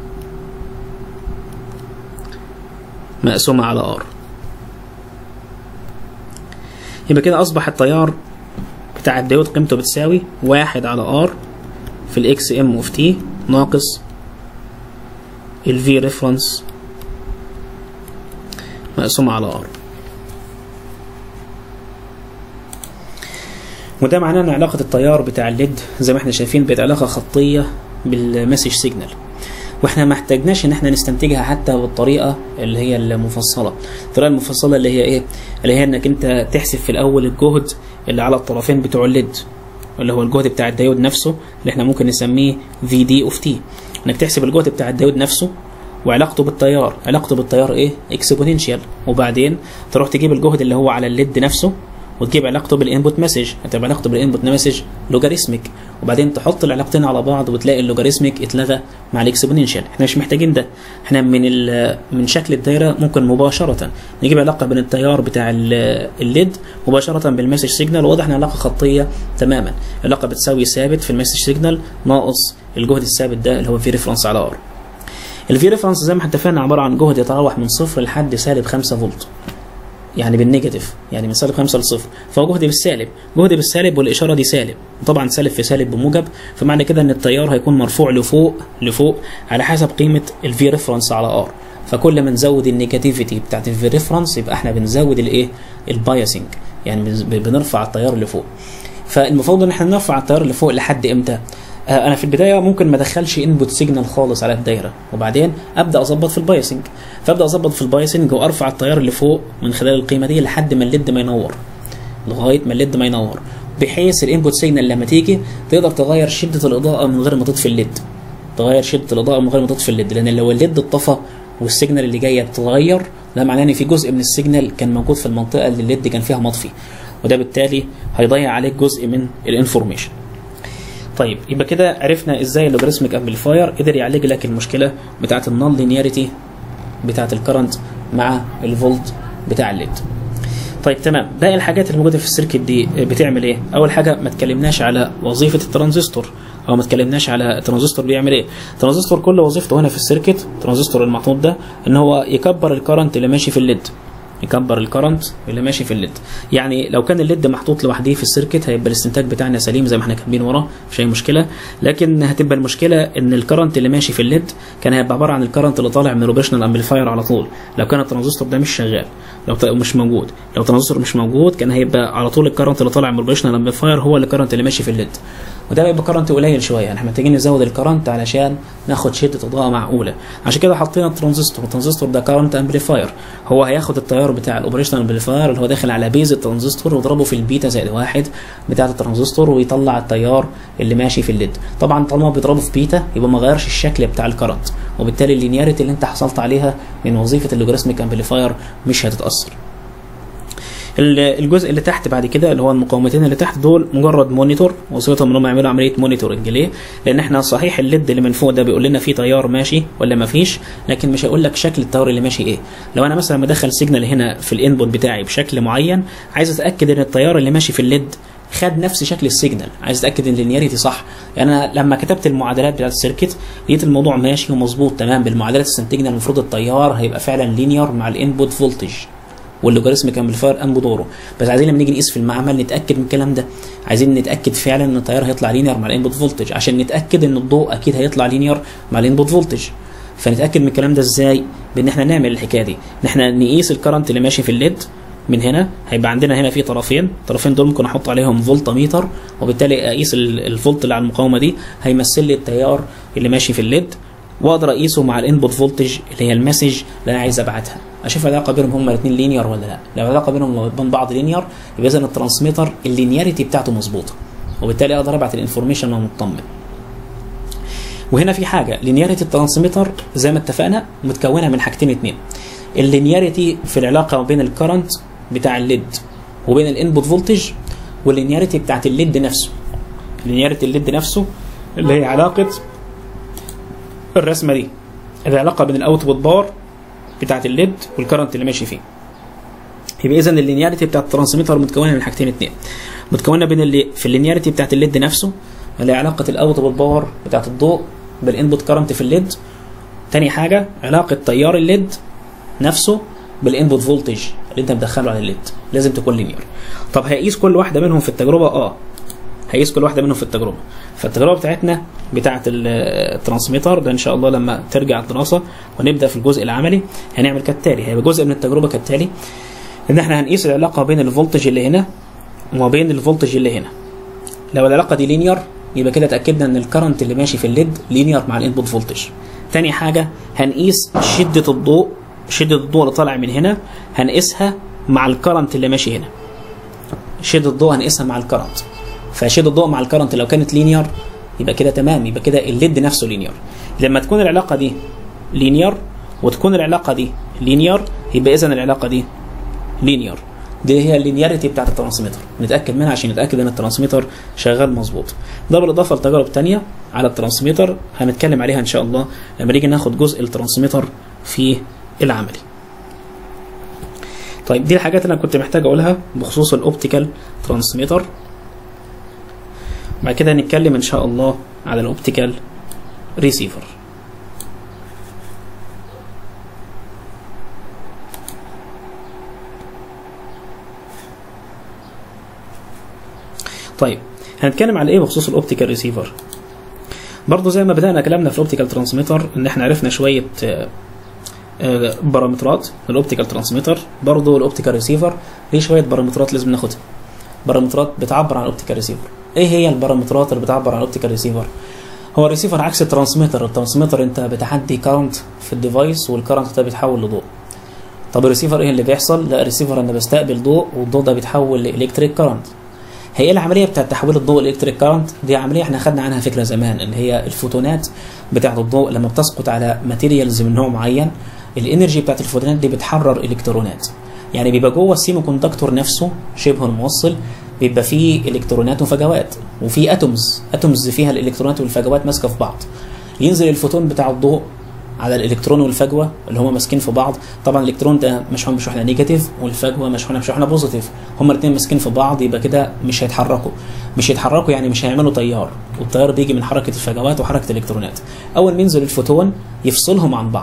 مقسومة على ار يبقى كده اصبح التيار بتاع الديود قيمته بتساوي واحد على ار في الاكس ام اوف تي ناقص الفي ريفرنس مقسومة على ار وده معناه ان علاقة التيار بتاع الليد زي ما احنا شايفين بقت علاقة خطية بالمسج سيجنال واحنا ما احتاجناش ان احنا نستنتجها حتى بالطريقه اللي هي المفصله الطريقه المفصله اللي هي ايه اللي هي انك انت تحسب في الاول الجهد اللي على الطرفين بتوع الليد اللي هو الجهد بتاع الديود نفسه اللي احنا ممكن نسميه في دي اوف تي انك تحسب الجهد بتاع الديود نفسه وعلاقته بالتيار علاقته بالتيار ايه اكسبوننشال وبعدين تروح تجيب الجهد اللي هو على الليد نفسه وتجيب علاقته بالانبوت مسج هتبقى علاقته بالانبوت مسج لوجاريثميك وبعدين تحط العلاقتين على بعض وتلاقي اللوجاريثميك اتلغى مع الاكسبوننشال احنا مش محتاجين ده احنا من ال- من شكل الدايره ممكن مباشره نجيب علاقه بين التيار بتاع ال- الليد مباشره بالمسج سيجنال واضح انها علاقه خطيه تماما العلاقه بتساوي ثابت في المسج سيجنال ناقص الجهد الثابت ده اللي هو في ريفرنس على ار الفي ريفرنس زي ما احنا اتفقنا عباره عن جهد يتراوح من صفر لحد سالب 5 فولت يعني بالنيجاتيف يعني من سالب 5 لصفر فهو جهد بالسالب جهد بالسالب والاشاره دي سالب طبعا سالب في سالب بموجب فمعنى كده ان التيار هيكون مرفوع لفوق لفوق على حسب قيمه الفي ريفرنس على ار فكل ما نزود النيجاتيفيتي بتاعت الفي ريفرنس يبقى احنا بنزود الايه البايسنج يعني بن- بنرفع التيار لفوق فالمفروض ان احنا نرفع التيار لفوق لحد امتى آه، انا في البدايه ممكن ما ادخلش انبوت سيجنال خالص على الدايره وبعدين ابدا اظبط في البايسنج فابدا اظبط في البايسنج وارفع التيار اللي فوق من خلال القيمه دي لحد ما الليد ما ينور لغايه ما الليد ما ينور بحيث الانبوت سيجنال لما تيجي تقدر تغير شده الاضاءه من غير ما تطفي الليد تغير شده الاضاءه من غير ما تطفي الليد لان لو الليد اتطفى والسيجنال اللي جايه بتتغير ده معناه ان في جزء من السيجنال كان موجود في المنطقه اللي الليد كان فيها مطفي وده بالتالي هيضيع عليك جزء من الانفورميشن طيب يبقى كده عرفنا ازاي اللوغاريتميك امبليفاير قدر يعالج لك المشكله بتاعه النون لينياريتي بتاعه الكرنت مع الفولت بتاع الليد طيب تمام باقي الحاجات اللي موجوده في السيركت دي بتعمل ايه اول حاجه ما اتكلمناش على وظيفه الترانزستور او ما اتكلمناش على الترانزستور بيعمل ايه الترانزستور كل وظيفته هنا في السيركت الترانزستور المحطوط ده ان هو يكبر الكرنت اللي ماشي في الليد يكبر الكرنت اللي ماشي في الليد يعني لو كان الليد محطوط لوحده في السيركت هيبقى الاستنتاج بتاعنا سليم زي ما احنا كاتبين وراه مفيش اي مشكله لكن هتبقى المشكله ان الكرنت اللي ماشي في الليد كان هيبقى عباره عن الكرنت اللي طالع من الاوبريشنال امبليفاير على طول لو كان الترانزستور ده مش شغال لو ط- مش موجود لو الترانزستور مش موجود كان هيبقى على طول الكرنت اللي طالع من الاوبريشنال امبليفاير هو الكرنت اللي ماشي في الليد وده بيبقى كرنت قليل شويه يعني احنا محتاجين نزود الكرنت علشان ناخد شده اضاءه معقوله عشان كده حطينا الترانزستور الترانزستور ده كرنت امبليفاير هو هياخد التيار بتاع الاوبريشنال امبليفاير اللي هو داخل على بيز الترانزستور ويضربه في البيتا زائد واحد بتاعه الترانزستور ويطلع التيار اللي ماشي في الليد طبعا طالما بيضربه في بيتا يبقى ما غيرش الشكل بتاع الكرنت وبالتالي اللينياريتي اللي انت حصلت عليها من وظيفه اللوجاريتميك امبليفاير مش هتتاثر ال- الجزء اللي تحت بعد كده اللي هو المقاومتين اللي تحت دول مجرد مونيتور وظيفتهم ان هم يعملوا عمليه مونيتورنج ليه؟ لان احنا صحيح الليد اللي من فوق ده بيقول لنا فيه تيار ماشي ولا ما فيش لكن مش هيقول لك شكل التيار اللي ماشي ايه لو انا مثلا مدخل سيجنال هنا في الانبوت بتاعي بشكل معين عايز اتاكد ان التيار اللي ماشي في الليد خد نفس شكل السيجنال عايز اتاكد ان اللينياريتي صح يعني انا لما كتبت المعادلات بتاعت السيركت لقيت الموضوع ماشي ومظبوط تمام بالمعادلات استنتجنا المفروض التيار هيبقى فعلا لينير مع الانبوت فولتج واللوجاريتميك امبليفاير قام بدوره بس عايزين لما نيجي نقيس في المعمل نتاكد من الكلام ده عايزين نتاكد فعلا ان التيار هيطلع لينير مع الانبوت فولتج عشان نتاكد ان الضوء اكيد هيطلع لينير مع الانبوت فولتج فنتاكد من الكلام ده ازاي بان احنا نعمل الحكايه دي ان احنا نقيس الكرنت اللي ماشي في الليد من هنا هيبقى عندنا هنا في طرفين الطرفين دول ممكن احط عليهم فولتميتر وبالتالي اقيس ال- الفولت اللي على المقاومه دي هيمثل لي التيار اللي ماشي في الليد واقدر اقيسه مع الانبوت فولتج اللي هي المسج اللي انا عايز ابعتها اشوف العلاقه بينهم هما الاثنين لينير ولا لا لو العلاقه بينهم وبين بعض لينير يبقى اذا الترانسميتر اللينياريتي بتاعته مظبوطه وبالتالي اقدر ابعت الانفورميشن وانا مطمن وهنا في حاجه لينياريتي الترانسميتر زي ما اتفقنا متكونه من حاجتين اتنين اللينياريتي في العلاقه ما بين الكرنت بتاع الليد وبين الانبوت فولتج واللينياريتي بتاعت الليد نفسه لينياريتي الليد نفسه اللي هي علاقه الرسمه دي العلاقه بين الاوتبوت بار بتاعت الليد والكرنت اللي ماشي فيه يبقى اذا اللينياريتي بتاعت الترانسميتر متكونه من حاجتين اتنين متكونه بين اللي في اللينياريتي بتاعت الليد نفسه اللي هي علاقه الاوتبوت باور بتاعت الضوء بالانبوت كرنت في الليد تاني حاجه علاقه تيار الليد نفسه بالانبوت فولتج اللي انت مدخله على الليد لازم تكون لينير طب هيقيس كل واحده منهم في التجربه اه هيقيس كل واحده منهم في التجربه فالتجربه بتاعتنا بتاعه الترانسميتر ده ان شاء الله لما ترجع الدراسه ونبدا في الجزء العملي هنعمل كالتالي هيبقى جزء من التجربه كالتالي ان احنا هنقيس العلاقه بين الفولتج اللي هنا وما بين الفولتج اللي هنا لو العلاقه دي لينير يبقى كده اتاكدنا ان الكرنت اللي ماشي في الليد لينير مع الانبوت فولتج تاني حاجه هنقيس شده الضوء شده الضوء اللي طالع من هنا هنقيسها مع الكرنت اللي ماشي هنا شده الضوء هنقيسها مع الكرنت فشده الضوء مع الكرنت لو كانت لينير يبقى كده تمام يبقى كده الليد نفسه لينير لما تكون العلاقه دي لينير وتكون العلاقه دي لينير يبقى اذا العلاقه دي لينير دي هي اللينياريتي بتاعت الترانسميتر نتاكد منها عشان نتاكد ان الترانسميتر شغال مظبوط ده بالاضافه لتجارب تانية على الترانسميتر هنتكلم عليها ان شاء الله لما نيجي ناخد جزء الترانسميتر في العملي طيب دي الحاجات اللي انا كنت محتاج اقولها بخصوص الاوبتيكال ترانسميتر بعد كده هنتكلم ان شاء الله على الاوبتيكال ريسيفر طيب هنتكلم على ايه بخصوص الاوبتيكال ريسيفر برضه زي ما بدانا كلامنا في الاوبتيكال ترانسميتر ان احنا عرفنا شويه آه، آه، بارامترات الاوبتيكال ترانسميتر برضه الاوبتيكال ريسيفر ليه شويه بارامترات لازم ناخدها بارامترات بتعبر عن الاوبتيكال ريسيفر ايه هي البارامترات اللي بتعبر عن الاوبتيكال ريسيفر هو الريسيفر عكس الترانسميتر الترانسميتر انت بتعدي كارنت في الديفايس والكارنت ده بيتحول لضوء طب الريسيفر ايه اللي بيحصل لا الريسيفر انا بستقبل ضوء والضوء ده بيتحول لالكتريك كارنت هي ايه العمليه بتاعت تحويل الضوء الالكتريك كارنت دي عمليه احنا خدنا عنها فكره زمان اللي هي الفوتونات بتاعت الضوء لما بتسقط على ماتيريالز من نوع معين الانرجي بتاعت الفوتونات دي بتحرر الكترونات يعني بيبقى جوه السيمي كوندكتور نفسه شبه الموصل بيبقى فيه الكترونات وفجوات وفي اتومز اتومز فيها الالكترونات والفجوات ماسكه في بعض ينزل الفوتون بتاع الضوء على الالكترون والفجوه اللي هما ماسكين في بعض طبعا الالكترون ده مشحون بشحنه نيجاتيف والفجوه مشحونه بشحنه بوزيتيف هما الاثنين ماسكين في بعض يبقى كده مش هيتحركوا مش هيتحركوا يعني مش هيعملوا تيار والتيار بيجي من حركه الفجوات وحركه الالكترونات اول ما ينزل الفوتون يفصلهم عن بعض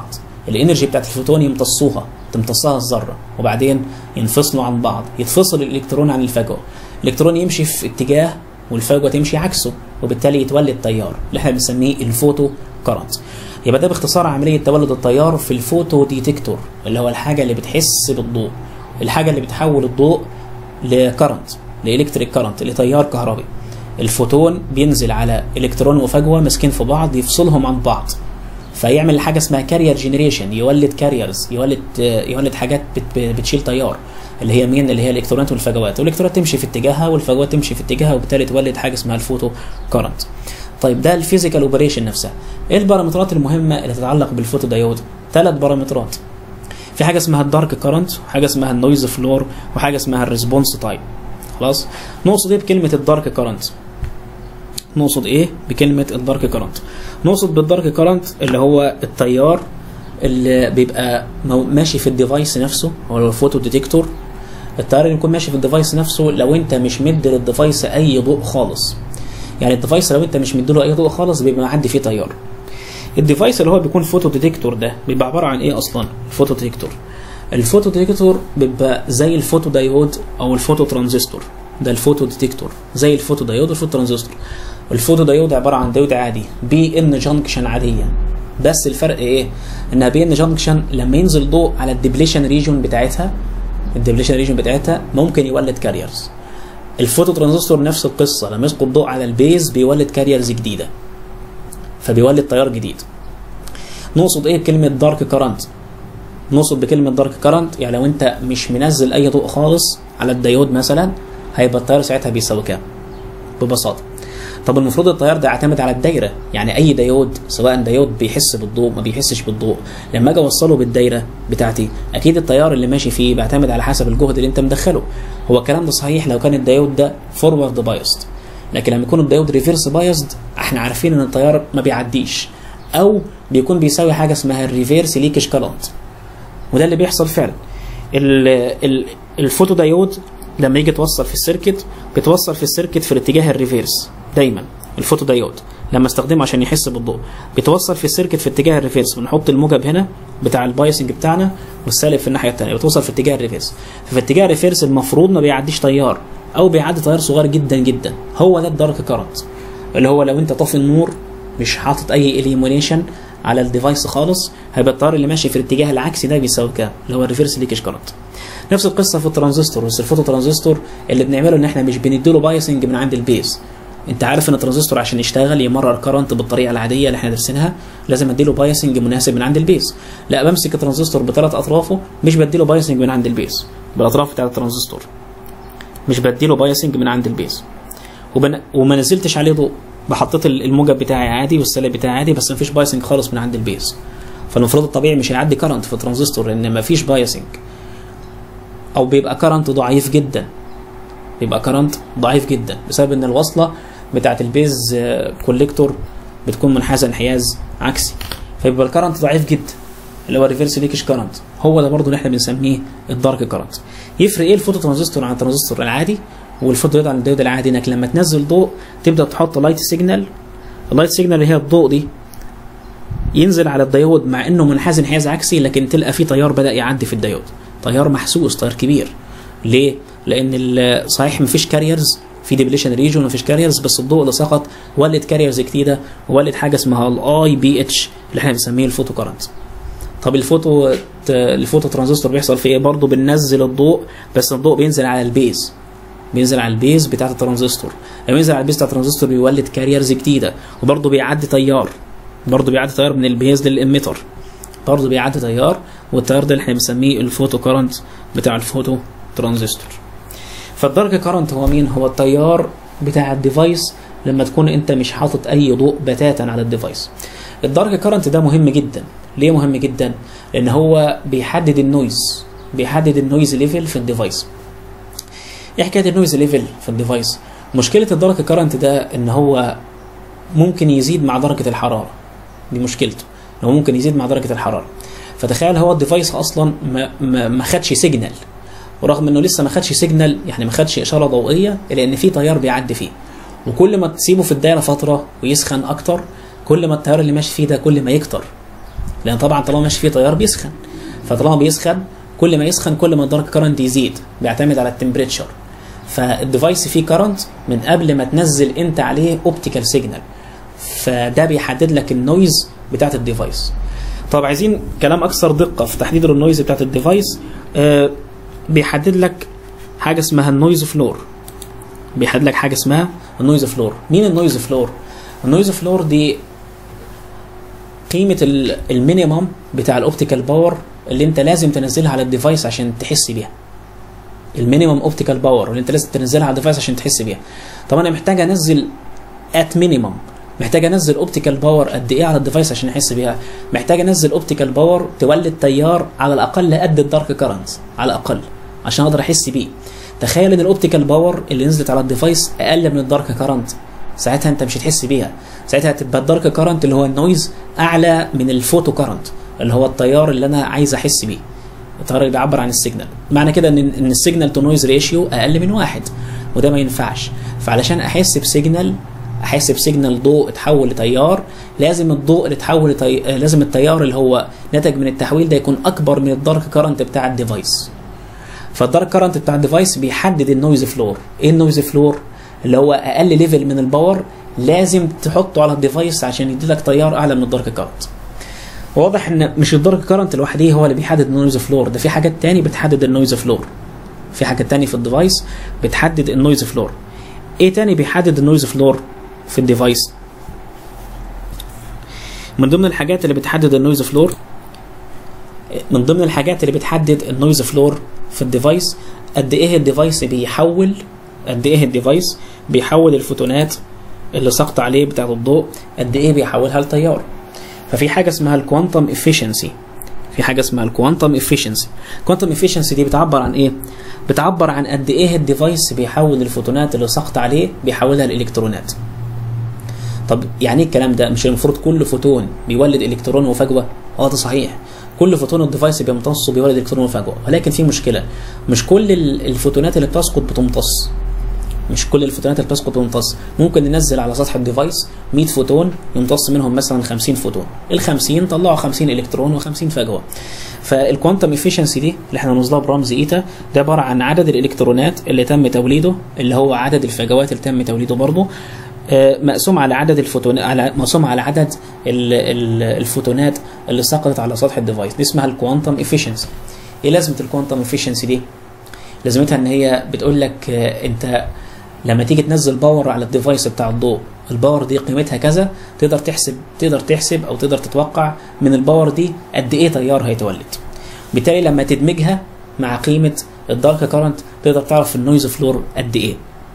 الانرجي بتاعت الفوتون يمتصوها تمتصها الذره وبعدين ينفصلوا عن بعض يتفصل الالكترون عن الفجوه الالكترون يمشي في اتجاه والفجوه تمشي عكسه وبالتالي يتولد تيار اللي احنا بنسميه الفوتو كرنت يبقى ده باختصار عمليه تولد التيار في الفوتو ديتكتور اللي هو الحاجه اللي بتحس بالضوء الحاجه اللي بتحول الضوء لكرنت لالكتريك كرنت لتيار كهربي الفوتون بينزل على الكترون وفجوه ماسكين في بعض يفصلهم عن بعض فيعمل حاجه اسمها كارير جنريشن يولد كاريرز يولد يولد حاجات بت بتشيل تيار اللي هي مين اللي هي الالكترونات والفجوات والالكترونات تمشي في اتجاهها والفجوات تمشي في اتجاهها وبالتالي تولد حاجه اسمها الفوتو كرنت طيب ده الفيزيكال اوبريشن نفسها ايه البارامترات المهمه اللي تتعلق بالفوتو دايود ثلاث بارامترات في حاجه اسمها الدارك كرنت وحاجه اسمها النويز فلور وحاجه اسمها الريسبونس تايم خلاص نقصد ايه بكلمه الدارك كرنت نقصد ايه بكلمه الدارك كرنت نقصد بالدارك كرنت اللي هو التيار اللي بيبقى ماشي في الديفايس نفسه هو الفوتو ديتكتور التيار اللي بيكون ماشي في الديفايس نفسه لو انت مش مدي للديفايس اي ضوء خالص يعني الديفايس لو انت مش مديله اي ضوء خالص بيبقى معدي فيه تيار الديفايس اللي هو بيكون فوتو ديتكتور ده بيبقى عباره عن ايه اصلا الفوتو ديتكتور الفوتو ديتكتور بيبقى زي الفوتو دايود او الفوتو ترانزستور ده الفوتو ديتكتور زي الفوتو دايود والفوتو ترانزستور الفوتو دايود عباره عن دايود عادي بي ان جانكشن عاديه بس الفرق ايه انها بي ان جانكشن لما ينزل ضوء على الديبليشن ريجون بتاعتها الديبليشن ريجون بتاعتها ممكن يولد كاريرز الفوتو ترانزستور نفس القصه لما يسقط ضوء على البيز بيولد كاريرز جديده فبيولد تيار جديد نقصد ايه بكلمه دارك كرنت نقصد بكلمه دارك كرنت يعني لو انت مش منزل اي ضوء خالص على الديود مثلا هيبقى التيار ساعتها بيساوي كام ببساطه طب المفروض التيار ده يعتمد على الدايره يعني اي ديود سواء ديود بيحس بالضوء ما بيحسش بالضوء لما اجي اوصله بالدايره بتاعتي اكيد التيار اللي ماشي فيه بيعتمد على حسب الجهد اللي انت مدخله هو الكلام ده صحيح لو كان الديود ده فورورد بايست لكن لما يكون الديود ريفيرس بايست احنا عارفين ان التيار ما بيعديش او بيكون بيساوي حاجه اسمها الريفيرس ليكج كارنت وده اللي بيحصل فعلا الفوتو دايود لما يجي توصل في السيركت بتوصل في السيركت في الاتجاه الريفيرس دايما الفوتو دايود لما استخدمه عشان يحس بالضوء بيتوصل في السيركت في اتجاه الريفيرس بنحط الموجب هنا بتاع البايسنج بتاعنا والسالب في الناحيه الثانيه بتوصل في اتجاه الريفيرس ففي اتجاه الريفيرس المفروض ما بيعديش تيار او بيعدي تيار صغير جدا جدا هو ده الدارك كارنت اللي هو لو انت طافي النور مش حاطط اي اليمونيشن على الديفايس خالص هيبقى التيار اللي ماشي في الاتجاه العكسي ده بيساوي كام اللي هو الريفيرس ليكج كارنت نفس القصه في الترانزستور بس الفوتو ترانزستور اللي بنعمله ان احنا مش بنديله بايسنج من عند البيز انت عارف ان الترانزستور عشان يشتغل يمرر كرنت بالطريقه العاديه اللي احنا دارسينها لازم اديله بايسنج مناسب من عند البيز لا بمسك الترانزستور بثلاث اطرافه مش بديله بايسنج من عند البيز بالاطراف بتاعه الترانزستور مش بديله بايسنج من عند البيز وبن... وما نزلتش عليه ضوء بحطيت الموجب بتاعي عادي والسالب بتاعي عادي بس مفيش بايسنج خالص من عند البيز فالمفروض الطبيعي مش هيعدي كرنت في الترانزستور لان مفيش بايسنج او بيبقى كرنت ضعيف جدا بيبقى كرنت ضعيف جدا بسبب ان الوصله بتاعه البيز كوليكتور بتكون منحازه انحياز عكسي فيبقى الكرنت ضعيف جدا اللي هو ريفرس ليكش كرنت هو ده برضه اللي احنا بنسميه الدارك كرنت يفرق ايه الفوتو ترانزستور عن الترانزستور العادي والفوتو دايود عن الدايود العادي انك لما تنزل ضوء تبدا تحط لايت سيجنال اللايت سيجنال اللي هي الضوء دي ينزل على الديود مع انه منحاز انحياز عكسي لكن تلقى فيه تيار بدا يعدي في الديود تيار محسوس تيار كبير ليه لان صحيح مفيش كاريرز في ديبليشن ريجون مفيش كاريرز بس الضوء اللي سقط ولد كاريرز جديده وولد حاجه اسمها الاي بي اتش اللي احنا بنسميه الفوتو كرنت طب الفوتو الفوتو ترانزستور بيحصل فيه ايه برضه بننزل الضوء بس الضوء بينزل على البيز بينزل على البيز بتاعه الترانزستور لما ينزل على البيز بتاع الترانزستور بيولد كاريرز جديده وبرضه بيعدي تيار برضه بيعدي تيار من البيز للاميتر برضه بيعدي تيار والتيار ده اللي احنا بنسميه الفوتو كرنت بتاع الفوتو ترانزستور فالدارك كرنت هو مين هو التيار بتاع الديفايس لما تكون انت مش حاطط اي ضوء بتاتا على الديفايس الدارك كرنت ده مهم جدا ليه مهم جدا لان هو بيحدد النويز بيحدد النويز ليفل في الديفايس ايه حكايه النويز ليفل في الديفايس مشكله الدارك كرنت ده ان هو ممكن يزيد مع درجه الحراره دي مشكلته ان هو ممكن يزيد مع درجه الحراره فتخيل هو الديفايس اصلا ما, ما, ما خدش سيجنال ورغم انه لسه ما خدش سيجنال يعني ما خدش اشاره ضوئيه الا ان في تيار بيعدي فيه وكل ما تسيبه في الدايره فتره ويسخن اكتر كل ما التيار اللي ماشي فيه ده كل ما يكتر لان طبعا طالما ماشي فيه تيار بيسخن فطالما بيسخن كل ما يسخن كل ما الدارك كرنت يزيد بيعتمد على التمبريتشر فالديفايس فيه كرنت من قبل ما تنزل انت عليه اوبتيكال سيجنال فده بيحدد لك النويز بتاعت الديفايس طب عايزين كلام اكثر دقه في تحديد النويز بتاعت الديفايس آه بيحدد لك حاجه اسمها النويز فلور بيحدد لك حاجه اسمها النويز فلور مين النويز فلور النويز فلور دي قيمه ال- المينيمم بتاع الاوبتيكال باور اللي انت لازم تنزلها على الديفايس عشان تحس بيها المينيمم اوبتيكال باور اللي انت لازم تنزلها على الديفايس عشان تحس بيها طب انا محتاج انزل ات مينيمم محتاج انزل اوبتيكال باور قد ايه على الديفايس عشان احس بيها محتاج انزل اوبتيكال باور تولد تيار على الاقل قد الدارك كرنت على الاقل عشان اقدر احس بيه تخيل ان الاوبتيكال باور اللي نزلت على الديفايس اقل من الدارك كرنت ساعتها انت مش هتحس بيها ساعتها هتبقى الدارك كرنت اللي هو النويز اعلى من الفوتو كرنت اللي هو التيار اللي انا عايز احس بيه التيار اللي بيعبر عن السيجنال معنى كده ان ان السيجنال تو نويز ريشيو اقل من واحد وده ما ينفعش فعلشان احس بسيجنال احس بسيجنال ضوء اتحول لتيار لازم الضوء اللي اتحول لتي... آه، لازم التيار اللي هو نتج من التحويل ده يكون اكبر من الدارك كرنت بتاع الديفايس فالدارك كرنت بتاع الديفايس بيحدد النويز فلور ايه النويز فلور اللي هو اقل ليفل من الباور لازم تحطه على الديفايس عشان يديلك تيار اعلى من الدارك كرنت واضح ان مش الدارك كرنت لوحده هو اللي بيحدد النويز فلور ده في حاجات تاني بتحدد النويز فلور في حاجات تاني في الديفايس بتحدد النويز فلور ايه تاني بيحدد النويز فلور في الديفايس من ضمن الحاجات اللي بتحدد النويز فلور من ضمن الحاجات اللي بتحدد النويز فلور في الديفايس قد ايه الديفايس بيحول قد ايه الديفايس بيحول الفوتونات اللي سقط عليه بتاعه الضوء قد ايه بيحولها لتيار ففي حاجه اسمها الكوانتم افيشنسي في حاجه اسمها الكوانتم افيشنسي الكوانتم افيشنسي دي بتعبر عن ايه بتعبر عن قد ايه الديفايس بيحول الفوتونات اللي سقط عليه بيحولها لالكترونات طب يعني ايه الكلام ده مش المفروض كل فوتون بيولد الكترون وفجوه اه ده صحيح كل فوتون الديفايس بيمتص بيولد الكترون وفجوه ولكن في مشكله مش كل ال- الفوتونات اللي بتسقط بتمتص مش كل الفوتونات اللي بتسقط بتمتص ممكن ننزل على سطح الديفايس 100 فوتون يمتص منهم مثلا 50 فوتون ال 50 طلعوا 50 الكترون و50 فجوه فالكوانتم افيشنسي دي اللي احنا رمزناها برمز ايتا ده عباره عن عدد الالكترونات اللي تم توليده اللي هو عدد الفجوات اللي تم توليده برضه آه، مقسوم على عدد الفوتون على مقسوم على عدد ال- ال- الفوتونات اللي سقطت على سطح الديفايس دي اسمها الكوانتم افيشنسي ايه لازمه الكوانتم افيشنسي دي لازمتها ان هي بتقول لك آه، انت لما تيجي تنزل باور على الديفايس بتاع الضوء الباور دي قيمتها كذا تقدر تحسب تقدر تحسب او تقدر تتوقع من الباور دي قد ايه تيار هيتولد بالتالي لما تدمجها مع قيمه الدارك كارنت تقدر تعرف النويز فلور قد ايه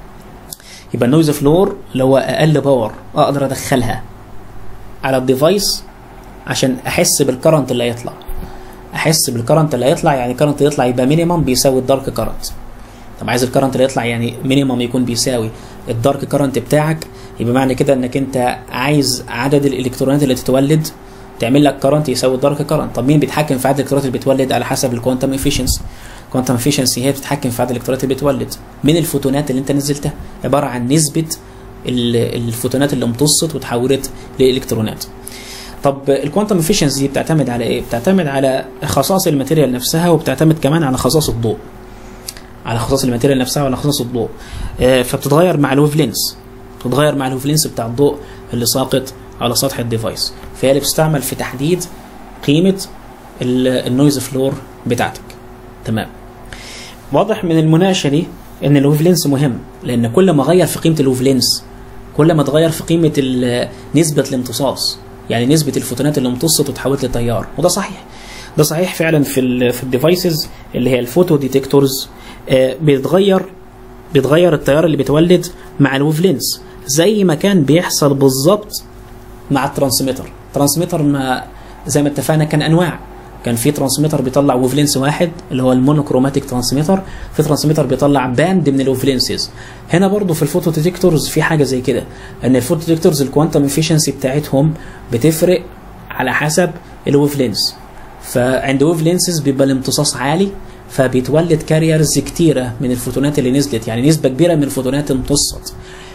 يبقى النويز فلور اللي هو اقل باور اقدر ادخلها على الديفايس عشان احس بالكرنت اللي هيطلع احس بالكرنت اللي هيطلع يعني الكرنت اللي يطلع يبقى مينيمم بيساوي الدارك كرنت طب عايز الكرنت اللي يطلع يعني مينيمم يكون بيساوي الدارك كرنت بتاعك يبقى معنى كده انك انت عايز عدد الالكترونات اللي تتولد تعمل لك كرنت يساوي الدارك كرنت طب مين بيتحكم في عدد الالكترونات اللي بتولد على حسب الكوانتم افيشنسي الكوانتم افيشنسي هي بتتحكم في عدد الالكترونات اللي بتولد من الفوتونات اللي انت نزلتها عباره عن نسبه ال- الفوتونات اللي امتصت وتحولت لالكترونات طب الكوانتم افيشنسي دي بتعتمد على ايه بتعتمد على خصائص الماتيريال نفسها وبتعتمد كمان على خصائص الضوء على خصائص الماتيريال نفسها وعلى خصائص الضوء آه، فبتتغير مع الويف لينس بتتغير مع الويف لينس بتاع الضوء اللي ساقط على سطح الديفايس فهي اللي بتستعمل في تحديد قيمه ال- النويز فلور بتاعتك تمام واضح من المناقشه دي ان الويف لينس مهم لان كل ما غير في قيمه الويف لينس كل ما اتغير في قيمه ال- نسبه الامتصاص يعني نسبه الفوتونات اللي امتصت وتحولت لتيار وده صحيح ده صحيح فعلا في ال في الديفايسز اللي هي الفوتو ديتكتورز آه، بيتغير بيتغير التيار اللي بيتولد مع الويف لينس زي ما كان بيحصل بالظبط مع الترانسميتر الترانسميتر ما زي ما اتفقنا كان انواع كان في ترانسميتر بيطلع ويف لينس واحد اللي هو المونوكروماتيك ترانسميتر في ترانسميتر بيطلع باند من الويف لينسز هنا برضو في الفوتو ديتكتورز في حاجه زي كده ان الفوتو ديتكتورز الكوانتم افيشنسي بتاعتهم بتفرق على حسب الويف لينس فعند ويف لينسز بيبقى الامتصاص عالي فبيتولد كاريرز كتيره من الفوتونات اللي نزلت يعني نسبه كبيره من الفوتونات امتصت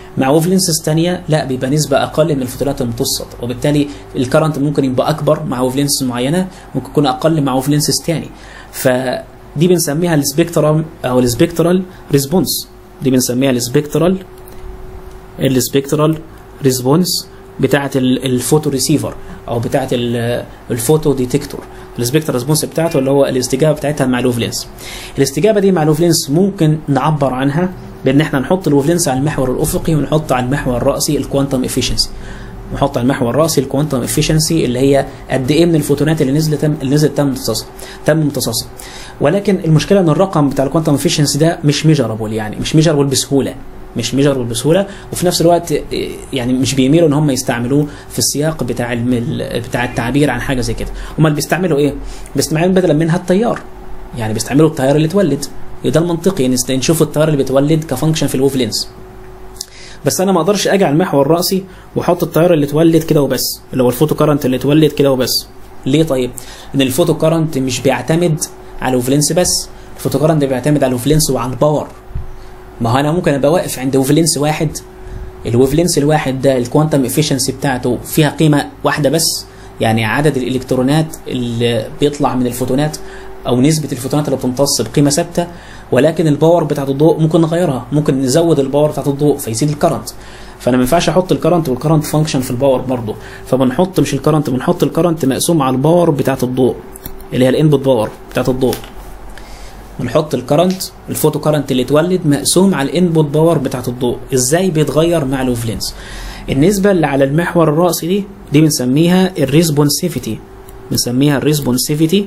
مع ويف لينسز ثانيه لا بيبقى نسبه اقل من الفوتونات المتوسط وبالتالي الكرنت ممكن يبقى اكبر مع ويف لينسز معينه ممكن يكون اقل مع ويف لينسز ثاني فدي بنسميها السبيكترال او السبيكترال ريسبونس دي بنسميها السبيكترال السبيكترال ريسبونس بتاعه الفوتو ريسيفر او بتاعه الفوتو ديتكتور السبيكتر ريسبونس بتاعته اللي هو الاستجابه بتاعتها مع الويف لينس الاستجابه دي مع الويف لينس ممكن نعبر عنها بان احنا نحط الويف لينس على المحور الافقي ونحط على المحور الراسي الكوانتم افيشنسي نحط على المحور الراسي الكوانتم افيشنسي اللي هي قد ايه من الفوتونات اللي نزلت تم اللي نزلت تم امتصاصها تم امتصاصها ولكن المشكله ان الرقم بتاع الكوانتم افيشنسي ده مش ميجرابل يعني مش ميجرابل بسهوله مش ميجربل بسهوله وفي نفس الوقت يعني مش بيميلوا ان هم يستعملوه في السياق بتاع المل بتاع التعبير عن حاجه زي كده امال بيستعملوا ايه بيستعملوا بدلا منها التيار يعني بيستعملوا التيار اللي اتولد ده المنطقي يعني نشوف التيار اللي بيتولد كفانكشن في الويف لينس بس انا ما اقدرش اجي على المحور الراسي واحط التيار اللي اتولد كده وبس اللي هو الفوتو كارنت اللي اتولد كده وبس ليه طيب ان الفوتو كارنت مش بيعتمد على الويف لينس بس الفوتو كارنت بيعتمد على الويف لينس وعلى الباور ما هو انا ممكن ابقى واقف عند ويف لينس واحد الويف لينس الواحد ده الكوانتم افيشنسي بتاعته فيها قيمه واحده بس يعني عدد الالكترونات اللي بيطلع من الفوتونات او نسبه الفوتونات اللي بتمتص بقيمه ثابته ولكن الباور بتاعت الضوء ممكن نغيرها ممكن نزود الباور بتاعت الضوء فيزيد الكرنت فانا ما ينفعش احط الكرنت والكرنت فانكشن في الباور برضه فبنحط مش الكرنت بنحط الكرنت مقسوم على الباور بتاعت الضوء اللي هي الانبوت باور بتاعت الضوء ونحط الكرنت الفوتو كرنت اللي اتولد مقسوم على الانبوت باور بتاعت الضوء ازاي بيتغير مع الويف لينس النسبه اللي على المحور الراسي دي دي بنسميها الريسبونسيفيتي بنسميها الريسبونسيفيتي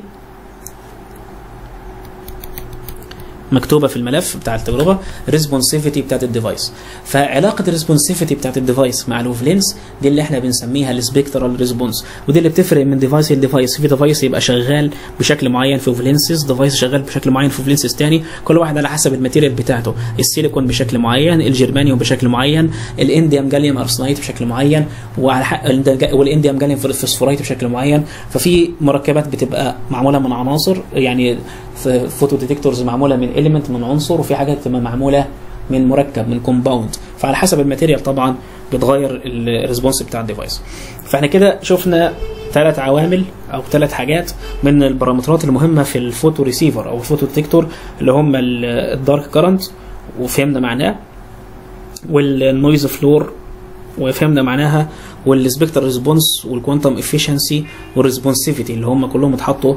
مكتوبه في الملف بتاع التجربه ريسبونسيفيتي بتاعت الديفايس فعلاقه الريسبونسيفيتي بتاعت الديفايس مع الويف لينس دي اللي احنا بنسميها السبيكترال ريسبونس ودي اللي بتفرق من ديفايس لديفايس في ديفايس يبقى شغال بشكل معين في ويف لينسز ديفايس شغال بشكل معين في ويف لينسز تاني كل واحد على حسب الماتيريال بتاعته السيليكون بشكل معين الجرمانيوم بشكل معين الانديوم جاليوم ارسنايت بشكل معين وعلى حق والانديوم جاليوم فوسفورايت بشكل معين ففي مركبات بتبقى معموله من عناصر يعني فوتو ديتكتورز معموله من اليمنت من عنصر وفي حاجات بتبقى معموله من مركب من كومباوند فعلى حسب الماتيريال طبعا بتغير الريسبونس بتاع الديفايس فاحنا كده شفنا ثلاث عوامل او ثلاث حاجات من البارامترات المهمه في الفوتو ريسيفر او الفوتو ديتكتور اللي هم الدارك كرنت وفهمنا معناه والنويز فلور وفهمنا معناها والسبيكتر ريسبونس والكوانتم افيشنسي والريسبونسيفيتي اللي هم كلهم اتحطوا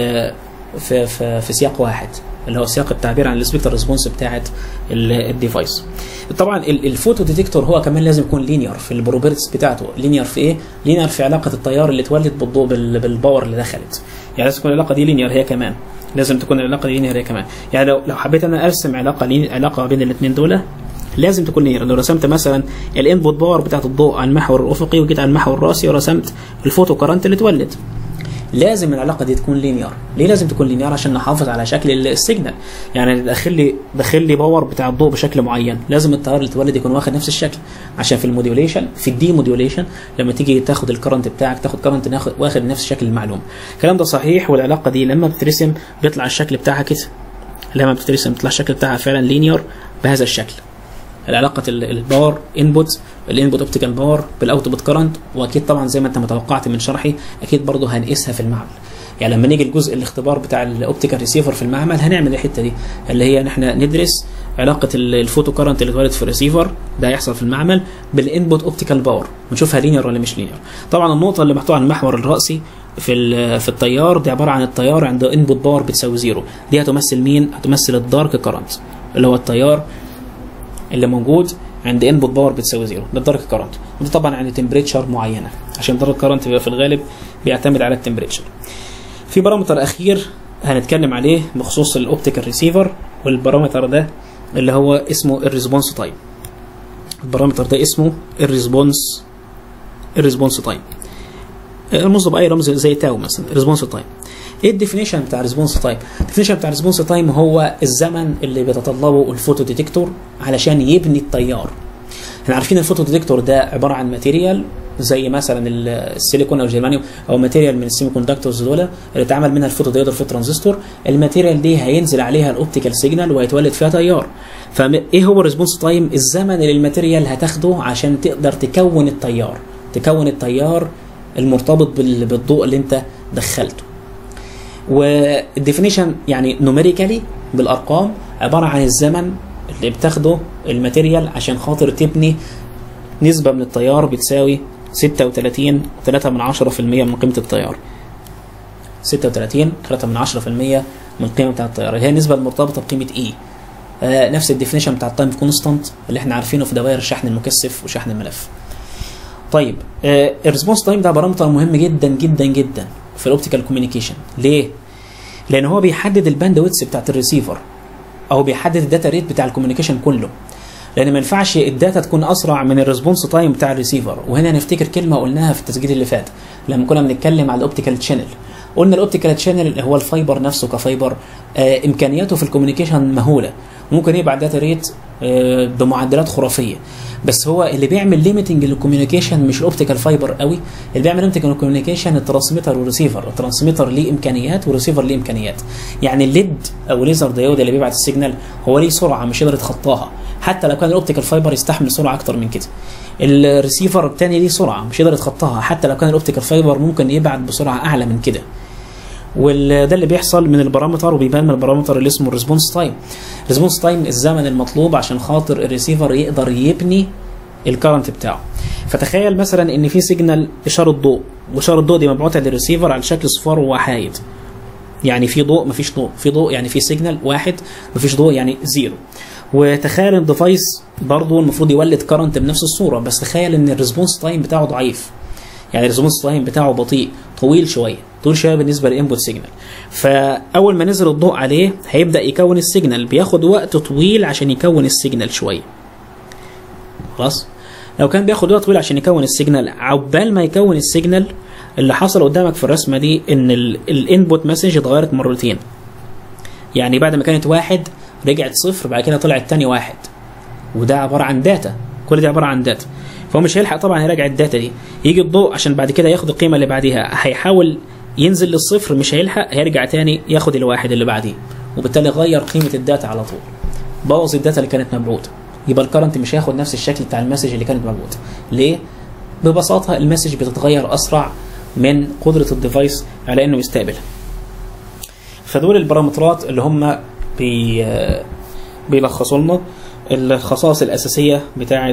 في في في سياق واحد اللي هو سياق التعبير عن السبيكتر ريسبونس بتاعت الديفايس طبعا الفوتو ديتكتور هو كمان لازم يكون لينير في البروبرتيز بتاعته لينير في ايه لينير في علاقه التيار اللي اتولد بالضوء بالباور اللي دخلت يعني لازم تكون العلاقه دي لينير هي كمان لازم تكون العلاقه دي لينير هي كمان يعني لو لو حبيت انا ارسم علاقه علاقه بين الاثنين دول لازم تكون لينير لو رسمت مثلا الانبوت باور بتاعت الضوء على المحور الافقي وجيت على المحور الراسي ورسمت الفوتو كرنت اللي اتولد لازم العلاقه دي تكون لينير ليه لازم تكون لينير عشان نحافظ على شكل السيجنال يعني داخل لي داخل لي باور بتاع الضوء بشكل معين لازم التيار اللي اتولد يكون واخد نفس الشكل عشان في الموديوليشن في الدي موديوليشن لما تيجي تاخد الكرنت بتاعك تاخد كرنت واخد نفس شكل المعلومه الكلام ده صحيح والعلاقه دي لما بترسم بيطلع الشكل بتاعها كده لما بترسم بيطلع الشكل بتاعها فعلا لينير بهذا الشكل علاقه الباور انبوت الانبوت اوبتيكال باور بالاوتبوت كرنت واكيد طبعا زي ما انت متوقعت من شرحي اكيد برضه هنقيسها في المعمل يعني لما نيجي الجزء الاختبار بتاع الاوبتيكال ريسيفر في المعمل هنعمل الحته دي اللي هي ان احنا ندرس علاقه الفوتو كرنت اللي اتولد في الريسيفر ده هيحصل في المعمل بالانبوت اوبتيكال باور ونشوفها لينير ولا مش لينير طبعا النقطه اللي محطوطه على المحور الراسي في في التيار دي عباره عن التيار عند انبوت باور بتساوي زيرو دي هتمثل مين هتمثل الدارك كرنت اللي هو التيار اللي موجود عند انبوت باور بتساوي زيرو ده الدارك كرنت وده طبعا عند تمبريتشر معينه عشان الدارك كرنت بيبقى في الغالب بيعتمد على التمبريتشر في بارامتر اخير هنتكلم عليه بخصوص الاوبتيكال ريسيفر والبارامتر ده اللي هو اسمه الريسبونس تايم البارامتر ده اسمه الريسبونس الريسبونس تايم الموصف باي رمز زي تاو مثلا الريسبونس تايم ايه الديفينيشن بتاع الريسبونس تايم الديفينيشن بتاع الريسبونس تايم هو الزمن اللي بيتطلبه الفوتو ديتكتور علشان يبني التيار احنا عارفين الفوتو ديتكتور ده عباره عن ماتيريال زي مثلا ال- السيليكون او الجرمانيوم او ماتيريال من السيمي كوندكتورز دول اللي اتعمل منها الفوتو ديودر في الترانزستور الماتيريال دي هينزل عليها الاوبتيكال سيجنال وهيتولد فيها تيار فايه هو الريسبونس تايم الزمن اللي الماتيريال هتاخده عشان تقدر تكون التيار تكون التيار المرتبط بال- بالضوء اللي انت دخلته والديفينيشن يعني نوميريكالي بالارقام عباره عن الزمن اللي بتاخده الماتيريال عشان خاطر تبني نسبه من التيار بتساوي 36 3 من 10% من قيمه التيار 36 3 من 10% من القيمه بتاعه التيار اللي هي النسبه المرتبطه بقيمه اي آه نفس الديفينيشن بتاع التايم كونستانت اللي احنا عارفينه في دوائر الشحن المكثف وشحن الملف طيب آه الريسبونس تايم ده بارامتر مهم جدا جدا جدا في الاوبتيكال كوميونيكيشن ليه لان هو بيحدد الباند ويتس بتاعت الريسيفر او بيحدد الداتا ريت بتاع الكوميونيكيشن كله لان ما ينفعش الداتا تكون اسرع من الريسبونس تايم بتاع الريسيفر وهنا نفتكر كلمه قلناها في التسجيل اللي فات لما كنا بنتكلم على الاوبتيكال تشانل قلنا الاوبتيكال تشانل اللي هو الفايبر نفسه كفايبر آه امكانياته في الكوميونيكيشن مهوله ممكن يبعت داتا ريت آه بمعدلات خرافيه بس هو اللي بيعمل ليميتنج للكوميونيكيشن مش الاوبتيكال فايبر قوي اللي بيعمل ليميتنج للكوميونيكيشن الترانسميتر والريسيفر الترانسميتر ليه امكانيات والريسيفر ليه امكانيات يعني الليد او ليزر ديود اللي بيبعت السيجنال هو ليه سرعه مش يقدر يتخطاها حتى لو كان الاوبتيكال فايبر يستحمل سرعه اكتر من كده الريسيفر الثاني ليه سرعه مش يقدر يتخطاها حتى لو كان الاوبتيكال فايبر ممكن يبعت بسرعه اعلى من كده وده اللي بيحصل من البارامتر وبيبان من البارامتر اللي اسمه الريسبونس تايم الريسبونس تايم الزمن المطلوب عشان خاطر الريسيفر يقدر يبني الكرنت بتاعه فتخيل مثلا ان في سيجنال اشاره ضوء واشاره الضوء دي مبعوثه للريسيفر على شكل صفار وحايد يعني في ضوء مفيش ضوء في ضوء يعني في سيجنال واحد مفيش ضوء يعني زيرو وتخيل ان الديفايس برضه المفروض يولد كرنت بنفس الصوره بس تخيل ان الريسبونس تايم بتاعه ضعيف يعني الريسبونس تايم بتاعه بطيء طويل شويه طويل شويه بالنسبه للانبوت سيجنال فاول ما نزل الضوء عليه هيبدا يكون السيجنال بياخد وقت طويل عشان يكون السيجنال شويه خلاص لو كان بياخد وقت طويل عشان يكون السيجنال عقبال ما يكون السيجنال اللي حصل قدامك في الرسمه دي ان الانبوت مسج اتغيرت مرتين يعني بعد ما كانت واحد رجعت صفر بعد كده طلعت تاني واحد وده عباره عن داتا كل دي عباره عن داتا فهو مش هيلحق طبعا يراجع الداتا دي يجي الضوء عشان بعد كده ياخد القيمه اللي بعديها هيحاول ينزل للصفر مش هيلحق هيرجع تاني ياخد الواحد اللي بعديه وبالتالي غير قيمه الداتا على طول بوظ الداتا اللي كانت مبعوثه يبقى الكرنت مش هياخد نفس الشكل بتاع المسج اللي كانت مبعوثه ليه ببساطه المسج بتتغير اسرع من قدره الديفايس على انه يستقبلها فدول البارامترات اللي هم بي بيلخصوا لنا الخصائص الاساسيه بتاعه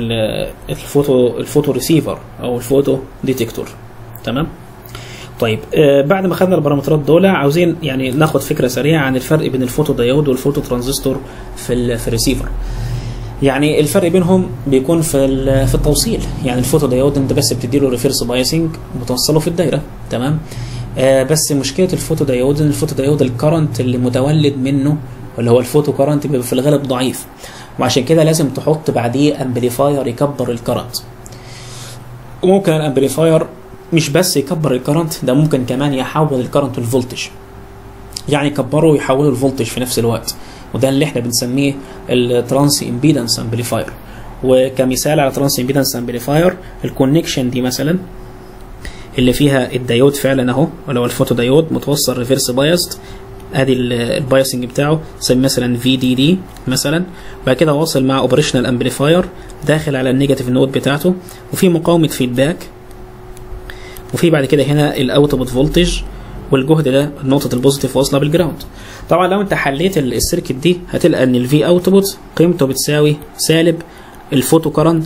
الفوتو الفوتو ريسيفر او الفوتو ديتكتور تمام طيب آه بعد ما خدنا البارامترات دول عاوزين يعني ناخد فكره سريعه عن الفرق بين الفوتو ديود والفوتو ترانزستور في في الريسيفر يعني الفرق بينهم بيكون في في التوصيل يعني الفوتو ديود انت بس بتديله ريفيرس بايسنج وتوصله في الدايره تمام آه بس مشكله الفوتو ديود ان الفوتو ديود الكرنت اللي متولد منه اللي هو الفوتو كرنت بيبقى في الغالب ضعيف وعشان كده لازم تحط بعديه امبليفاير يكبر الكرنت وممكن الامبليفاير مش بس يكبر الكرنت ده ممكن كمان يحول الكرنت لفولتج يعني يكبره ويحوله لفولتج في نفس الوقت وده اللي احنا بنسميه الترانس امبيدنس امبليفاير وكمثال على ترانس امبيدنس امبليفاير الكونكشن دي مثلا اللي فيها الديود فعلا اهو اللي هو الفوتو ديود متوصل ريفرس بايست ادي البايسنج بتاعه سمي مثلا في دي دي مثلا بعد كده واصل مع اوبريشنال امبليفاير داخل على النيجاتيف نود بتاعته وفي مقاومه فيدباك وفي بعد كده هنا الاوتبوت فولتج والجهد ده نقطه البوزيتيف واصله بالجراوند طبعا لو انت حليت السيركت دي هتلقى ان الفي اوتبوت قيمته بتساوي سالب الفوتو كرنت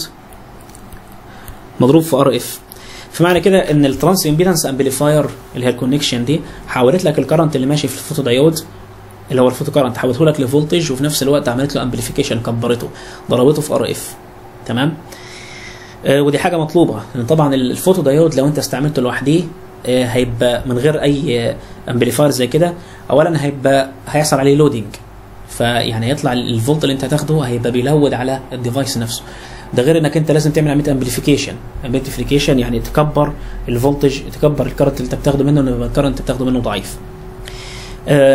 مضروب في ار اف فمعنى كده ان الترانس امبيدنس امبليفاير اللي هي الكونكشن دي حولت لك الكرنت اللي ماشي في الفوتو دايود اللي هو الفوتو كرنت حولته لك لفولتج وفي نفس الوقت عملت له امبليفيكيشن كبرته ضربته في ار اف تمام آه ودي حاجه مطلوبه لان طبعا الفوتو دايود لو انت استعملته لوحده آه هيبقى من غير اي امبليفاير زي كده اولا هيبقى هيحصل عليه لودنج فيعني هيطلع الفولت اللي انت هتاخده هيبقى بيلود على الديفايس نفسه ده غير انك انت لازم تعمل عمليه امبليفيكيشن امبليفيكيشن يعني تكبر الفولتج تكبر الكرنت اللي انت بتاخده منه لما الكرنت بتاخده منه ضعيف آه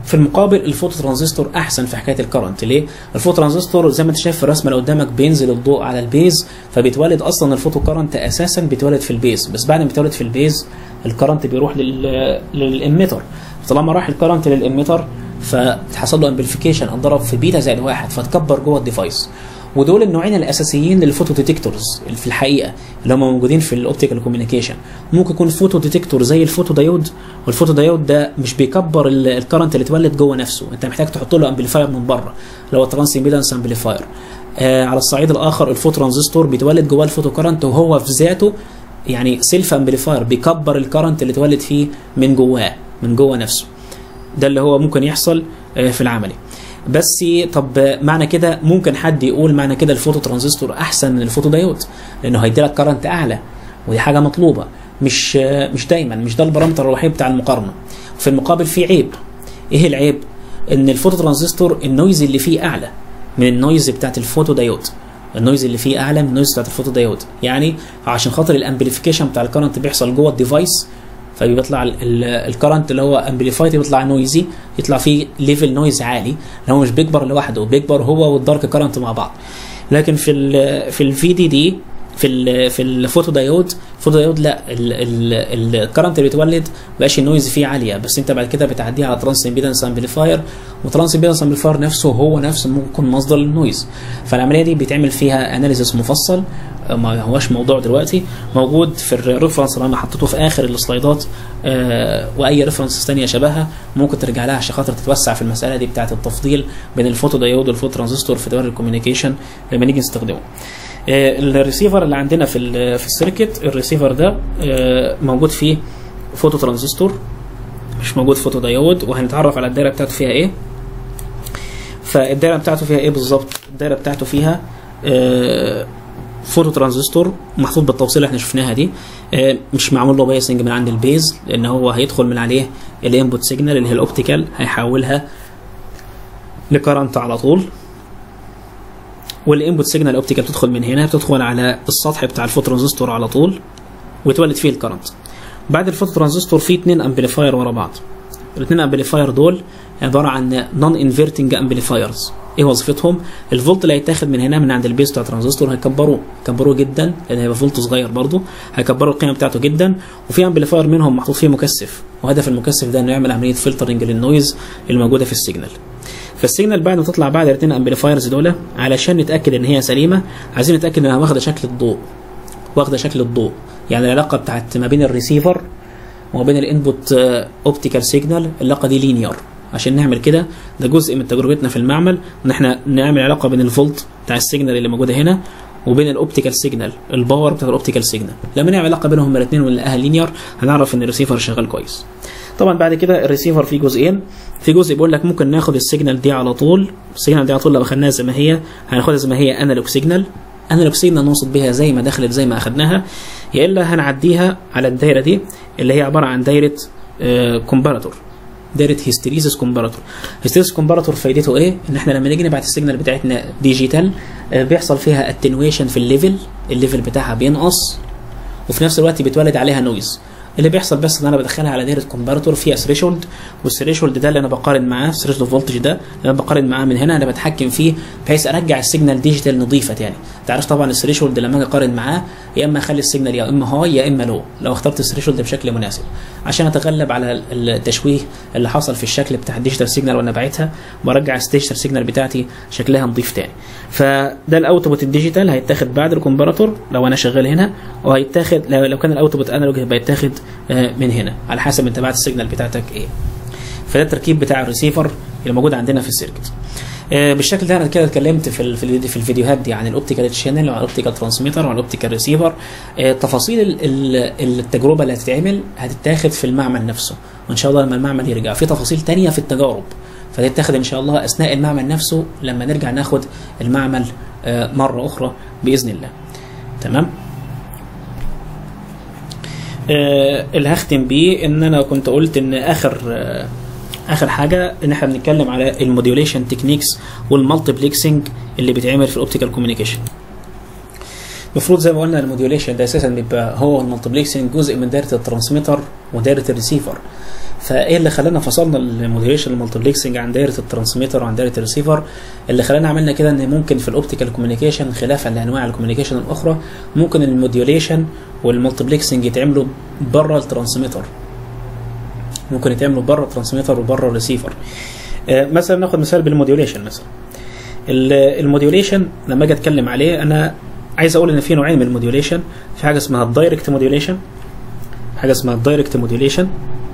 في المقابل الفوتو ترانزستور احسن في حكايه الكرنت ليه الفوتو ترانزستور زي ما انت شايف في الرسمه اللي قدامك بينزل الضوء على البيز فبيتولد اصلا الفوتو كرنت اساسا بيتولد في البيز بس بعد ما بيتولد في البيز الكرنت بيروح لل للاميتر طالما راح الكرنت للاميتر فحصل له امبليفيكيشن انضرب في بيتا زائد واحد فتكبر جوه الديفايس ودول النوعين الاساسيين للفوتو ديتكتورز في الحقيقه اللي هم موجودين في الاوبتيكال كوميونيكيشن ممكن يكون فوتو ديتكتور زي الفوتو دايود والفوتو دايود ده مش بيكبر الكرنت اللي اتولد جوه نفسه انت محتاج تحط له امبليفاير من بره اللي هو ترانس امبيدنس امبليفاير آه على الصعيد الاخر الفوتو ترانزستور بيتولد جواه الفوتو كرنت وهو في ذاته يعني سيلف امبليفاير بيكبر الكرنت اللي اتولد فيه من جواه من جوه نفسه ده اللي هو ممكن يحصل آه في العملي بس طب معنى كده ممكن حد يقول معنى كده الفوتو ترانزستور احسن من الفوتو دايود لانه هيدي لك كرنت اعلى ودي حاجه مطلوبه مش مش دايما مش ده البارامتر الوحيد بتاع المقارنه في المقابل في عيب ايه العيب ان الفوتو ترانزستور النويز اللي فيه اعلى من النويز بتاعت الفوتو دايود النويز اللي فيه اعلى من النويز بتاعت الفوتو دايود يعني عشان خاطر الامبليفيكيشن بتاع الكرنت بيحصل جوه الديفايس فبيطلع الكرنت اللي هو امبليفايد بيطلع نويزي يطلع فيه ليفل نويز عالي اللي هو مش بيكبر لوحده بيكبر هو والدارك كرنت مع بعض لكن في ال في الفي دي دي في ال في الفوتو دايود الفوتو دايود لا الكرنت اللي بيتولد بقاش النويز فيه عاليه بس انت بعد كده بتعديه على ترانس امبيدنس امبليفاير وترانس امبيدنس امبليفاير نفسه هو نفسه ممكن يكون مصدر للنويز فالعمليه دي بيتعمل فيها اناليسيس مفصل ما هوش موضوع دلوقتي موجود في الريفرنس اللي انا حطيته في اخر السلايدات آه واي ريفرنس ثانيه شبهها ممكن ترجع لها عشان خاطر تتوسع في المساله دي بتاعه التفضيل بين الفوتو دايود والفوتو ترانزستور في دوائر الكوميونيكيشن لما نيجي نستخدمه آه الريسيفر اللي عندنا في في السيركت الريسيفر ده آه موجود فيه فوتو ترانزستور مش موجود فوتو دايود وهنتعرف على الدايره بتاعته فيها ايه فالدايره بتاعته فيها ايه بالظبط الدايره بتاعته فيها آه فوتو ترانزستور محطوط بالتوصيل اللي احنا شفناها دي مش معمول له بايسنج من عند البيز لان هو هيدخل من عليه الانبوت سيجنال اللي هي الاوبتيكال هيحولها لكرنت على طول والانبوت سيجنال الاوبتيكال بتدخل من هنا بتدخل على السطح بتاع الفوتو ترانزستور على طول ويتولد فيه الكرنت بعد الفوتو ترانزستور فيه اثنين امبليفاير ورا بعض الاثنين امبليفاير دول عباره عن نون انفيرتنج امبليفايرز ايه وظيفتهم الفولت اللي هيتاخد من هنا من عند البيز بتاع الترانزستور هيكبروه هيكبروه جدا لان هيبقى فولت صغير برضه هيكبروا القيمه بتاعته جدا وفي امبليفاير منهم محطوط فيه مكثف وهدف المكثف ده انه يعمل عمليه فلترنج للنويز الموجوده في السيجنال فالسيجنال بعد ما تطلع بعد الاثنين امبليفايرز دول علشان نتاكد ان هي سليمه عايزين نتاكد انها واخده شكل الضوء واخده شكل الضوء يعني العلاقه بتاعت ما بين الريسيفر وما بين الانبوت اوبتيكال سيجنال العلاقه دي لينير عشان نعمل كده ده جزء من تجربتنا في المعمل ان احنا نعمل علاقه بين الفولت بتاع السيجنال اللي موجوده هنا وبين الاوبتيكال سيجنال الباور بتاع الاوبتيكال سيجنال لما نعمل علاقه بينهم الاثنين ونلاقيها لينير هنعرف ان الريسيفر شغال كويس طبعا بعد كده الريسيفر فيه جزئين في جزء بيقول لك ممكن ناخد السيجنال دي على طول السيجنال دي على طول لو اخدناها زي ما هي هناخدها زي ما هي انالوج سيجنال انالوج سيجنال نوصل بيها زي ما دخلت زي ما اخدناها يا الا هنعديها على الدايره دي اللي هي عباره عن دايره كومباراتور دايره هيستيريزيس كومباراتور هيستيريزيس كومباراتور فايدته ايه ان احنا لما نيجي نبعت السيجنال بتاعتنا ديجيتال بيحصل فيها اتنويشن في الليفل الليفل بتاعها بينقص وفي نفس الوقت بيتولد عليها نويز اللي بيحصل بس ان انا بدخلها على دايره كومباراتور فيها ثريشولد والثريشولد ده اللي انا بقارن معاه الثريشولد فولتج ده اللي انا بقارن معاه من هنا انا بتحكم فيه بحيث ارجع السيجنال ديجيتال نظيفه تاني انت عارف طبعا الثريشولد لما اجي اقارن معاه يا اما اخلي السيجنال يا اما هاي يا اما لو لو اخترت الثريشولد بشكل مناسب عشان اتغلب على التشويه اللي حصل في الشكل بتاع الديجيتال سيجنال وانا باعتها برجع الديجيتال سيجنال بتاعتي شكلها نظيف تاني فده الاوتبوت الديجيتال هيتاخد بعد الكومباراتور لو انا شغال هنا وهيتاخد لو كان الاوتبوت انالوج هيبقى يتاخد من هنا على حسب انت بعت السيجنال بتاعتك ايه فده التركيب بتاع الريسيفر اللي موجود عندنا في السيركت بالشكل ده انا كده اتكلمت في في الفيديوهات دي عن الاوبتيكال شانل وعن الاوبتيكال ترانسميتر وعن الاوبتيكال ريسيفر تفاصيل التجربه اللي هتتعمل هتتاخد في المعمل نفسه وان شاء الله لما المعمل يرجع في تفاصيل تانية في التجارب فتتاخد ان شاء الله اثناء المعمل نفسه لما نرجع ناخد المعمل مره اخرى باذن الله تمام آه اللي هختم بيه ان انا كنت قلت ان اخر آه اخر حاجه ان احنا بنتكلم على الموديوليشن تكنيكس والمالتيبلكسنج اللي بيتعمل في الاوبتيكال كوميونيكيشن المفروض زي ما قلنا الموديوليشن ده اساسا بيبقى هو المالتبلكسنج جزء من دايره الترانسميتر ودايره الريسيفر فايه اللي خلانا فصلنا الموديوليشن المالتبلكسنج عن دايره الترانسميتر وعن دايره الريسيفر اللي خلانا عملنا كده ان ممكن في الاوبتيكال كوميونيكيشن خلافا لانواع الكوميونيكيشن الاخرى ممكن الموديوليشن والمالتبلكسنج يتعملوا بره الترانسميتر ممكن يتعملوا بره الترانسميتر وبره الريسيفر آه مثلا ناخد مثال بالموديوليشن مثلا الموديوليشن لما اجي اتكلم عليه انا عايز اقول ان في نوعين من الموديوليشن في حاجه اسمها الدايركت موديوليشن حاجه اسمها الدايركت موديوليشن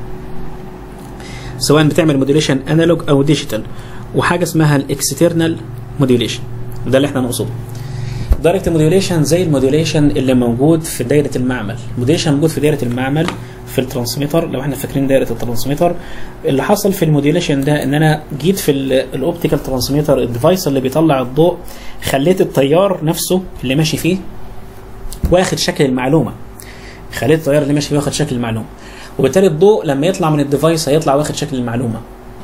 سواء بتعمل موديوليشن انالوج او ديجيتال وحاجه اسمها الاكسترنال موديوليشن ده اللي احنا نقصده دايركت موديوليشن زي الموديوليشن اللي موجود في دايره المعمل الموديوليشن موجود في دايره المعمل في الترانسميتر لو احنا فاكرين دايره الترانسميتر اللي حصل في الموديوليشن ده ان انا جيت في الاوبتيكال ترانسميتر الديفايس اللي بيطلع الضوء خليت التيار نفسه اللي ماشي فيه واخد شكل المعلومه خليت التيار اللي ماشي فيه واخد شكل المعلومه وبالتالي الضوء لما يطلع من الديفايس هيطلع واخد شكل المعلومه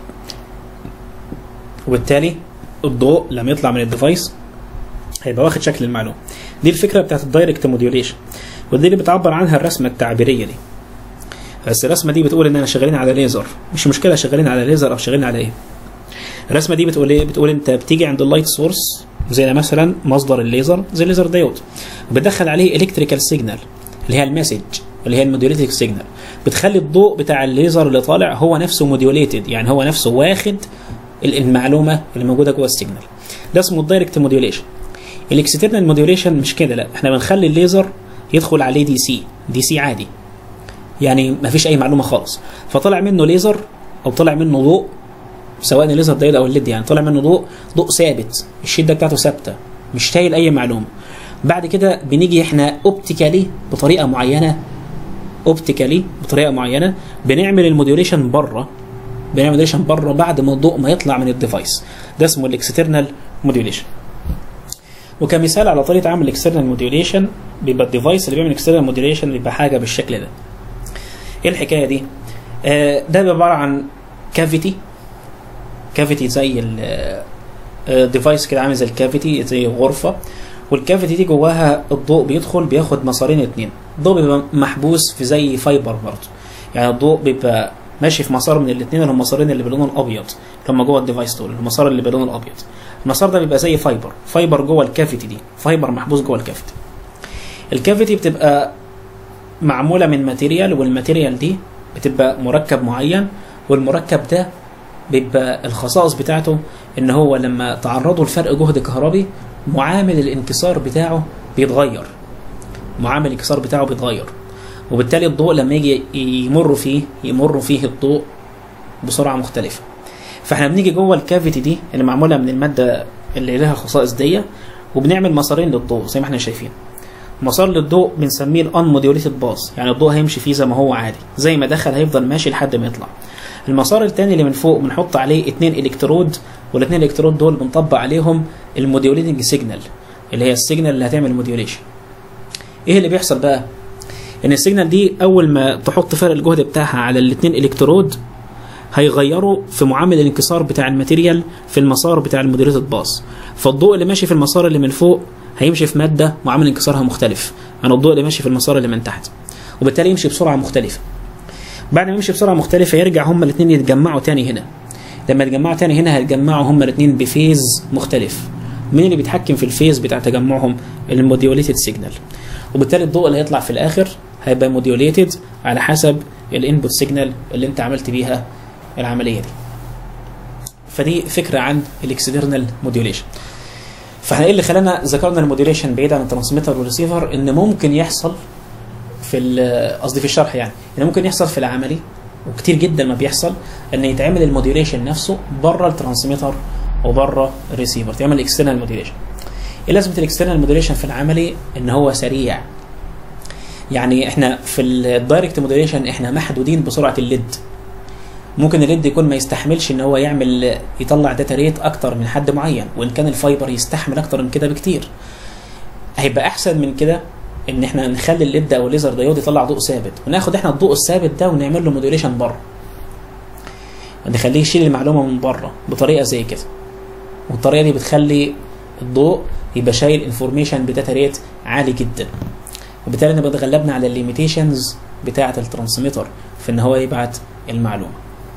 وبالتالي الضوء لما يطلع من الديفايس هيبقى واخد شكل المعلومه دي الفكره بتاعت الدايركت موديوليشن ودي اللي بتعبر عنها الرسمه التعبيريه دي بس الرسمه دي بتقول اننا شغالين على ليزر مش مشكله شغالين على ليزر او شغالين على ايه الرسمه دي بتقول ايه بتقول انت بتيجي عند اللايت سورس زي مثلا مصدر الليزر زي الليزر دايود وبتدخل عليه الكتريكال سيجنال اللي هي المسج اللي هي الموديوليتد سيجنال بتخلي الضوء بتاع الليزر اللي طالع هو نفسه موديوليتد يعني هو نفسه واخد المعلومه اللي موجوده جوه السيجنال ده اسمه الدايركت موديوليشن الاكسترنال موديوليشن مش كده لا احنا بنخلي الليزر يدخل عليه دي سي دي سي عادي يعني ما فيش اي معلومه خالص فطلع منه ليزر او طلع منه ضوء سواء الليزر دايود او الليد يعني طلع منه ضوء ضوء ثابت الشده بتاعته ثابته مش شايل اي معلومه بعد كده بنيجي احنا اوبتيكالي بطريقه معينه اوبتيكالي بطريقه معينه بنعمل الموديوليشن بره بنعمل موديوليشن بره بعد ما الضوء ما يطلع من الديفايس ده اسمه الاكسترنال موديوليشن وكمثال على طريقه عمل الاكسترنال موديوليشن بيبقى الديفايس اللي بيعمل اكسترنال موديوليشن بيبقى حاجه بالشكل ده ايه الحكايه دي آه ده عباره عن كافيتي كافيتي زي الديفايس كده عامل زي الكافيتي زي غرفه والكافيتي دي جواها الضوء بيدخل بياخد مسارين اتنين الضوء بيبقى محبوس في زي فايبر برضه يعني الضوء بيبقى ماشي في مسار من الاثنين اللي هم المسارين اللي بلون الابيض اللي هم جوه الديفايس دول المسار اللي بلون الابيض المسار ده بيبقى زي فايبر فايبر جوه الكافيتي دي فايبر محبوس جوه الكافيتي الكافيتي بتبقى معموله من ماتيريال والماتيريال دي بتبقى مركب معين والمركب ده بيبقى الخصائص بتاعته ان هو لما تعرضه لفرق جهد كهربي معامل الانكسار بتاعه بيتغير معامل الانكسار بتاعه بيتغير وبالتالي الضوء لما يجي يمر فيه يمر فيه الضوء بسرعه مختلفه فاحنا بنيجي جوه الكافيتي دي اللي معموله من الماده اللي لها خصائص دي وبنعمل مسارين للضوء زي ما احنا شايفين مسار للضوء بنسميه الان موديوليتد باس يعني الضوء هيمشي فيه زي ما هو عادي زي ما دخل هيفضل ماشي لحد ما يطلع المسار الثاني اللي من فوق بنحط عليه اثنين الكترود والاثنين الكترود دول بنطبق عليهم الموديوليتنج سيجنال اللي هي السيجنال اللي هتعمل الموديوليشن ايه اللي بيحصل بقى ان السيجنال دي اول ما تحط فرق الجهد بتاعها على الاثنين الكترود هيغيروا في معامل الانكسار بتاع الماتيريال في المسار بتاع الموديوليتد باس فالضوء اللي ماشي في المسار اللي من فوق هيمشي في ماده معامل انكسارها مختلف عن الضوء اللي ماشي في المسار اللي من تحت وبالتالي يمشي بسرعه مختلفه بعد ما يمشي بسرعه مختلفه يرجع هما الاثنين يتجمعوا تاني هنا لما يتجمعوا تاني هنا هيتجمعوا هما الاثنين بفيز مختلف مين اللي بيتحكم في الفيز بتاع تجمعهم الموديوليتد سيجنال وبالتالي الضوء اللي هيطلع في الاخر هيبقى موديوليتد على حسب الانبوت سيجنال اللي انت عملت بيها العمليه دي فدي فكره عن الاكسترنال موديوليشن فاحنا ايه اللي خلانا ذكرنا الموديوليشن بعيد عن الترانسميتر والريسيفر ان ممكن يحصل في قصدي في الشرح يعني ان ممكن يحصل في العملي وكتير جدا ما بيحصل ان يتعمل الموديوليشن نفسه بره الترانسميتر وبره الريسيفر تعمل اكسترنال موديوليشن ايه لازمه الاكسترنال موديوليشن في العملي ان هو سريع يعني احنا في الدايركت موديوليشن احنا محدودين بسرعه الليد ممكن الليد يكون ما يستحملش ان هو يعمل يطلع داتا ريت اكتر من حد معين وان كان الفايبر يستحمل اكتر من كده بكتير هيبقى احسن من كده ان احنا نخلي الليد او الليزر دايود يطلع ضوء ثابت وناخد احنا الضوء الثابت ده ونعمل له موديوليشن بره نخليه يشيل المعلومه من بره بطريقه زي كده والطريقه دي بتخلي الضوء يبقى شايل انفورميشن بداتا ريت عالي جدا وبالتالي نبقى اتغلبنا على الليميتيشنز بتاعه الترانسميتر في ان هو يبعت المعلومه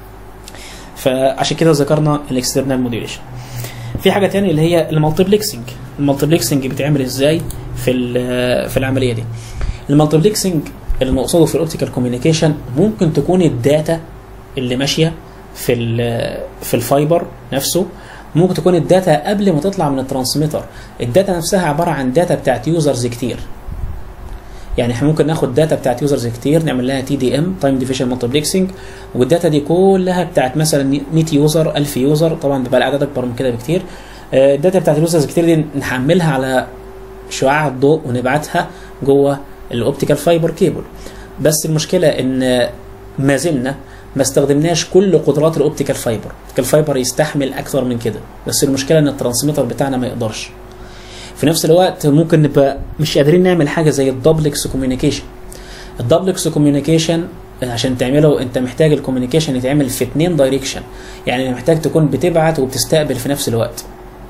فعشان كده ذكرنا الاكسترنال موديوليشن في حاجه تانية اللي هي المالتيبلكسنج المالتيبلكسنج بيتعمل ازاي في في العمليه دي المالتيبلكسنج اللي مقصوده في الاوبتيكال كوميونيكيشن ممكن تكون الداتا اللي ماشيه في في الفايبر نفسه ممكن تكون الداتا قبل ما تطلع من الترانسميتر الداتا نفسها عباره عن داتا بتاعت يوزرز كتير يعني احنا ممكن ناخد داتا بتاعت يوزرز كتير نعمل لها تي دي ام تايم ديفيجن مالتيبلكسنج والداتا دي كلها بتاعت مثلا 100 يوزر 1000 يوزر طبعا بيبقى العدد اكبر من كده بكتير الداتا بتاعت اليوزرز كتير دي نحملها على شعاع الضوء ونبعتها جوه الاوبتيكال فايبر كيبل بس المشكله ان ما زلنا ما استخدمناش كل قدرات الاوبتيكال فايبر الاوبتيكال فايبر يستحمل اكثر من كده بس المشكله ان الترانسميتر بتاعنا ما يقدرش في نفس الوقت ممكن نبقى مش قادرين نعمل حاجه زي الدبلكس كوميونيكيشن الدبلكس كوميونيكيشن عشان تعمله انت محتاج الكوميونيكيشن يتعمل في اتنين دايركشن يعني محتاج تكون بتبعت وبتستقبل في نفس الوقت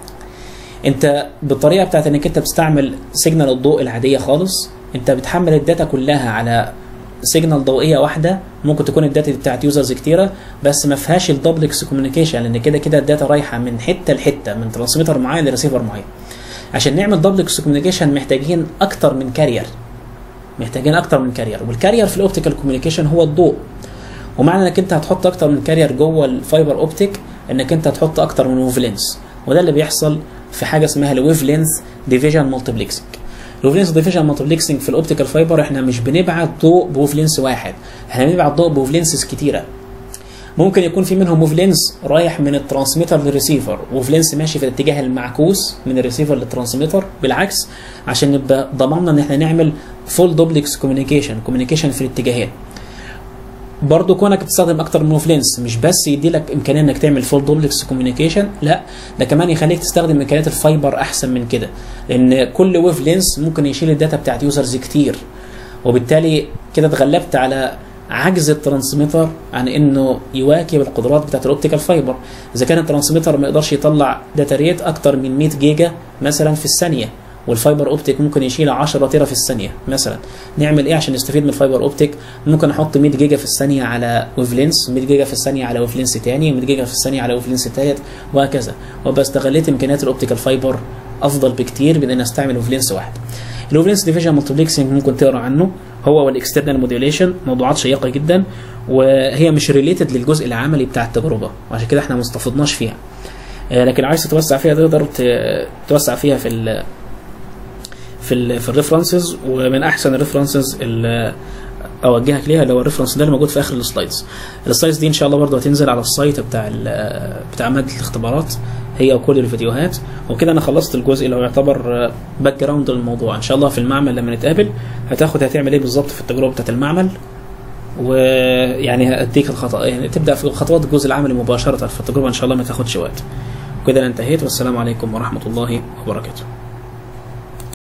انت بالطريقه بتاعت انك انت بتستعمل سيجنال الضوء العاديه خالص انت بتحمل الداتا كلها على سيجنال ضوئيه واحده ممكن تكون الداتا بتاعت يوزرز كتيره بس ما فيهاش الدبلكس كوميونيكيشن لان كده كده الداتا رايحه من حته لحته من ترانسميتر معين لريسيفر معين عشان نعمل دبلكس كوميونيكيشن محتاجين اكتر من كارير محتاجين اكتر من كارير والكارير في الاوبتيكال كوميونيكيشن هو الضوء ومعنى انك انت هتحط اكتر من كارير جوه الفايبر اوبتيك انك انت هتحط اكتر من ويف لينس وده اللي بيحصل في حاجه اسمها الويف لينس ديفيجن مالتيبلكسنج الويف لينس ديفيجن مالتيبلكسنج في الاوبتيكال فايبر احنا مش بنبعت ضوء بويف لينس واحد احنا بنبعت ضوء بويف لينسز كتيره ممكن يكون في منهم ويف لينس رايح من الترانسميتر للريسيفر ويف لينس ماشي في الاتجاه المعكوس من الريسيفر للترانسميتر بالعكس عشان نبقى ضمننا ان احنا نعمل فول دوبلكس كوميونيكيشن كوميونيكيشن في الاتجاهين برضه كونك بتستخدم اكتر من ويف لينس مش بس يدي لك امكانيه انك تعمل فول دوبلكس كوميونيكيشن لا ده كمان يخليك تستخدم امكانيات الفايبر احسن من كده لان كل ويف لينس ممكن يشيل الداتا بتاعت يوزرز كتير وبالتالي كده اتغلبت على عجز الترانسميتر عن انه يواكب القدرات بتاعت الاوبتيكال فايبر اذا كان الترانسميتر ما يقدرش يطلع داتا ريت اكتر من 100 جيجا مثلا في الثانيه والفايبر اوبتيك ممكن يشيل 10 تيرا في الثانيه مثلا نعمل ايه عشان نستفيد من الفايبر اوبتيك ممكن احط 100 جيجا في الثانيه على ويف لينس 100 جيجا في الثانيه على ويف لينس ثاني 100 جيجا في الثانيه على ويف لينس ثالث وهكذا وابقى استغليت امكانيات الاوبتيكال فايبر افضل بكتير من ان استعمل ويف لينس واحد الويف لينس ديفيجن مالتيبلكسنج ممكن تقرا عنه هو والاكسترنال موديوليشن موضوعات شيقه جدا وهي مش ريليتد للجزء العملي بتاع التجربه وعشان كده احنا ما استفدناش فيها لكن عايز تتوسع فيها تقدر توسع فيها في ال في ال في الريفرنسز ومن احسن الريفرنسز اللي اوجهك ليها اللي هو الريفرنس ده اللي موجود في اخر السلايدز السلايدز دي ان شاء الله برضه هتنزل على السايت بتاع بتاع ماده الاختبارات هي وكل الفيديوهات وكده انا خلصت الجزء اللي هو يعتبر باك جراوند للموضوع ان شاء الله في المعمل لما نتقابل هتاخد هتعمل ايه بالظبط في التجربه بتاعت المعمل ويعني هاديك الخطا يعني تبدا في خطوات الجزء العملي مباشره في التجربه ان شاء الله ما تاخدش وقت كده انا انتهيت والسلام عليكم ورحمه الله وبركاته